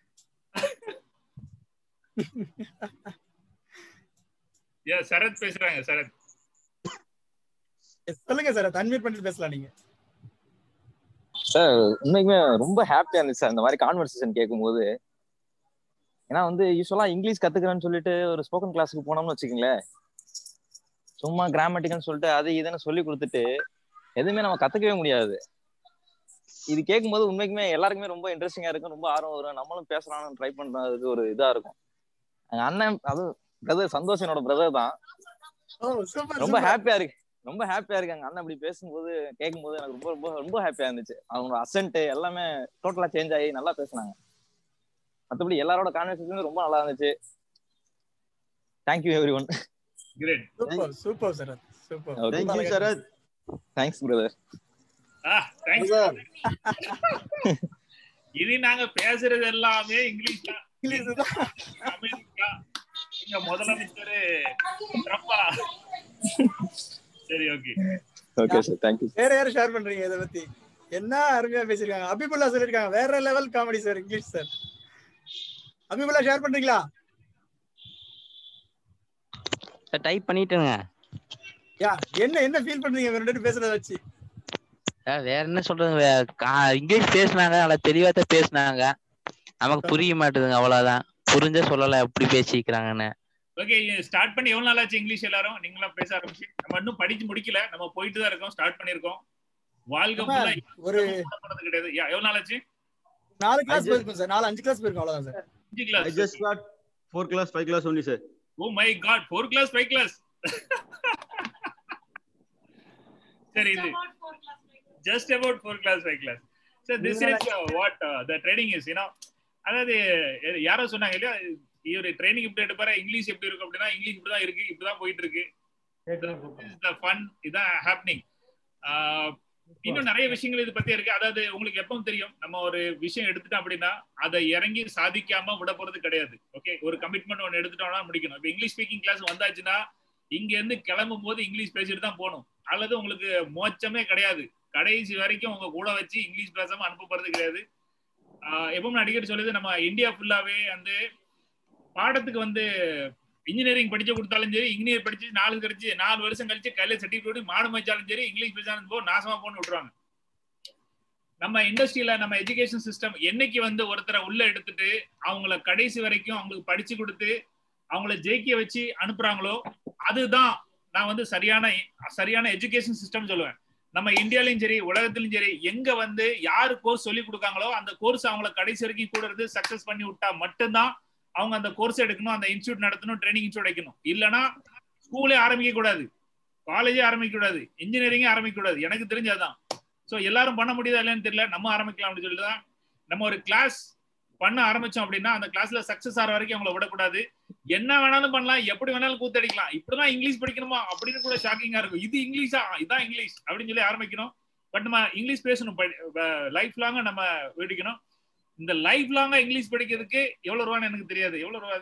ஏ சரத் பேசுறாங்க சரத் சொல்லுங்க சார் தன்மீர் பண்ணிட்டு பேசலாம் நீங்க சார் உண்மைக்குமே ரொம்ப ஹாப்பியா இருந்துச்சு சார் இந்த மாதிரி கான்வர்சேஷன் கேட்கும்போது ஏன்னா வந்து யூஸ்வலா இங்கிலீஷ் கத்துக்கிறேன்னு சொல்லிட்டு ஒரு ஸ்போக்கன் கிளாஸுக்கு போனோம்னு வச்சுக்கோங்களேன் சும்மா கிராமட்டிக்னு சொல்லிட்டு அது இதுன்னு சொல்லி கொடுத்துட்டு எதுவுமே நம்ம கத்துக்கவே முடியாது இது கேட்கும்போது உண்மைக்குமே எல்லாருக்குமே ரொம்ப இன்ட்ரெஸ்டிங்கா இருக்கும் ரொம்ப ஆர்வம் வரும் நம்மளும் பேசலாம்னு ட்ரை பண்றதுக்கு ஒரு இதா இருக்கும் எங்க அண்ணன் அது பிரதர் சந்தோஷ் என்னோட பிரதர் தான் ஓ சூப்பர் ரொம்ப ஹாப்பியா இருக்கு ரொம்ப ஹாப்பியா இருக்கு எங்க அண்ணன் அப்படி பேசும்போது கேட்கும்போது எனக்கு ரொம்ப ரொம்ப ரொம்ப ஹாப்பியா இருந்துச்சு அவங்க அசன்ட் எல்லாமே டோட்டலா சேஞ்ச் ஆகி நல்லா பேசுனாங்க மத்தபடி எல்லாரோட கான்வர்சேஷன் ரொம்ப நல்லா இருந்துச்சு thank you everyone great super super sir super Thank you, Sarath. Thanks brother ஆ தேங்க்ஸ் இனி நாங்க பேசுறது எல்லாமே இங்கிலீஷ் தான் இங்கிலீஷ் தான் அமெரிக்கா இங்க முதலமைச்சர் ட்ரம்பா சரி ஓகே ஓகே சார் தேங்க்யூ வேற யாரும் ஷேர் பண்றீங்க இத பத்தி என்ன அருமையா பேசிருக்காங்க அபிபுல்லா சொல்லிருக்காங்க வேற level comedy sir English sir Abibullah share பண்றீங்களா டைப் பண்ணிட்டேங்க யா என்ன என்ன ஃபீல் பண்றீங்க இவங்க ரெண்டு பேரும் பேசுறத வச்சு அஹ் வேற என்ன சொல்றது வே- கா- இங்கிலீஷ் பேசுனாங்க நல்லா தெளிவா தான் பேசுனாங்க நமக்கு புரிய மாட்டுதுங்க அவ்வளவுதான் புரிஞ்ச சொல்லல எப்படி பேசிக்கிறாங்கன்னு ஓகே ஸ்டார்ட் பண்ணி எவ்வளவு நாள் ஆச்சு இங்கிலீஷ் எல்லாரும் நீங்களாம் பேச ஆரம்பிச்சு நம்ம இன்னும் படிச்சு முடிக்கல நம்ம போயிட்டு தான் இருக்கோம் ஸ்டார்ட் பண்ணிருக்கோம் வாழ்க்கை ஆமா, ஃபுல்லா ஒரு போறது கிடையாது யா, எவ்வளவு நாள் ஆச்சு நாலு I கிளாஸ் just- போயிருக்கும் சார் நாலு அஞ்சு கிளாஸ் போயிருக்கும் அவ்வளவுதான் சார் அஞ்சு I class just got four class, five class only, sir. Oh my god four class five class சரி இது just about four class five class sir this is what the training is you know அதாவது எ- யாரோ சொன்னாங்க இல்லையா இவர் ட்ரைனிங் இப்படி எடுப்பாரு இங்கிலீஷ் எப்படி இருக்கும் அப்படின்னா இங்கிலீஷ் இப்படிதான் இருக்கு இப்படிதான் போயிட்டு இருக்கு த ஃபன் இதான் ஹேப்பனிங் இன்னும் நிறைய விஷயங்கள் இது பத்தி இருக்கு அதாவது உங்களுக்கு எப்பவும் தெரியும் நம்ம ஒரு விஷயம் எடுத்துட்டோம் அப்படின்னா அதை இறங்கி சாதிக்காம விட போறது கிடையாது ஓகே ஒரு கமிட்மெண்ட் ஒன்னு எடுத்துட்டோம்னா முடிக்கணும் இப்போ இங்கிலீஷ் ஸ்பீக்கிங் கிளாஸ் வந்தாச்சுன்னா இங்க இருந்து கிளம்பும் போது இங்கிலீஷ் பேசிட்டு தான் போகணும் அல்லது உங்களுக்கு மோச்சமே கிடையாது கடைசி வரைக்கும் உங்க கூட வச்சு இங்கிலீஷ் பேசாம அனுப்ப போறது கிடையாது ஆஹ் எப்பவும் நான் அடிக்கடி சொல்லுது நம்ம இந்தியா ஃபுல்லாவே வந்து பாடத்துக்கு வந்து இன்ஜினியரிங் படிச்சு கொடுத்தாலும் சரி இன்ஜினியர் படிச்சு நாலு கழிச்சு நாலு வருஷம் கழிச்சு கையில சர்டிஃபிகேட் மாடு வச்சாலும் சரி இங்கிலீஷ் பேசாலும் போ நாசமா போன்னு விட்டுருவாங்க நம்ம இண்டஸ்ட்ரியில நம்ம எஜுகேஷன் சிஸ்டம் என்னைக்கு வந்து ஒருத்தரை உள்ள எடுத்துட்டு அவங்கள கடைசி வரைக்கும் அவங்களுக்கு படிச்சு கொடுத்து அவங்கள ஜெயிக்க வச்சு அனுப்புறாங்களோ அதுதான் நான் வந்து சரியான சரியான எஜுகேஷன் சிஸ்டம் சொல்லுவேன் நம்ம இந்தியாலயும் சரி உலகத்திலும் சரி எங்க வந்து யாரு கோர்ஸ் சொல்லி கொடுக்காங்களோ அந்த கோர்ஸ் அவங்கள கடைசி வரைக்கும் கூட இருந்து சக்சஸ் பண்ணி விட்டா மட்டும்தான் அவங்க அந்த கோர்ஸ் எடுக்கணும் அந்த இன்ஸ்டியூட் நடத்தணும் ட்ரைனிங் இன்ஸ்டியூட் வைக்கணும் இல்லைன்னா ஸ்கூலே ஆரம்பிக்க கூடாது காலேஜே ஆரம்பிக்க கூடாது இன்ஜினியரிங்கே ஆரம்பிக்க கூடாது எனக்கு தெரிஞ்சதுதான் ஸோ எல்லாரும் பண்ண முடியுதா இல்லைன்னு தெரியல நம்ம ஆரம்பிக்கலாம் அப்படின்னு சொல்லிட்டு தான் நம்ம ஒரு கிளாஸ் பண்ண ஆரம்பிச்சோம் அப்படின்னா அந்த கிளாஸ்ல சக்சஸ் ஆகிற வரைக்கும் அவங்கள விடக்கூடாது என்ன வேணாலும் பண்ணலாம் எப்படி வேணாலும் கூத்தடிக்கலாம் இப்படிதான் இங்கிலீஷ் படிக்கணுமா அப்படின்னு கூட ஷாக்கிங்கா இருக்கும் இது இங்கிலீஷா இதான் இங்கிலீஷ் அப்படின்னு சொல்லி ஆரம்பிக்கணும் பட் நம்ம இங்கிலீஷ் பேசணும் லைஃப் லாங்கா நம்ம படிக்கணும் இந்த லைஃப் லாங்கா இங்கிலீஷ் படிக்கிறதுக்கு எவ்வளவு ரூபான்னு எனக்கு தெரியாது எவ்வளவு ரூபா அது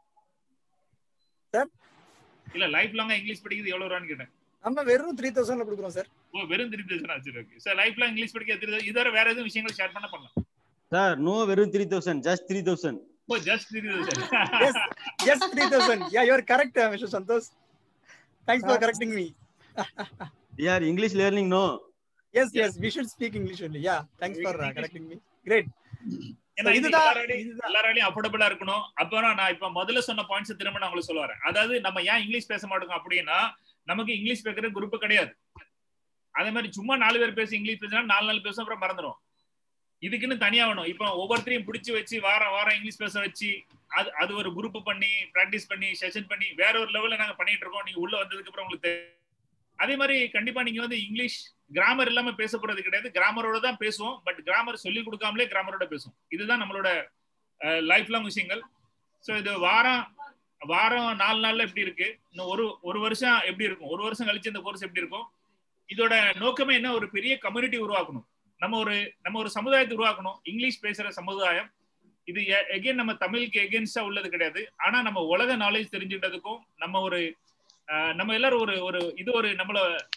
இல்ல லைஃப் லாங்கா இங்கிலீஷ் படிக்கிறது எவ்வளவு ரூபான்னு கேட்டேன் நம்ம வெறும் த்ரீ தௌசண்ட்ல கொடுக்குறோம் சார் ஓ வெறும் த்ரீ தௌசண்ட் சரி okay sir life long English படிக்க த்ரீ இதர வேற எதுவும் விஷயங்கள் ஷேர் பண்ண பண்ணலாம் சார் நோ வெறும் three thousand just three thousand oh just three thousand yes yes 3000 yeah you're correct uh, mr santosh thanks for correcting me யார் English learning no yes yes we should speak english only yeah thanks for uh, correcting me great ஏன்னா So, இது இதுதான் எல்லாராலையும் எல்லாராலையும் அஃபோர்டபுளா இருக்கணும் அப்புறம் நான் இப்ப முதல்ல சொன்ன பாயிண்ட்ஸ் திரும்ப நான் உங்களுக்கு சொல்ல வரேன் அதாவது நம்ம ஏன் இங்கிலீஷ் பேச மாட்டோம் அப்படின்னா நமக்கு இங்கிலீஷ் பேசுற குரூப் கிடையாது அதே மாதிரி சும்மா நாலு பேர் பேசி இங்கிலீஷ் பேசினா நாலு நாள் பேசும் அப்புறம் மறந்துடும் இதுக்குன்னு தனியா வேணும் இப்போ ஒவ்வொருத்தரையும் பிடிச்சி வச்சு வாரம் வாரம் இங்கிலீஷ் பேச வச்சு அது அது ஒரு குரூப் பண்ணி பிராக்டிஸ் பண்ணி செஷன் பண்ணி வேற ஒரு லெவல்ல நாங்க பண்ணிட்டு இருக்கோம் நீங்க உள்ள வந்ததுக்கு அப்புறம் உங்களுக்கு தெரியும். அதே மாதிரி கண்டிப்பா நீங்க வந்து இங்கிலீஷ் கிராமர் இல்லாம பேச போறது கிடையாது கிராமரோட தான் பேசுவோம் பட் கிராமர் சொல்லி கொடுக்காமலே கிராமரோட பேசுவோம் இதுதான் நம்மளோட லைஃப் லாங் விஷயங்கள் ஸோ இது வாரம் வாரம் நாலு நாள்ல எப்படி இருக்கு இன்னும் ஒரு ஒரு வருஷம் எப்படி இருக்கும் ஒரு வருஷம் கழிச்சு இந்த கோர்ஸ் எப்படி இருக்கும் இதோட நோக்கமே என்ன ஒரு பெரிய கம்யூனிட்டி உருவாக்கணும் நம்ம ஒரு நம்ம ஒரு சமுதாயத்தை உருவாக்கணும் இங்கிலீஷ் பேசுற சமுதாயம் இது எகைன் நம்ம தமிழுக்கு எகென்ஸ்டா உள்ளது கிடையாது ஆனா நம்ம உலக நாலேஜ் தெரிஞ்சுக்கிட்டதுக்கும் நம்ம ஒரு அஹ், நம்ம எல்லாரும் ஒரு ஒரு இது ஒரு நம்மள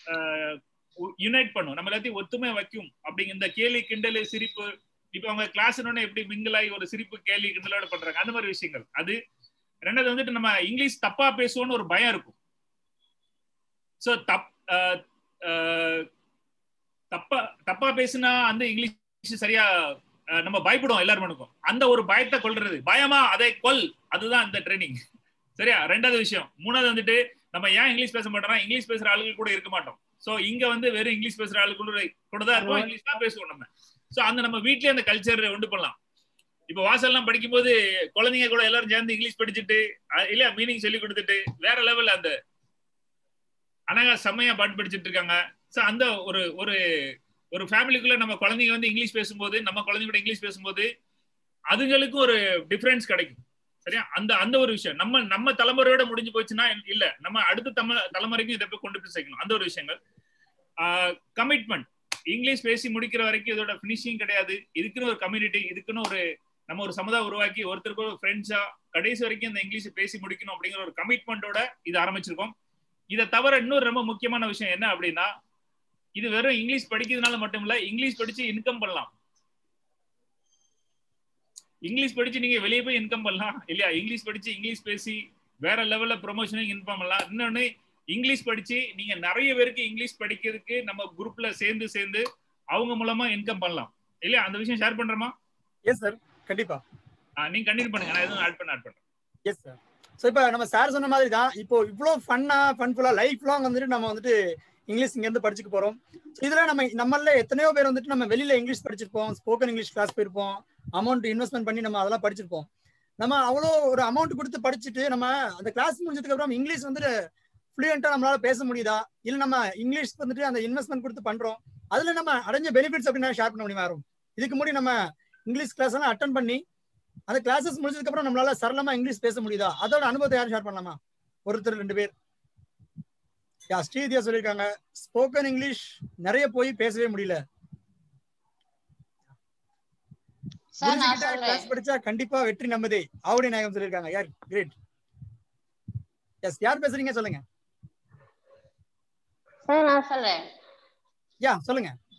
யுனைட் பண்ணும் நம்ம எல்லாத்தையும் ஒத்துமை வைக்கும் அப்படிங்க இந்த கேலி கிண்டல் சிரிப்பு இப்ப அவங்க கிளாஸ் எப்படி மிங்கிள் ஆகி ஒரு சிரிப்பு கேலி கிண்டலோட பண்றாங்க அந்த மாதிரி விஷயங்கள் அது ரெண்டாவது வந்துட்டு நம்ம இங்கிலீஷ் தப்பா பேசுவோம்னு ஒரு பயம் இருக்கும் ஸோ தப் அஹ், அஹ், தப்பா தப்பா பேசுனா அந்த இங்கிலீஷ் சரியா அஹ், நம்ம பயப்படுவோம் எல்லாரும் மனுக்கும் அந்த ஒரு பயத்தை கொல்றது பயமா அதை கொல் அதுதான் இந்த ட்ரைனிங் சரியா ரெண்டாவது விஷயம் மூணாவது வந்துட்டு நம்ம ஏன் இங்கிலீஷ் பேச மாட்டோம்னா இங்கிலீஷ் பேசுற ஆளுகள் கூட இருக்க மாட்டோம் சோ இங்க வந்து வெறும் இங்கிலீஷ் பேசுற ஆளுகள் கூட கூட தான் இருப்போம் இங்கிலீஷ் தான் பேசுவோம் நம்ம சோ அந்த நம்ம வீட்லயே அந்த கல்ச்சர் உண்டு பண்ணலாம் இப்ப வாசல்லாம் படிக்கும்போது குழந்தைங்க கூட எல்லாரும் சேர்ந்து இங்கிலீஷ் படிச்சுட்டு அஹ், இல்ல மீனிங் சொல்லி கொடுத்துட்டு வேற லெவல் அந்த அனகா செம்மையா பாட்டு படிச்சுட்டு இருக்காங்க சோ அந்த ஒரு ஒரு ஒரு ஃபேமிலிக்குள்ள நம்ம குழந்தைங்க வந்து இங்கிலீஷ் பேசும்போது நம்ம குழந்தைங்க கூட இங்கிலீஷ் பேசும்போது அதுங்களுக்கும் ஒரு டிஃபரன்ஸ் கிடைக்கும் சரியா அந்த அந்த ஒரு விஷயம் நம்ம நம்ம தலைமுறையோட முடிஞ்சு போச்சுன்னா இல்ல நம்ம அடுத்த தமிழ் தலைமுறைக்கும் இதை போய் கொண்டு போய் சேர்க்கணும் அந்த ஒரு விஷயங்கள் கமிட்மெண்ட் இங்கிலீஷ் பேசி முடிக்கிற வரைக்கும் இதோட ஃபினிஷிங் கிடையாது இதுக்குன்னு ஒரு கம்யூனிட்டி இதுக்குன்னு ஒரு நம்ம ஒரு சமுதாயம் உருவாக்கி ஒருத்தருக்கு ஒரு ஃப்ரெண்ட்ஸா கடைசி வரைக்கும் இந்த இங்கிலீஷ் பேசி முடிக்கணும் அப்படிங்கிற ஒரு கமிட்மெண்ட்டோட இது ஆரம்பிச்சிருக்கோம் இதை தவிர இன்னொரு ரொம்ப முக்கியமான விஷயம் என்ன அப்படின்னா இது வெறும் இங்கிலீஷ் படிக்கிறதுனால மட்டும் இல்ல இங்கிலீஷ் படிச்சு இன்கம் பண்ணலாம் இங்கிலீஷ் படிச்சு நீங்க வெளியே போய் இன்கம் பண்ணலாம் இல்லையா இங்கிலீஷ் படிச்சு இங்கிலீஷ் பேசி வேற லெவல்ல ப்ரொமோஷனும் இன்கம் பண்ணலாம் இன்னொன்னு இங்கிலீஷ் படிச்சு நீங்க நிறைய பேருக்கு இங்கிலீஷ் படிக்கிறதுக்கு நம்ம குரூப்ல சேர்ந்து சேர்ந்து அவங்க மூலமா இன்கம் பண்ணலாம் இல்லையா அந்த விஷயம் ஷேர் பண்றோமா எஸ் சார் கண்டிப்பா நீங்க கண்டினியூ பண்ணுங்க நான் எதுவும் ஆட் பண்ண ஆட் பண்றேன் எஸ் சார் ஸோ இப்போ நம்ம சார் சொன்ன மாதிரி தான் இப்போ இவ்வளோ ஃபன்னா ஃபன்ஃபுல்லா லைஃப் லாங் வந்துட்டு நம்ம வந்துட்டு இங்கிலீஷ் இங்க இருந்து படிச்சுக்க போறோம் ஸோ இதுல நம்ம நம்மள எத்தனையோ பேர் வந்துட்டு நம்ம வெளியில இங்கிலீஷ் படிச்சிருப்போம் ஸ்போக்கன் இங்கிலீஷ் கிளாஸ் போயிருப்போம் அமௌண்ட் இன்வெஸ்ட்மெண்ட் பண்ணி நம்ம அதெல்லாம் படிச்சிருப்போம் நம்ம அவ்வளோ ஒரு அமௌண்ட் கொடுத்து படிச்சுட்டு நம்ம அந்த கிளாஸ் முடிஞ்சதுக்கு அப்புறம் இங்கிலீஷ் வந்துட்டு ஃப்ளூயண்டா நம்மளால பேச முடியுதா இல்ல நம்ம இங்கிலீஷ் வந்துட்டு அந்த இன்வெஸ்ட்மெண்ட் கொடுத்து பண்றோம் அதுல நம்ம அடைஞ்ச பெனிஃபிட்ஸ் அப்படின்னா ஷேர் பண்ண முடியுமா யாரும் இதுக்கு முன்னாடி நம்ம இங்கிலீஷ் கிளாஸ் எல்லாம் அட்டன் பண்ணி அந்த கிளாஸஸ் முடிஞ்சதுக்கு அப்புறம் நம்மளால சரளமா இங்கிலீஷ் பேச முடியுதா அதோட அனுபவத்தை யாரும் ஷேர் பண்ணலாமா ஒருத்தர் ரெண்டு பேர் யா ஸ்ரீதியா சொல்லியிருக்காங்க ஸ்போக்கன் இங்கிலீஷ் நிறைய போய் பேசவே முடியல சார் நான் புரிஞ்சுக்கிட்டா சொல்றேன் கிளாஸ் படிச்சா கண்டிப்பா வெற்றி நம்மதே ஆவடி நாயகம் சொல்லியிருக்காங்க யார் கிரேட் எஸ் யார் பேசுறீங்க சொல்லுங்க சார் நான் சொல்றேன் யா சொல்லுங்க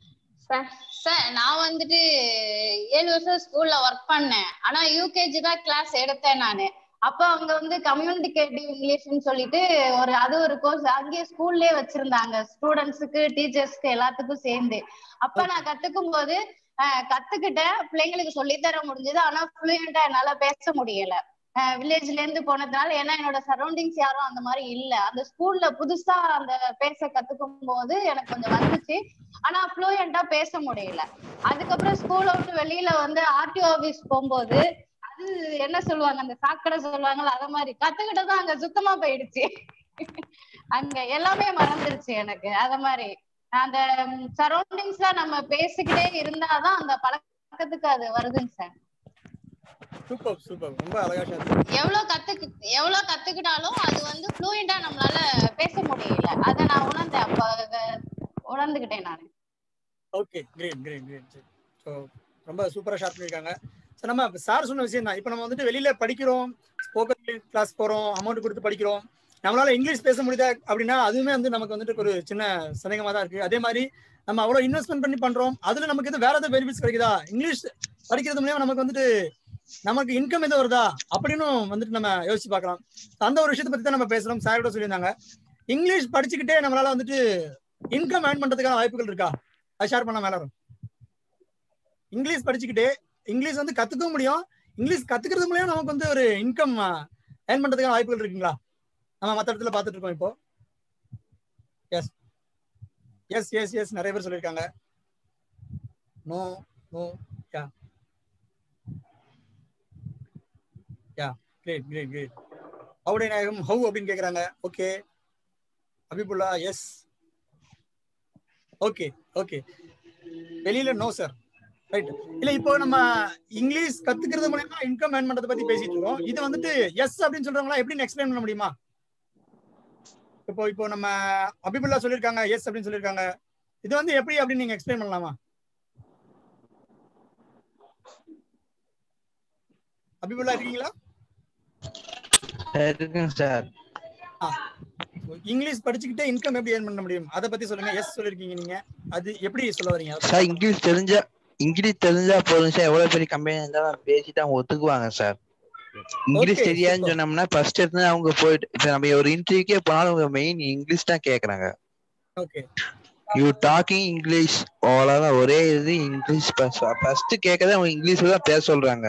சார் சார் நான் வந்துட்டு ஏழு வருஷம் ஸ்கூல்ல ஒர்க் பண்ணேன் ஆனா யூகேஜி தான் கிளாஸ் எடுத்தேன் நானு அப்ப அவங்க வந்து கம்யூனிகேட்டிவ் இங்கிலீஷ்னு சொல்லிட்டு ஒரு அது ஒரு கோர்ஸ் அங்கேயே ஸ்கூல்லயே வச்சிருந்தாங்க ஸ்டூடெண்ட்ஸுக்கு டீச்சர்ஸ்க்கு எல்லாத்துக்கும் சேர்ந்து அப்ப நான் கத்துக்கும் போது அஹ், கத்துக்கிட்டேன் பிள்ளைங்களுக்கு சொல்லித்தர முடிஞ்சது ஆனா ஃப்ளூயண்டா என்னால பேச முடியல வில்லேஜ்ல இருந்து போனதுனால ஏன்னா என்னோட சரௌண்டிங்ஸ் யாரும் அந்த மாதிரி இல்ல அந்த ஸ்கூல்ல புதுசா அந்த பேச கத்துக்கும் போது எனக்கு கொஞ்சம் வந்துச்சு ஆனா ஃப்ளூயண்டா பேச முடியல அதுக்கப்புறம் ஸ்கூல் விட்டு வெளியில வந்து ஆர்டிஓ ஆபீஸ் போகும்போது அது என்ன சொல்லுவாங்க அந்த சாக்கடை சொல்லுவாங்கல்ல அத மாதிரி கத்துக்கிட்டதும் அங்க சுத்தமா போயிடுச்சு அங்க எல்லாமே மறந்துருச்சு எனக்கு அத மாதிரி அந்த சரௌண்டிங்ஸ்ல நம்ம பேசிக்கிட்டே இருந்தாதான் அந்த பழக்கத்துக்கு அது வருதுங்க சார் சூப்பர் சூப்பர் ரொம்ப அழகா ஷேர் எவ்வளவு கத்துக்கு எவ்வளவு கத்துக்கிட்டாலும் அது வந்து ஃப்ளூயண்டா நம்மளால பேச முடியல அத நான் உணர்ந்தேன் அப்ப அத உணர்ந்துகிட்டேன் நான் okay great great great so ரொம்ப சூப்பரா ஷேர் பண்ணியிருக்காங்க ஸோ நம்ம சார் சொன்ன விஷயம் தான் இப்போ நம்ம வந்துட்டு வெளியில படிக்கிறோம் ஸ்போக்கன் கிளாஸ் போறோம் அமௌண்ட் கொடுத்து படிக்கிறோம் நம்மளால இங்கிலீஷ் பேச முடியுதா அப்படின்னா அதுவுமே வந்து நமக்கு வந்துட்டு ஒரு சின்ன சந்தேகமா தான் இருக்கு அதே மாதிரி நம்ம அவ்வளவு இன்வெஸ்ட்மெண்ட் பண்ணி பண்றோம் அதுல நமக்கு எதுவும் வேற ஏதாவது பெனிஃபிட்ஸ் கிடைக்குதா இங்கிலீஷ் படிக்கிறது மூலியமா நமக்கு வந்துட்டு நமக்கு இன்கம் எதுவும் வருதா அப்படின்னு வந்துட்டு நம்ம யோசிச்சு பார்க்கலாம் அந்த ஒரு விஷயத்தை பத்தி தான் நம்ம பேசுறோம் சார் கூட சொல்லியிருந்தாங்க இங்கிலீஷ் படிச்சுக்கிட்டே நம்மளால வந்துட்டு இன்கம் ஏர்ன் பண்றதுக்கான வாய்ப்புகள் இருக்கா அது ஷேர் பண்ணலாம் எல்லாரும் இங்கிலீஷ் படிச்சுக்கிட்டே இங்கிலீஷ் வந்து கத்துக்கவும் முடியும் இங்கிலீஷ் கத்துக்கிறது மூலியம் நமக்கு வந்து ஒரு இன்கம் ஏர்ன் பண்றதுக்கான வாய்ப்புகள் இருக்குங்களா நம்ம மற்ற இடத்துல பார்த்துட்டு இருக்கோம் இப்போ எஸ் எஸ் எஸ் எஸ் நிறைய பேர் சொல்லியிருக்காங்க no no yeah yeah great great great அவருடைய நாயகம் ஹவு அப்படின்னு கேக்குறாங்க okay Abibullah yes okay okay வெளியில நோ சார் ரைட் இல்ல இப்போ நம்ம இங்கிலீஷ் கத்துக்கிறது மூலமா இன்கம் ஏர்ன் பண்றத பத்தி பேசிட்டு இருக்கோம் இது வந்துட்டு எஸ் அப்படின்னு சொல்றவங்களா எப்படி எக்ஸ்பிளைன் பண்ண முடியுமா இப்போ இப்போ நம்ம அபிபுல்லா சொல்லியிருக்காங்க எஸ் அப்படின்னு சொல்லியிருக்காங்க இது வந்து எப்படி அப்படின்னு நீங்க எக்ஸ்பிளைன் பண்ணலாமா அபிபுல்லா இருக்கீங்களா இருக்குங்க சார் ஆ. இங்கிலீஷ் படிச்சுக்கிட்டே இன்கம் எப்படி ஏர்ன் பண்ண முடியும் அதை பத்தி சொல்லுங்க எஸ் சொல்லிருக்கீங்க நீங்க அது எப்படி சொல்ல வரீங்க சார் இங்கிலீஷ் தெரிஞ்சா இங்கிலீஷ் தெரிஞ்சா போதும் சார் எவ்வளவு பெரிய கம்பெனி இருந்தாலும் பேசிட்டு அவங்க ஒத்துக்குவாங்க சார் இங்கிலீஷ் Okay, தெரியாதுன்னு சொன்னோம்னா ஃபர்ஸ்ட் இருந்து அவங்க போயிட்டு இப்ப நம்ம ஒரு இன்டர்வியூக்கே போனாலும் அவங்க மெயின் இங்கிலீஷ் தான் கேக்குறாங்க ஓகே யூ டாக்கிங் இங்கிலீஷ் அவ்வளவுதான் ஒரே இது இங்கிலீஷ் ஃபர்ஸ்ட் கேட்கறதே அவங்க இங்கிலீஷ்ல தான் பேச சொல்றாங்க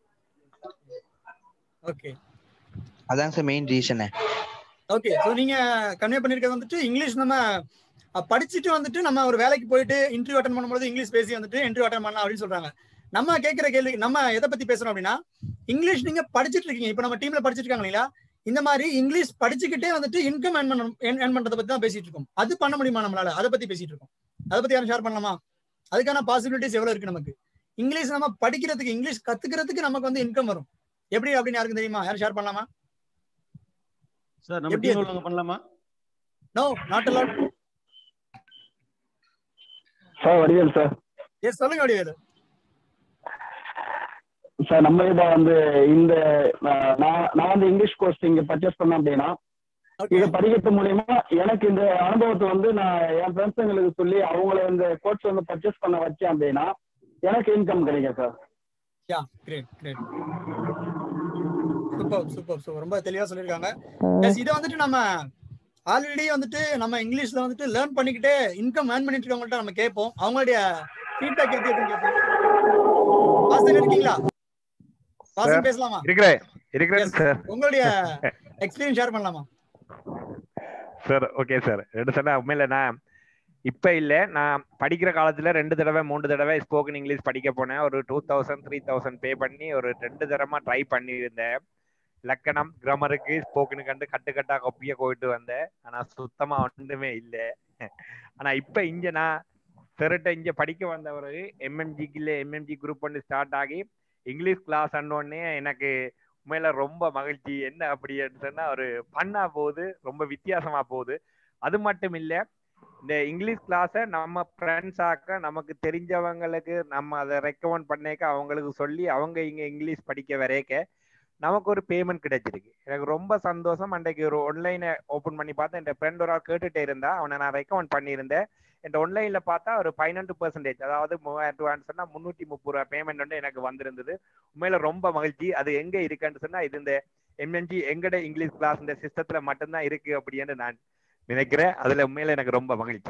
ஓகே அதாங்க சார் மெயின் ரீசனே ஓகே ஸோ நீங்க கன்வே பண்ணிருக்கிறது வந்துட்டு இங்கிலீஷ் நம்ம அஹ், படிச்சுட்டு வந்துட்டு நம்ம ஒரு வேலைக்கு போயிட்டு இன்டர்வியூ அட்டன் பண்ணும்போது இங்கிலீஷ் பேசி வந்துட்டு இன்டர்வியூ அட்டன் பண்ணலாம் அப்படின்னு சொல்றாங்க நம்ம கேட்கிற கேள்வி நம்ம எதை பத்தி பேசுறோம் அப்படின்னா இங்கிலீஷ் நீங்க படிச்சிட்டு இருக்கீங்க இப்போ நம்ம டீம்ல படிச்சிட்டு இருக்காங்க இல்லையா இந்த மாதிரி இங்கிலீஷ் படிச்சுக்கிட்டே வந்துட்டு இன்கம் ஏர்ன் பண்ண ஏர்ன் பண்றதை பத்தி தான் பேசிட்டு இருக்கோம் அது பண்ண முடியுமா நம்மளால அதை பத்தி பேசிட்டு இருக்கோம் அதை பத்தி யாரும் ஷேர் பண்ணலாமா அதுக்கான பாசிபிலிட்டிஸ் எவ்வளவு இருக்கு நமக்கு இங்கிலீஷ் நம்ம படிக்கிறதுக்கு இங்கிலீஷ் கத்துக்கிறதுக்கு நமக்கு வந்து இன்கம் வரும் எப்படி அப்படின்னு யாருக்கும் தெரியுமா யாரும் ஷேர் பண்ணலாமா சார் நம்ம எப்படி டீம் அது? உள்ளவங்க பண்ணலாமா no not allowed sir Vadivel sir yes சொல்லுங்க வடிவேலு சார் நம்ம இதை வந்து இந்த அஹ், நான் நான் வந்து இங்கிலீஷ் கோர்ஸ் இங்க பர்ச்சேஸ் பண்ணேன் அப்படின்னா இதை படிக்கிறது மூலியமா எனக்கு இந்த அனுபவத்தை வந்து நான் என் ஃப்ரெண்ட்ஸுங்களுக்கு சொல்லி அவங்கள இந்த கோர்ஸ் வந்து பர்ச்சேஸ் பண்ண வச்சேன் அப்படின்னா எனக்கு இன்கம் கிடைக்கும் sir yeah great great super super super ரொம்ப தெளிவா சொல்லியிருக்காங்க எஸ் இதை வந்துட்டு நம்ம ஆல்ரெடி வந்துட்டு நம்ம இங்கிலீஷ்ல வந்துட்டு லேர்ன் பண்ணிக்கிட்டே இன்கம் ஏர்ன் பண்ணிட்டு இருக்கவங்கள்ட்ட நம்ம கேட்போம் அவங்களுடைய ஃபீட்பேக் எப்படி இருக்குன்னு கேட்போம் வாசன் இருக்கீங்களா வாசன் பேசலாமா இருக்கிறேன் இருக்கிறேன் சார் உங்களுடைய எக்ஸ்பீரியன்ஸ் ஷேர் பண்ணலாமா சார் ஓகே சார் ரெண்டு சொன்னா உண்மையில நான் இப்ப இல்ல நான் படிக்கிற காலத்துல ரெண்டு தடவை மூணு தடவை ஸ்போக்கன் இங்கிலீஷ் படிக்க போனேன் ஒரு two thousand three thousand pay பண்ணி ஒரு ரெண்டு தடவை ட்ரை பண்ணியிருந்தேன் லக்கணம் கிராமருக்கு ஸ்போக்கனு கண்டு கட்டு கட்டா கொப்பிய போயிட்டு வந்தேன் ஆனா சுத்தமா ஒன்றுமே இல்லை ஆனா இப்ப இங்க நான் திரட்ட இங்க படிக்க வந்தவர் எம்எம்ஜிக்குள்ள எம்எம்ஜி குரூப் ஒன்று ஸ்டார்ட் ஆகி இங்கிலீஷ் கிளாஸ் உடனே எனக்கு உண்மையில ரொம்ப மகிழ்ச்சி என்ன அப்படின்னு சொன்னா ஒரு பண்ணா போகுது ரொம்ப வித்தியாசமா போகுது அது மட்டும் இல்ல இந்த இங்கிலீஷ் கிளாஸை நம்ம ஃப்ரெண்ட்ஸ் ஆக்க நமக்கு தெரிஞ்சவங்களுக்கு நம்ம அதை ரெக்கமெண்ட் பண்ணேக்க அவங்களுக்கு சொல்லி அவங்க இங்க இங்கிலீஷ் படிக்க வரைக்க நமக்கு ஒரு பேமெண்ட் கிடைச்சிருக்கு எனக்கு ரொம்ப சந்தோஷம் அன்றைக்கு ஒரு ஒன்லைனை ஓபன் பண்ணி பார்த்தேன் என் ஃப்ரெண்ட் ஒரு ஆள் கேட்டுட்டே இருந்தா அவனை நான் ரெக்கமெண்ட் பண்ணியிருந்தேன் என் ஒன்லைன்ல பார்த்தா ஒரு பதினெண்டு பெர்சன்டேஜ் அதாவது மூவாயிரம் ரூபான்னு சொன்னா முன்னூத்தி முப்பது ரூபா பேமெண்ட் வந்து எனக்கு வந்திருந்தது உண்மையில ரொம்ப மகிழ்ச்சி அது எங்க இருக்குன்னு சொன்னா இது இந்த எம்என்ஜி எங்கட இங்கிலீஷ் கிளாஸ் இந்த சிஸ்டத்துல மட்டும்தான் இருக்கு அப்படின்னு நான் நினைக்கிறேன் அதுல உண்மையில எனக்கு ரொம்ப மகிழ்ச்சி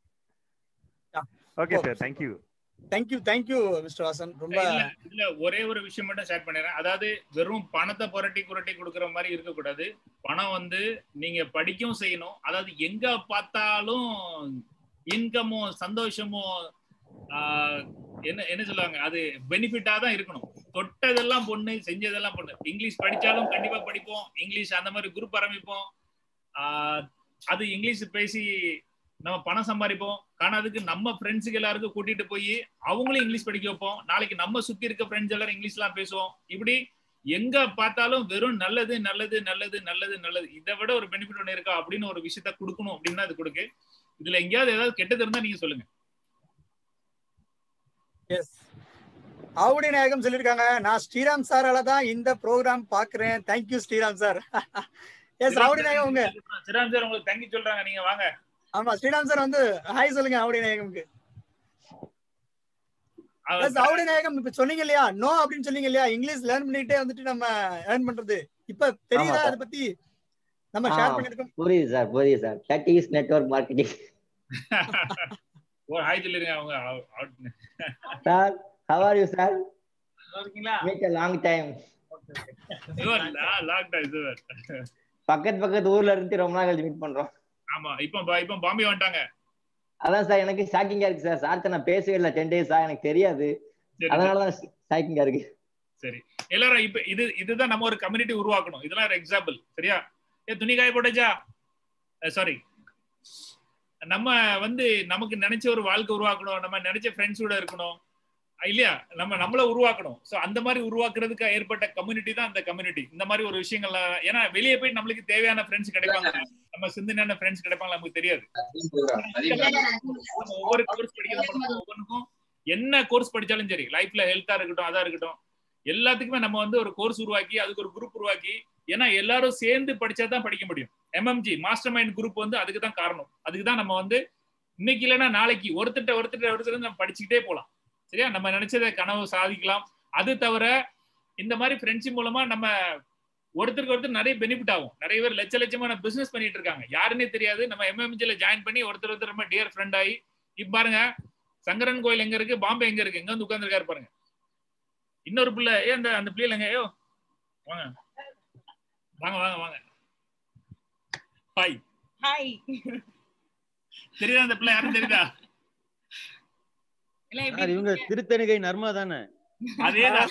okay sir thank you thank you thank you mister Vasan ரொம்ப இல்ல இதுல ஒரே ஒரு விஷயம் மட்டும் ஷேர் பண்ணிடுறேன் அதாவது வெறும் பணத்தை புரட்டி புரட்டி கொடுக்குற மாதிரி இருக்கக்கூடாது பணம் வந்து நீங்க படிக்கவும் செய்யணும் அதாவது எங்க பார்த்தாலும் இன்கமும் சந்தோஷமும் ஆஹ், என்ன என்ன சொல்லுவாங்க அது பெனிஃபிட்டா தான் இருக்கணும் தொட்டதெல்லாம் பொண்ணு செஞ்சதெல்லாம் பொண்ணு இங்கிலீஷ் படிச்சாலும் கண்டிப்பா படிப்போம் இங்கிலீஷ் அந்த மாதிரி குரூப் ஆரம்பிப்போம் ஆஹ், அது இங்கிலீஷ் பேசி நம்ம பணம் சம்பாதிப்போம் காணாதுக்கு நம்ம ஃப்ரெண்ட்ஸுக்கு எல்லாருக்கும் கூட்டிட்டு போய் அவங்களும் இங்கிலீஷ் படிக்க வைப்போம் நாளைக்கு நம்ம சுத்தி இருக்க ஃப்ரெண்ட்ஸ் எல்லாரும் இங்கிலீஷ்லாம் பேசுவோம் இப்படி எங்க பார்த்தாலும் வெறும் நல்லது நல்லது நல்லது நல்லது நல்லது இதை விட ஒரு பெனிஃபிட் ஒன்று இருக்கா அப்படின்னு ஒரு விஷயத்த கொடுக்கணும் அப்படின்னு அது கொடுக்கு இதுல எங்கேயாவது ஏதாவது கெட்டது இருந்தா நீங்க சொல்லுங்க எஸ் ஆவுடி நாயகம் சொல்லியிருக்காங்க நான் ஸ்ரீராம் சாரால தான் இந்த ப்ரோக்ராம் பாக்குறேன் thank you Sriram sir yes Avudi Nayagam உங்க சிராம் சார் உங்களுக்கு தங்கி சொல்றாங்க நீங்க வாங்க ஆமா ஸ்ரீராம் சார் வந்து ஹாய் சொல்லுங்க ஆவுடி நாயகம்க்கு எஸ் ஆவுடி நாயகம் இப்ப சொன்னீங்க இல்லையா நோ அப்படின்னு சொன்னீங்க இல்லையா இங்கிலீஷ் லேர்ன் பண்ணிட்டே வந்துட்டு நம்ம ஏர்ன் பண்றது இப்ப தெரியுதா ஆமா அதை பத்தி நம்ம ஷேர் பண்ணிருக்கோம் புரியுது சார் புரியுது sir that is network marketing ஒரு ஹாய் சொல்லிருங்க அவங்க out. Sir how are you sir நல்லா இருக்கீங்களா மீட் a லாங் டைம் இவர் லாக்டவுன் இவர் பக்கத்து பக்கத்து ஊர்ல இருந்து ரொம்ப நாள் கழிச்சு மீட் பண்றோம் ஆமா இப்போ பா- இப்போ பாம்பே வந்துட்டாங்க அதான் சார் எனக்கு ஷாக்கிங்கா இருக்கு சார் சார்ட்ட நான் பேசவே இல்லை டென் டேஸா எனக்கு தெரியாது சரி. அதனாலதான் ஷாக்கிங்கா இருக்கு சரி எல்லாரும் இப்ப இது இதுதான் நம்ம ஒரு கம்யூனிட்டி உருவாக்கணும் இதெல்லாம் ஒரு எக்ஸாம்பிள் சரியா ஏ துணி காய போட்டுச்சா சாரி நம்ம வந்து நமக்கு நினைச்ச ஒரு வாழ்க்கை உருவாக்கணும் நம்ம நினைச்ச ஃப்ரெண்ட்ஸோட இருக்கணும் அஹ் இல்லையா நம்ம நம்மள உருவாக்கணும் சோ அந்த மாதிரி உருவாக்குறதுக்கு ஏற்பட்ட கம்யூனிட்டி தான் அந்த கம்யூனிட்டி இந்த மாதிரி ஒரு விஷயங்கள்ல ஏன்னா வெளியே போய் நம்மளுக்கு தேவையான ஃப்ரெண்ட்ஸ் கிடைப்பாங்க நம்ம சிந்தனையான ஃப்ரெண்ட்ஸ் கிடைப்பாங்க நமக்கு தெரியாது நம்ம ஒவ்வொரு கோர்ஸ் படிக்கிறது ஒவ்வொன்றுக்கும் என்ன கோர்ஸ் படிச்சாலும் சரி லைஃப்ல ஹெல்த்தா இருக்கட்டும் அதா இருக்கட்டும் எல்லாத்துக்குமே நம்ம வந்து ஒரு கோர்ஸ் உருவாக்கி அதுக்கு ஒரு குரூப் உருவாக்கி ஏன்னா எல்லாரும் சேர்ந்து படிச்சா தான் படிக்க முடியும் எம்எம்ஜி மாஸ்டர் மைண்ட் குரூப் வந்து அதுக்கு தான் காரணம் அதுக்கு தான் நம்ம வந்து இன்னைக்கு இல்லைன்னா நாளைக்கு ஒருத்தட்ட ஒருத்தட்ட ஒருத்தர் நம்ம படிச்சுக்கிட்டே போலாம் சரியா நம்ம நினைச்சதை கனவு சாதிக்கலாம் அது தவிர இந்த மாதிரி ஃப்ரெண்ட்ஷிப் மூலமா நம்ம ஒருத்தருக்கு ஒருத்தர் நிறைய பெனிஃபிட் ஆகும் நிறைய பேர் லட்ச லட்சமான பிசினஸ் பண்ணிட்டு இருக்காங்க யாருன்னே தெரியாது நம்ம எம்எம்ஜில ஜாயின் பண்ணி ஒருத்தர் ஒருத்தர் ரொம்ப டியர் ஃப்ரெண்ட் ஆகி இப்ப பாருங்க சங்கரன் கோயில் எங்க இருக்கு பாம்பே எங்க இருக்கு எங்க வந்து உட்கார்ந்துருக்காரு பாருங்க இன்னொரு பிள்ளை ஏ அந்த அந்த பிள்ளைல எங்க ஐயோ வாங்க வாங்க வாங்க வாங்க ஹாய் ஹாய் தெரியுதா அந்த பிள்ளை யாரும் தெரியுதா சார் இவங்க திருத்தணிகை நர்மா தானே அதேதான்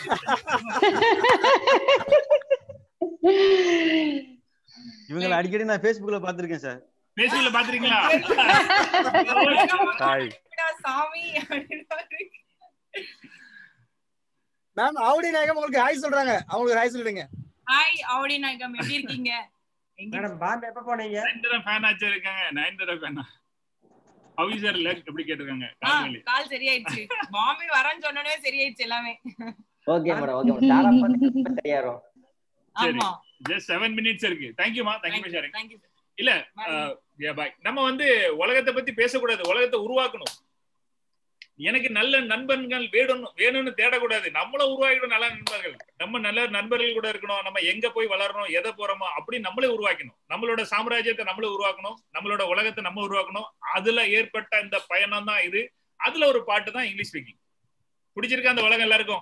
இவங்களை அடிக்கடி நான் Facebookல பாத்திருக்கேன் சார் பேசுவீங்களா பாத்துறீங்களா ஹாய் சாமி அப்படின்னு மேம் ஆவுடி நாயகம் உங்களுக்கு ஹாய் சொல்றாங்க அவங்களுக்கு ஹாய் சொல்லிடுங்க ஹாய் ஆவடி நாயகம் எப்படி இருக்கீங்க மேடம் பாம்பே எப்ப போனீங்க நயன்தரா ஃபேன் ஆச்சு இருக்காங்க நயன்தரா ஃபேனா அவிசர் லெக் எப்படி கேட்டிருக்காங்க ஆ, கால் வலி கால் சரியாயிடுச்சு பாம்பே வரேன்னு சொன்னோடனே சரியாயிடுச்சு எல்லாமே ஓகே மேடம் ஓகே மேடம் சாரா பண்ணி சரியாயிரும் சரி ஆமா ஜஸ்ட் செவன் மினிட்ஸ் இருக்கு தேங்க்யூமா தேங்க்யூ ஃபார் ஷேரிங் தேங்க்யூ இல்ல பாய் நம்ம வந்து உலகத்தை பத்தி பேசக்கூடாது உலகத்தை உருவாக்கணும் எனக்கு நல்ல நண்பர்கள் வேணும் வேணும்னு தேடக்கூடாது நம்மள உருவாக்கிடும் நல்ல நண்பர்கள் நம்ம நல்ல நண்பர்கள் கூட இருக்கணும் நம்ம எங்க போய் வளரணும் எதை போறோமோ அப்படி நம்மளே உருவாக்கணும் நம்மளோட சாம்ராஜ்யத்தை நம்மளே உருவாக்கணும் நம்மளோட உலகத்தை நம்ம உருவாக்கணும் அதுல ஏற்பட்ட இந்த பயணம் தான் இது அதுல ஒரு பாட்டு தான் இங்கிலீஷ் ஸ்பீக்கிங் பிடிச்சிருக்கா அந்த உலகம் எல்லாருக்கும்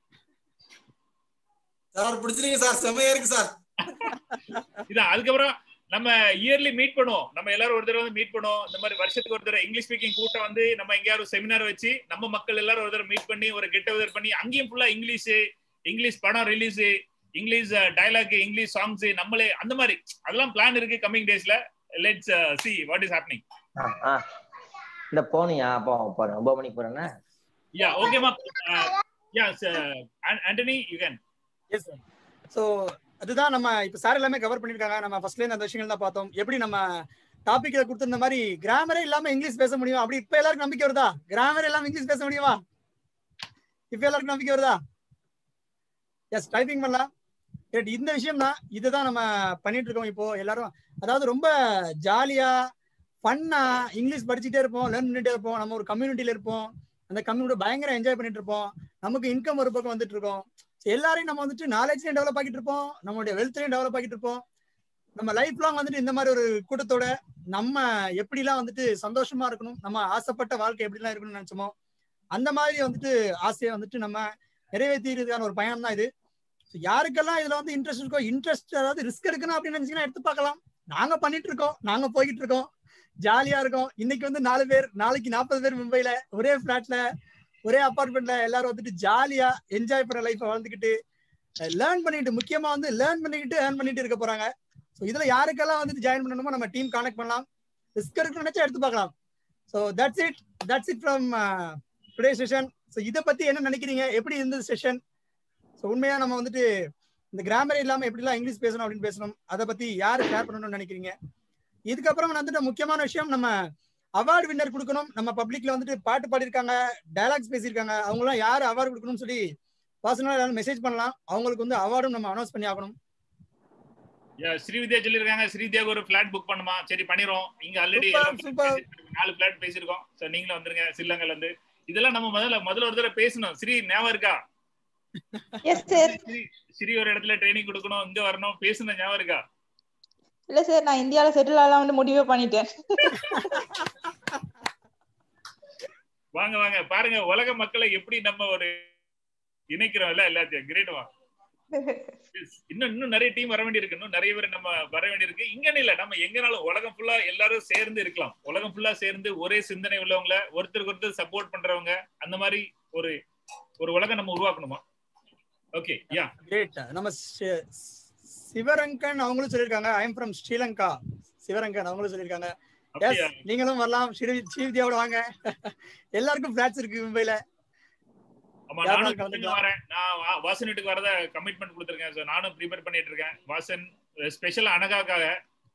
சார் பிடிச்சிருங்க சார் செமையா இருக்கு சார் இதான் அதுக்கப்புறம் நம்ம இயர்லி மீட் பண்ணுவோம் நம்ம எல்லாரும் ஒரு தடவை வந்து மீட் பண்ணுவோம் இந்த மாதிரி வருஷத்துக்கு ஒரு தடவை இங்கிலீஷ் ஸ்பீக்கிங் கூட்டம் வந்து நம்ம எங்கேயாவது செமினார் வச்சு நம்ம மக்கள் எல்லாரும் ஒரு தடவை மீட் பண்ணி ஒரு கெட் டுகெதர் பண்ணி அங்கேயும் ஃபுல்லா இங்கிலீஷ் இங்கிலீஷ் படம் release English dialogue English songs நம்மளே அந்த மாதிரி அதெல்லாம் பிளான் இருக்கு கம்மிங் டேஸ்ல let's see what is happening ஆ இந்த போனியா அப்போ போறேன் ஒன்பது மணிக்கு போறேன்னா யா ஓகேமா yeah Antony you can yes so அதுதான் நம்ம இப்போ சார் எல்லாமே கவர் பண்ணியிருக்காங்க நம்ம ஃபர்ஸ்ட்லேருந்து அந்த விஷயங்கள் தான் பார்த்தோம் எப்படி நம்ம டாபிக்ல கொடுத்திருந்த மாதிரி கிராமரே இல்லாம இங்கிலீஷ் பேச முடியும் அப்படி இப்ப எல்லாருக்கும் நம்பிக்கை வருதா கிராமரே இல்லாம இங்கிலீஷ் பேச முடியுமா இப்ப எல்லாருக்கும் நம்பிக்கை வருதா எஸ் டைப்பிங் பண்ணலாம் Right, இந்த விஷயம் தான் இதுதான் நம்ம பண்ணிட்டு இருக்கோம் இப்போ எல்லாரும் அதாவது ரொம்ப ஜாலியா ஃபன்னா இங்கிலீஷ் படிச்சுட்டே இருப்போம் லேர்ன் பண்ணிட்டே இருப்போம் நம்ம ஒரு கம்யூனிட்டியில இருப்போம் அந்த கம்யூனிட்டி பயங்கர என்ஜாய் பண்ணிட்டு இருப்போம் நமக்கு இன்கம் ஒரு பக்கம் வந்துட்டு இருக்கோம் So எல்லாரையும் நம்ம வந்துட்டு நாலேஜ்லயும் டெவலப் ஆகிட்டு இருப்போம் நம்மளுடைய வெல்த்லயும் டெவலப் ஆகிட்டு இருப்போம் நம்ம லைஃப் லாங் வந்துட்டு இந்த மாதிரி ஒரு கூட்டத்தோட நம்ம எப்படிலாம் வந்துட்டு சந்தோஷமா இருக்கணும் நம்ம ஆசைப்பட்ட வாழ்க்கை எப்படிலாம் இருக்கணும்னு நினைச்சோமோ அந்த மாதிரி வந்துட்டு ஆசையை வந்துட்டு நம்ம நிறைவேற்றிக்கிறதுக்கான ஒரு பயணம் தான் இது So யாருக்கெல்லாம் இதுல வந்து இன்ட்ரெஸ்ட் இருக்கோ இன்ட்ரெஸ்ட் அதாவது ரிஸ்க் எடுக்கணும் அப்படின்னு நினைச்சீங்கன்னா எடுத்து பார்க்கலாம் நாங்க பண்ணிட்டு இருக்கோம் நாங்க போய்கிட்டு இருக்கோம் ஜாலியா இருக்கோம் இன்னைக்கு வந்து நாலு பேர் நாளைக்கு நாற்பது பேர் மும்பைல ஒரே பிளாட்ல ஒரே அபார்ட்மெண்ட்ல எல்லாரும் வந்துட்டு ஜாலியா என்ஜாய் பண்ற லைஃப் வாழ்ந்துக்கிட்டு லேர்ன் பண்ணிட்டு முக்கியமா வந்து லேர்ன் பண்ணிக்கிட்டு ஏர்ன் பண்ணிட்டு இருக்க போறாங்க ஸோ இதுல யாருக்கெல்லாம் வந்துட்டு ஜாயின் பண்ணணுமோ நம்ம டீம் கானெக்ட் பண்ணலாம் ரிஸ்க் எடுக்கணும்னு நினைச்சா எடுத்து பார்க்கலாம் so that's it that's it from today session so இதை பத்தி என்ன நினைக்கிறீங்க எப்படி இருந்தது செஷன் ஸோ உண்மையா நம்ம வந்துட்டு இந்த கிராமர் இல்லாம எப்படிலாம் இங்கிலீஷ் பேசணும் அப்படின்னு பேசணும் அதை பத்தி யாரு ஷேர் பண்ணணும்னு நினைக்கிறீங்க இதுக்கப்புறம் வந்துட்டு முக்கியமான விஷயம் நம்ம அவார்டு வின்னர் கொடுக்கணும் நம்ம பப்ளிக்ல வந்துட்டு பாட்டு பாடியிருக்காங்க டயலாக்ஸ் பேசியிருக்காங்க அவங்களாம் யார் அவார்டு கொடுக்கணும்னு சொல்லி பர்சனலாக யாரும் மெசேஜ் பண்ணலாம் அவங்களுக்கு வந்து அவார்டும் நம்ம அனௌன்ஸ் பண்ணி ஆகணும் Yeah, ஸ்ரீவித்யா சொல்லிருக்காங்க ஸ்ரீவித்யாவுக்கு ஒரு பிளாட் புக் பண்ணுமா சரி பண்ணிரும் இங்க ஆல்ரெடி Super, super. நாலு பிளாட் பேசியிருக்கோம் சோ நீங்களும் வந்துருங்க ஸ்ரீலங்கால இருந்து இதெல்லாம் நம்ம முதல்ல முதல்ல ஒரு தடவை பேசணும் ஸ்ரீ ஞாபகம் இருக்கா எஸ் சார் ஸ்ரீ ஸ்ரீ ஒரு இடத்துல ட்ரைனிங் கொடுக்கணும் இங்க வரணும் பேசணும் ஞாபகம் இருக்கா இல்ல சார் நான் இந்தியால செட்டில் ஆகலாம் வந்து முடிவே பண்ணிட்டேன் வாங்க வாங்க பாருங்க உலக மக்களை எப்படி நம்ம ஒரு இணைக்கிறோம்ல எல்லாத்தையும் கிரேட் வா Yes. இன்னும் இன்னும் நிறைய டீம் வர வேண்டியிருக்கு இன்னும் நிறைய பேர் நம்ம வர வேண்டியிருக்கு இங்கன்னு இல்ல நம்ம எங்கனாலும் உலகம் ஃபுல்லா எல்லாரும் சேர்ந்து இருக்கலாம் உலகம் ஃபுல்லா சேர்ந்து ஒரே சிந்தனை உள்ளவங்கள ஒருத்தருக்கு ஒருத்தர் சப்போர்ட் பண்றவங்க அந்த மாதிரி ஒரு ஒரு உலகம் நம்ம உருவாக்கணுமா ஓகே யா கிரேட் நம்ம சி- சிவரங்கன் அவங்களும் சொல்லியிருக்காங்க I am from Sri Lanka Sivarangan அவங்களும் சொல்லியிருக்காங்க எஸ் அப்படியா? நீங்களும் வரலாம் ஸ்ரீ ஸ்ரீவித்யாவோட வாங்க எல்லாருக்கும் பிளாட்ஸ் இருக்கு மும்பைல ஆமா யார் நானும் யார் கலந்துக்கலாம்? வரேன் நான் வா- வாசன் வீட்டுக்கு வரத கமிட்மெண்ட் கொடுத்துருக்கேன் ஸோ நானும் ப்ரிப்பேர் பண்ணிட்டு இருக்கேன் வாசன் ஸ்பெஷல் அனகாக்காக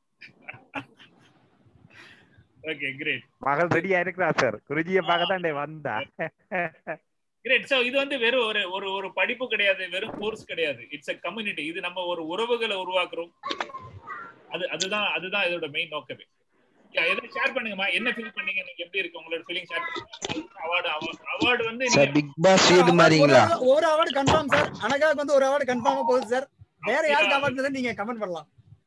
ஓகே கிரேட் மகள் ரெடியா இருக்கிறா சார் குருஜியை பார்க்க தான் வந்தா கிரேட் சோ இது வந்து வெறும் ஒரு ஒரு ஒரு படிப்பு கிடையாது வெறும் கோர்ஸ் கிடையாது இட்ஸ் a கம்யூனிட்டி இது நம்ம ஒரு உறவுகளை உருவாக்குறோம் அது அதுதான் அதுதான் இதோட மெயின் நோக்கமே Yeah, எதுவும் ஷேர் பண்ணுங்கம்மா என்ன ஃபீல் பண்ணீங்க நீங்க எப்படி இருக்கு உங்களோட ஃபீலிங் ஷேர் பண்ணுங்க அவார்டு அவார்டு வந்து சார் நீங்க பிக் பாஸ் வீடு மாதிரிங்களா ஒரு- ஒரு அவார்டு கன்ஃபார்ம் சார் அனகாவுக்கு வந்து ஒரு அவார்டு கன்ஃபார்மா போகுது சார் வேற யாருக்கு அவார்டு நீங்க கமெண்ட் பண்ணலாம்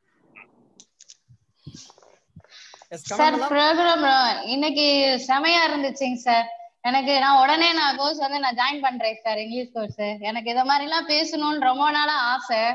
எஸ் சார் கமெண்ட் பண்ணலாம் ப்ரோக்ராம் இன்னைக்கு செமையா இருந்துச்சுங்க சார் எனக்கு நான் உடனே நான் கோர்ஸ் வந்து நான் ஜாயின் பண்றேன் சார் இங்கிலீஷ் கோர்ஸ் எனக்கு இத மாதிரி எல்லாம் பேசணும்னு ரொம்ப நாளா ஆசை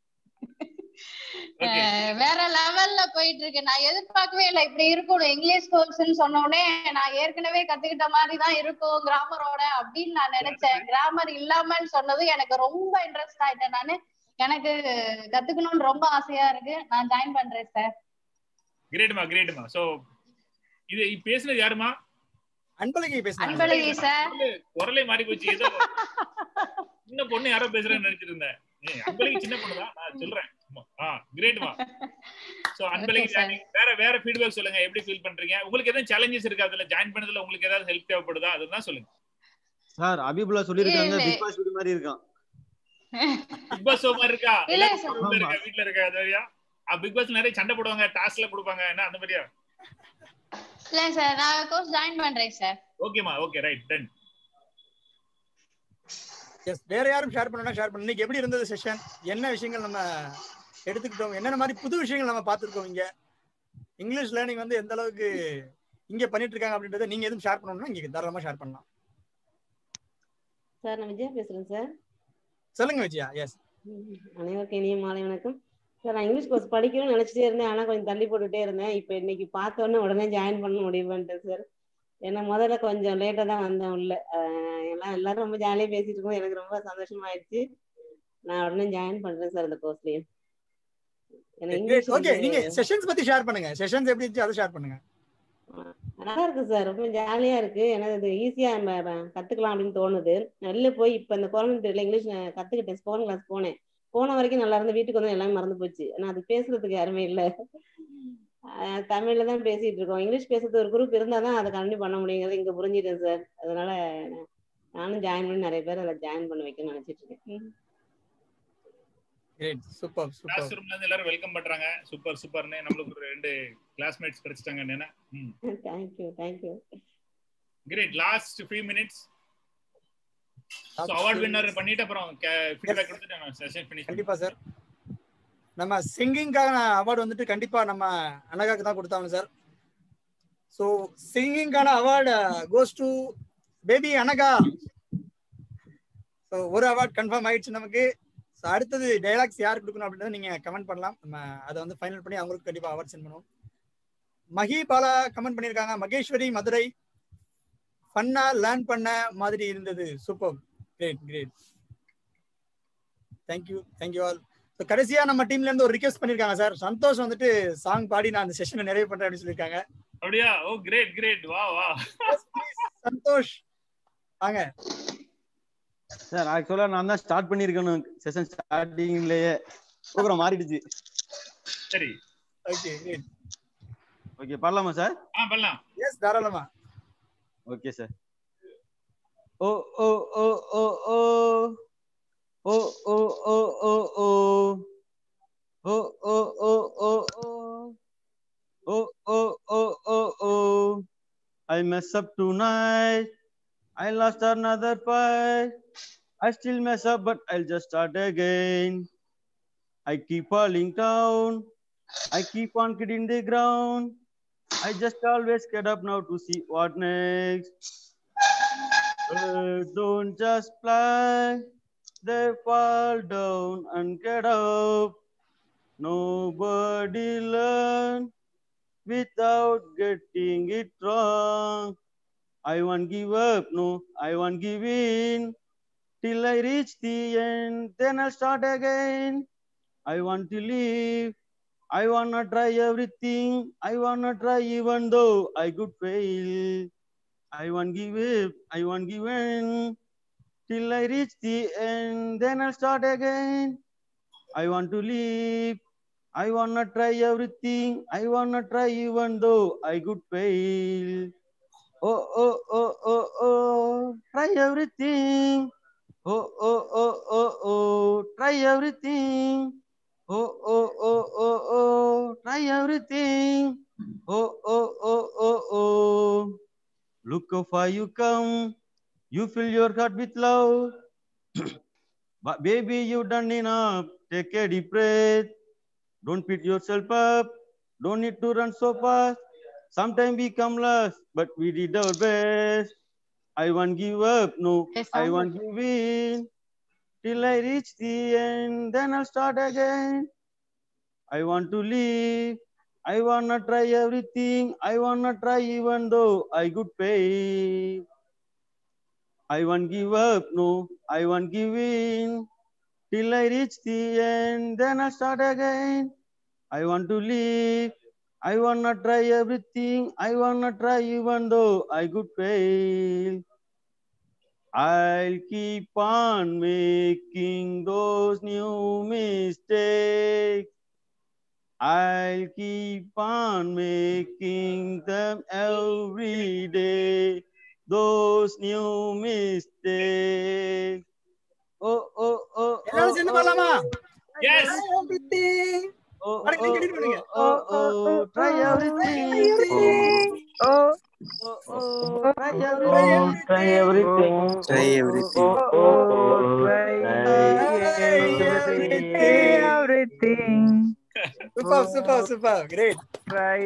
அஹ் வேற லெவல்ல போயிட்டு இருக்கு நான் எதிர்பார்க்கவே இல்லை இப்படி இருக்கணும் இங்கிலீஷ் கோர்ஸ்னு சொன்ன உடனே நான் ஏற்கனவே கத்துக்கிட்ட மாதிரி தான் இருக்கும் கிராமரோட அப்படின்னு நான் நினைச்சேன் கிராமர் இல்லாமன்னு சொன்னது எனக்கு ரொம்ப இன்ட்ரெஸ்ட் ஆயிட்டேன் நானு எனக்கு கத்துக்கணும்னு ரொம்ப ஆசையா இருக்கு நான் ஜாயின் பண்றேன் சார் கிரேட்மா கிரேட்மா சோ இது இப்ப பேசுனது யாருமா அன்பழகி பேசுறாங்க அன்பழகி சார் குரலே மாறி போச்சு ஏதோ சின்ன பொண்ணு யாரோ பேசுறேன்னு நினைச்சிட்டு இருந்தேன் ஏய், அன்பழகி சின்ன பொண்ணு தான் நான் சொல்றேன் ஆமா. ஆ கிரேட்மா so Anbazhagi Okay, sir. joining. வேற வேற ஃபீட்பேக் சொல்லுங்க எப்படி ஃபீல் பண்றீங்க உங்களுக்கு எதாவது சேலஞ்சஸ் இருக்கா அதுல ஜாயின் பண்ணதுல உங்களுக்கு ஏதாவது ஹெல்ப் தேவைப்படுதா அதுதான் சொல்லுங்க சார் அபிபுல்லா சொல்லியிருக்காங்க இல்ல. பிக் பாஸ் வீடு மாதிரி இருக்கான் பிக் பாஸ் ஷோ மாதிரி இருக்கா இல்ல எல்லாரும் sir. room ல இருக்கா வீட்ல இருக்கா அது மாதிரியா பிக் பாஸ் நிறைய சண்டை போடுவாங்க டாஸ்க்ல கொடுப்பாங்க என்ன அந்த மாதிரியா இல்ல சார் நான் கோர்ஸ் ஜாயின் பண்றேன் சார் ஓகேமா ஓகே ரைட் டன் எஸ் வேற யாரும் ஷேர் பண்ணா ஷேர் பண்ணு இன்னைக்கு எப்படி இருந்தது செஷன் என்ன விஷயங்கள் நம்ம எடுத்துக்கிட்டோம் என்னென்ன மாதிரி புது விஷயங்கள் நம்ம பார்த்துருக்கோம் இங்க இங்கிலீஷ் லேர்னிங் வந்து எந்த அளவுக்கு இங்க பண்ணிட்டு இருக்காங்க அப்படின்றத நீங்க எதுவும் ஷேர் பண்ணணும்னா இங்க தாராளமா ஷேர் பண்ணலாம் சார் நான் விஜயா பேசுறேன் சார் சொல்லுங்க விஜயா எஸ் அனைவருக்கும் இனிய மாலை வணக்கம் சார் நான் இங்கிலீஷ் கோர்ஸ் படிக்கணும்னு நினைச்சிட்டே இருந்தேன் ஆனா கொஞ்சம் தள்ளி போட்டுட்டே இருந்தேன் இப்போ இன்னைக்கு பார்த்த உடனே உடனே ஜாயின் பண்ண முடிவு பண்ணிட்டேன் சார் ஏன்னா முதல்ல கொஞ்சம் லேட்டா தான் வந்தேன் உள்ள அஹ் எல்லாம் எல்லாரும் ரொம்ப ஜாலியா பேசிட்டு இருக்கோம் எனக்கு ரொம்ப சந்தோஷமாயிடுச்சு நான் உடனே ஜாயின் பண்றேன் சார் இந்த கோர்ஸ்லயும் எனக்கு இங்கிலீஷ் ஓகே வந்து நீங்க செஷன்ஸ் பத்தி ஷேர் பண்ணுங்க செஷன்ஸ் எப்படி இருந்துச்சு அதை ஷேர் பண்ணுங்க நல்லா இருக்கு சார் ரொம்ப ஜாலியா இருக்கு எனக்கு இது ஈஸியா நம்ம நம்ம கத்துக்கலாம் அப்படின்னு தோணுது வெளில போய் இப்ப இந்த கொரோனா பீரியட்ல இங்கிலீஷ் நான் கத்துக்கிட்டேன் ஸ்போக்கன் கிளாஸ் போனேன் போன வரைக்கும் நல்லா இருந்து வீட்டுக்கு வந்து எல்லாமே மறந்து போச்சு ஆனா அது பேசுறதுக்கு யாருமே இல்ல அஹ் தமிழ்ல தான் பேசிட்டு இருக்கோம் இங்கிலீஷ் பேசுறது ஒரு குரூப் இருந்தா தான் அதை கண்டினியூ பண்ண முடியுங்கிறது இங்க புரிஞ்சிட்டேன் சார் அதனால நானும் ஜாயின் பண்ணி நிறைய பேர் அதில் ஜாயின் பண்ண வைக்கணும்னு நினைச்சிட்டு இருக்கேன் கிரேட் சூப்பர் கிளாஸ் சூப்பர் ரூம்ல இருந்து எல்லாரும் வெல்கம் பண்றாங்க சூப்பர் சூப்பர்னு நம்மளுக்கு ஒரு ரெண்டு கிளாஸ்மேட்ஸ் கிடைச்சிட்டாங்க என்ன thank you thank you great last few minutes so award winner பண்ணிட்டு அப்புறம் ஃபீட்பேக் கொடுத்துட்டு நான் செஷன் ஃபினிஷ் கண்டிப்பா சார் நம்ம சிங்கிங்கான அவார்டு வந்துட்டு கண்டிப்பா நம்ம அனகாக்கு தான் கொடுத்தாங்க சார் ஸோ சிங்கிங்கான award goes to baby Anagha so ஒரு அவார்ட் கன்ஃபார்ம் ஆயிடுச்சு நமக்கு ஸோ அடுத்தது டைலாக்ஸ் யார் கொடுக்கணும் அப்படின்றத நீங்க கமெண்ட் பண்ணலாம் நம்ம அதை வந்து ஃபைனல் பண்ணி அவங்களுக்கு கண்டிப்பா அவார்ட் சென்ட் பண்ணுவோம் மகி பாலா கமெண்ட் பண்ணியிருக்காங்க மகேஸ்வரி மதுரை ஃபன்னா லேர்ன் பண்ண மாதிரி இருந்தது super great great thank you thank you all so கடைசியா நம்ம டீம்ல இருந்து ஒரு ரிக்வெஸ்ட் பண்ணிருக்காங்க சார் சந்தோஷ் வந்துட்டு சாங் பாடி நான் அந்த செஷனை நிறைவு பண்றேன் அப்படின்னு சொல்லியிருக்காங்க அப்படியா ஓ கிரேட் கிரேட் வா வா சந்தோஷ் வாங்க சார் ஆக்சுவலா நான் தான் ஸ்டார்ட் பண்ணிருக்கணும் செஷன் ஸ்டார்டிங்லயே ப்ரோக்ராம் மாறிடுச்சு சரி ஓகே கிரேட் ஓகே பண்ணலாமா சார் ஆ பண்ணலாம் எஸ் தாராளமா okay sir oh oh oh oh oh oh oh oh oh oh oh oh oh oh oh Oh, oh, oh, oh, oh. I mess up tonight. I lost another fight. I still mess up, but I'll just start again. I keep falling down. I keep on hitting the ground. I just always get up now to see what next. Birds don't just fly, they fall down and get up. Nobody learn without getting it wrong. I won't give up, no, I won't give in till I reach the end. Then I'll start again. I want to live. I wanna try everything. I wanna try even though I could fail. I won't give up. I won't give in till I reach the end. Then I'll start again. I want to live. I wanna try everything. I wanna try even though I could fail. Oh, oh, oh, oh, oh, try everything. Oh, oh, oh, oh, oh, try everything. Oh, oh, oh, oh, oh, try everything. Oh, oh, oh, oh, oh. Look how far you come. You fill your heart with love. but baby, you done enough. Take a deep breath. Don't beat yourself up. Don't need to run so fast. Sometimes we come last, but we did our best. I won't give up. No, Yes, I sounds won't give in till I reach the end. Then I'll start again. I want to live. I wanna try everything. I wanna try even though I could fail. I won't give up. No, I won't give in till I reach the end. Then I'll start again. I want to live. I wanna try everything. I wanna try even though I could fail. I'll keep on making those new mistakes. I'll keep on making them every day. Those new mistakes. Oh, oh, oh, எல்லாரும் சேர்ந்து பாடலாமா எஸ் oh, பாடுங்க, oh, நீங்க பண்ணுங்க. oh, oh, try everything. Oh, Oh, oh, try Oh, try everything. Try everything. Oh, oh, everything. Super super super great Try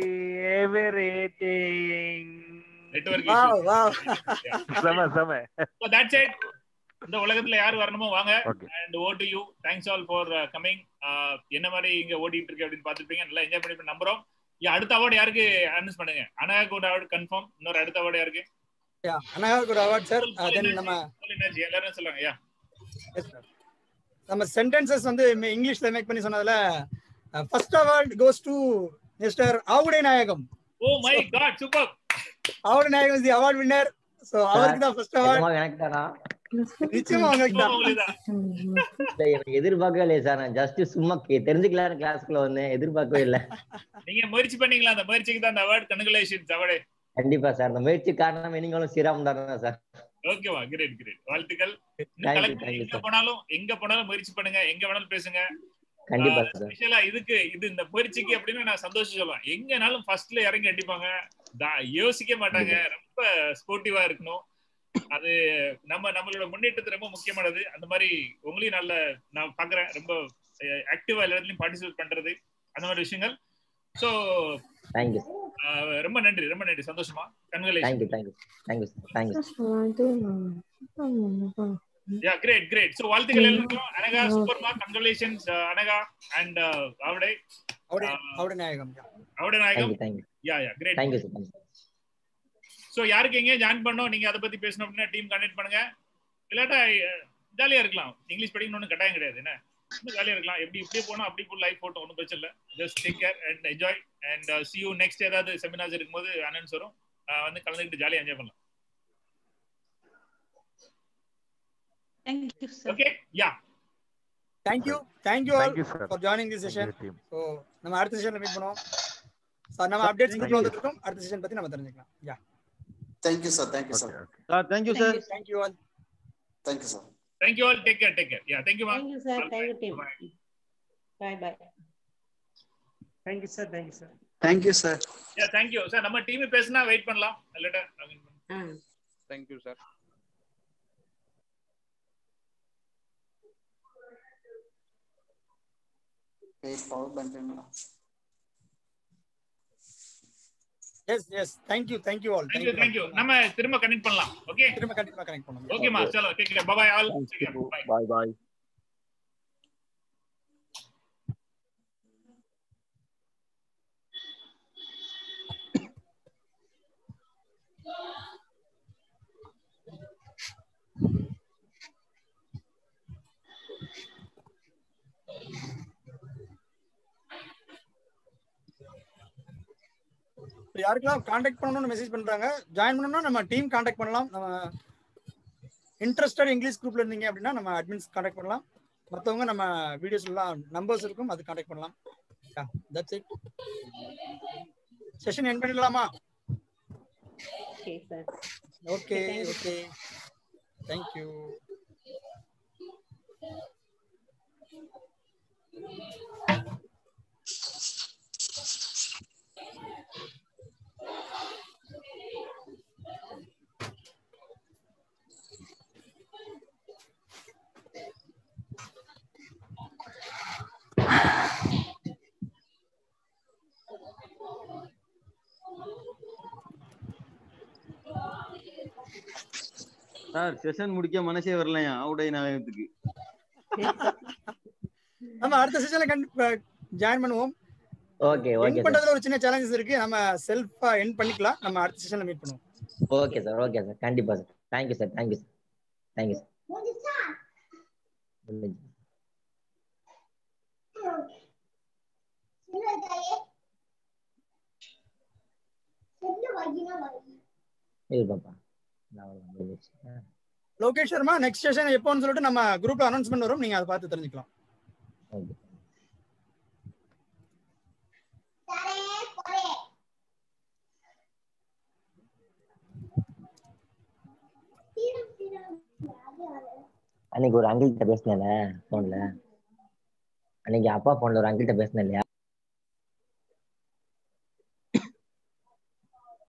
everything. Network wow wow செம செம ஸோ தட்ஸ் இட் இந்த உலகத்துல யார் வரணுமோ வாங்க Okay. And oh to you thanks all for coming என்ன மாதிரி இங்க ஓடிட்டு இருக்கு அப்படின்னு பார்த்துருப்பீங்க நல்லா என்ஜாய் பண்ணி நம்புறோம் Yeah, அடுத்த அவார்டு யாருக்கு அனௌன்ஸ் பண்ணுங்க அனாக்கு ஒரு அவார்டு கன்ஃபார்ம் இன்னொரு அடுத்த அவார்டு யாருக்கு அனகாவுக்கு ஒரு அவார்ட் சார் தென் நம்ம Full energy, எல்லாரும் சொல்லுங்க யா Yes, sir. நம்ம சென்டென்சஸ் வந்து ம- இங்கிலீஷ்ல மேக் பண்ணி சொன்னதுல first award goes to mister Avudai Nayagam oh my god super Avudai Nayagam is the award winner so அவருக்கு தான் ஃபர்ஸ்ட் அவார்ட் நிஜமா எனக்கு தானா நிச்சயமா உங்களுக்கு தான் இல்ல, எனக்கு எதிர்பார்க்கவே இல்லையே சார் நான் ஜஸ்ட் சும்மா கே- தெரிஞ்சுக்கலாம்னு கிளாஸ்க்குள்ள வந்தேன் எதிர்பார்க்கவே இல்லை நீங்க முயற்சி பண்ணீங்களா அந்த முயற்சிக்கு தான் அந்த அவார்டு கன்குலேஷன்ஸ் அவார்டு கண்டிப்பா சார் அந்த முயற்சி காரணம் நீங்களும் ஸ்ரீராம் தானே சார் ஓகேவா கிரேட் கிரேட் வாழ்த்துக்கள் இன்னும் Thank you, collect thank you, எங்க sir. போனாலும் எங்க போனாலும் முயற்சி பண்ணுங்க எங்க வேணாலும் பேசுங்க கண்டிப்பா சார் ஸ்பெஷலா இதுக்கு இது இந்த முயற்சிக்கு அப்படின்னு நான் சந்தோஷம் சொல்லுவேன் எங்கனாலும் ஃபர்ஸ்ட்ல இறங்கி அடிப்பாங்க தா- யோசிக்க மாட்டாங்க ரொம்ப ஸ்போர்ட்டிவா இருக்கணும் அது நம்ம நம்மளோட முன்னேற்றத்து ரொம்ப முக்கியமானது அந்த மாதிரி உங்களையும் நல்ல நான் பாக்குறேன் ரொம்ப ஆக்டிவா எல்லா இடத்துலயும் பார்ட்டிசிபேட் பண்றது அந்த மாதிரி விஷயங்கள் சோ தேங்க்யூ ரொம்ப நன்றி ரொம்ப நன்றி சந்தோஷமா congratulation thank you thank you thank you sir thank you yeah great great so வாழ்த்துக்கள் எல்லாருக்கும் Anagha super mark congratulations Anagha and Avadai Avada Nayagam Avada Nayagam thank you thank you yeah yeah great thank you sir thank you so யாருக்கு எங்க ஜாயின் பண்ணோம் நீங்க அதை பத்தி பேசணும் அப்படின்னா டீம் கனெக்ட் பண்ணுங்க இல்லாட்டா ஜாலியா இருக்கலாம் இங்கிலீஷ் படிக்கணும்னு கட்டாயம் கிடையாது என்ன இன்னும் ஜாலியா இருக்கலாம் எப்படி இப்படியே போனா அப்படி ஃபுல் லைஃப் போட்டோம் ஒன்றும் பிரச்சனை இல்லை just take care and enjoy and see you next ஏதாவது செமினார்ஸ் இருக்கும்போது அனௌன்ஸ் வரும் அஹ் வந்து கலந்துக்கிட்டு ஜாலியா என்ஜாய் பண்ணலாம் Thank you, sir. Okay yeah thank you thank you all Thank you, sir. For joining the session Thank you, team. So நம்ம அடுத்த செஷன்ல மீட் பண்ணுவோம் சார் நம்ம அப்டேட்ஸ் குரூப்ல வந்துட்டு இருக்கோம் அடுத்த செஷன் பத்தி நம்ம தெரிஞ்சுக்கலாம் yeah Thank you, sir. Thank you, sir. Sir, thank you, sir. Thank you all Thank you, sir. Thank you all take care take care yeah thank you மா Thank you, sir. Thank you, team. Bye, bye. Thank you, sir. Thank you, sir. Thank you, sir. Yeah thank you sir நம்ம டீம் பேசினா வெயிட் பண்ணலாம் இல்லாட்டா thank you sir Wait, power button. Yes yes thank you thank you all thank you thank you நம்ம திரும்ப கனெக்ட் பண்ணலாம் ஓகே திரும்ப கண்டிப்பா கனெக்ட் பண்ணுவோம் ஓகேமா சலோ take care bye all bye bye bye இப்போ யாருக்கெல்லாம் காண்டாக்ட் பண்ணணும்னு மெசேஜ் பண்றாங்க ஜாயின் பண்ணணும்னா நம்ம டீம் காண்டாக்ட் பண்ணலாம் நம்ம இன்ட்ரெஸ்டட் இங்கிலீஷ் குரூப்ல இருந்தீங்க அப்படின்னா நம்ம அட்மின்ஸ் காண்டாக்ட் பண்ணலாம் மற்றவங்க நம்ம வீடியோஸ் எல்லாம் நம்பர்ஸ் இருக்கும் அது காண்டாக்ட் பண்ணலாம் தட்ஸ் இட் செஷன் என் பண்ணிடலாமா Okay, sir. Okay Thank you. Okay thank you sir session முடிக்க மனசே வரலையா அவுடை நாயகத்துக்கு நம்ம அடுத்த செஷன்ல கண்டிப்பா ஜாயின் பண்ணுவோம் ஓகே என் ஓகே சார் பண்றதுல ஒரு சின்ன சேலஞ்சஸ் இருக்கு நம்ம செல்ஃபா என் பண்ணிக்கலாம் நம்ம அடுத்த செஷன்ல மீட் பண்ணுவோம் ஓகே சார் ஓகே சார் கண்டிப்பா sir thank you sir thank you sir thank you sir இது பாப்பா நான் முடிஞ்சிச்சு. லோகேஷ் சர்மா நெக்ஸ்ட் செஷன் எப்போன்னு சொல்லிட்டு நம்ம குரூப்ல அனௌன்ஸ்மெண்ட் வரும் நீங்க அதை பார்த்து தெரிஞ்சுக்கலாம் ஓகே அன்னைக்கு ஒரு அங்கிள் கிட்ட பேசினேன்ல போன்ல அன்னைக்கு அப்பா போன்ல ஒரு அங்கிள் கிட்ட பேசினேன் இல்லையா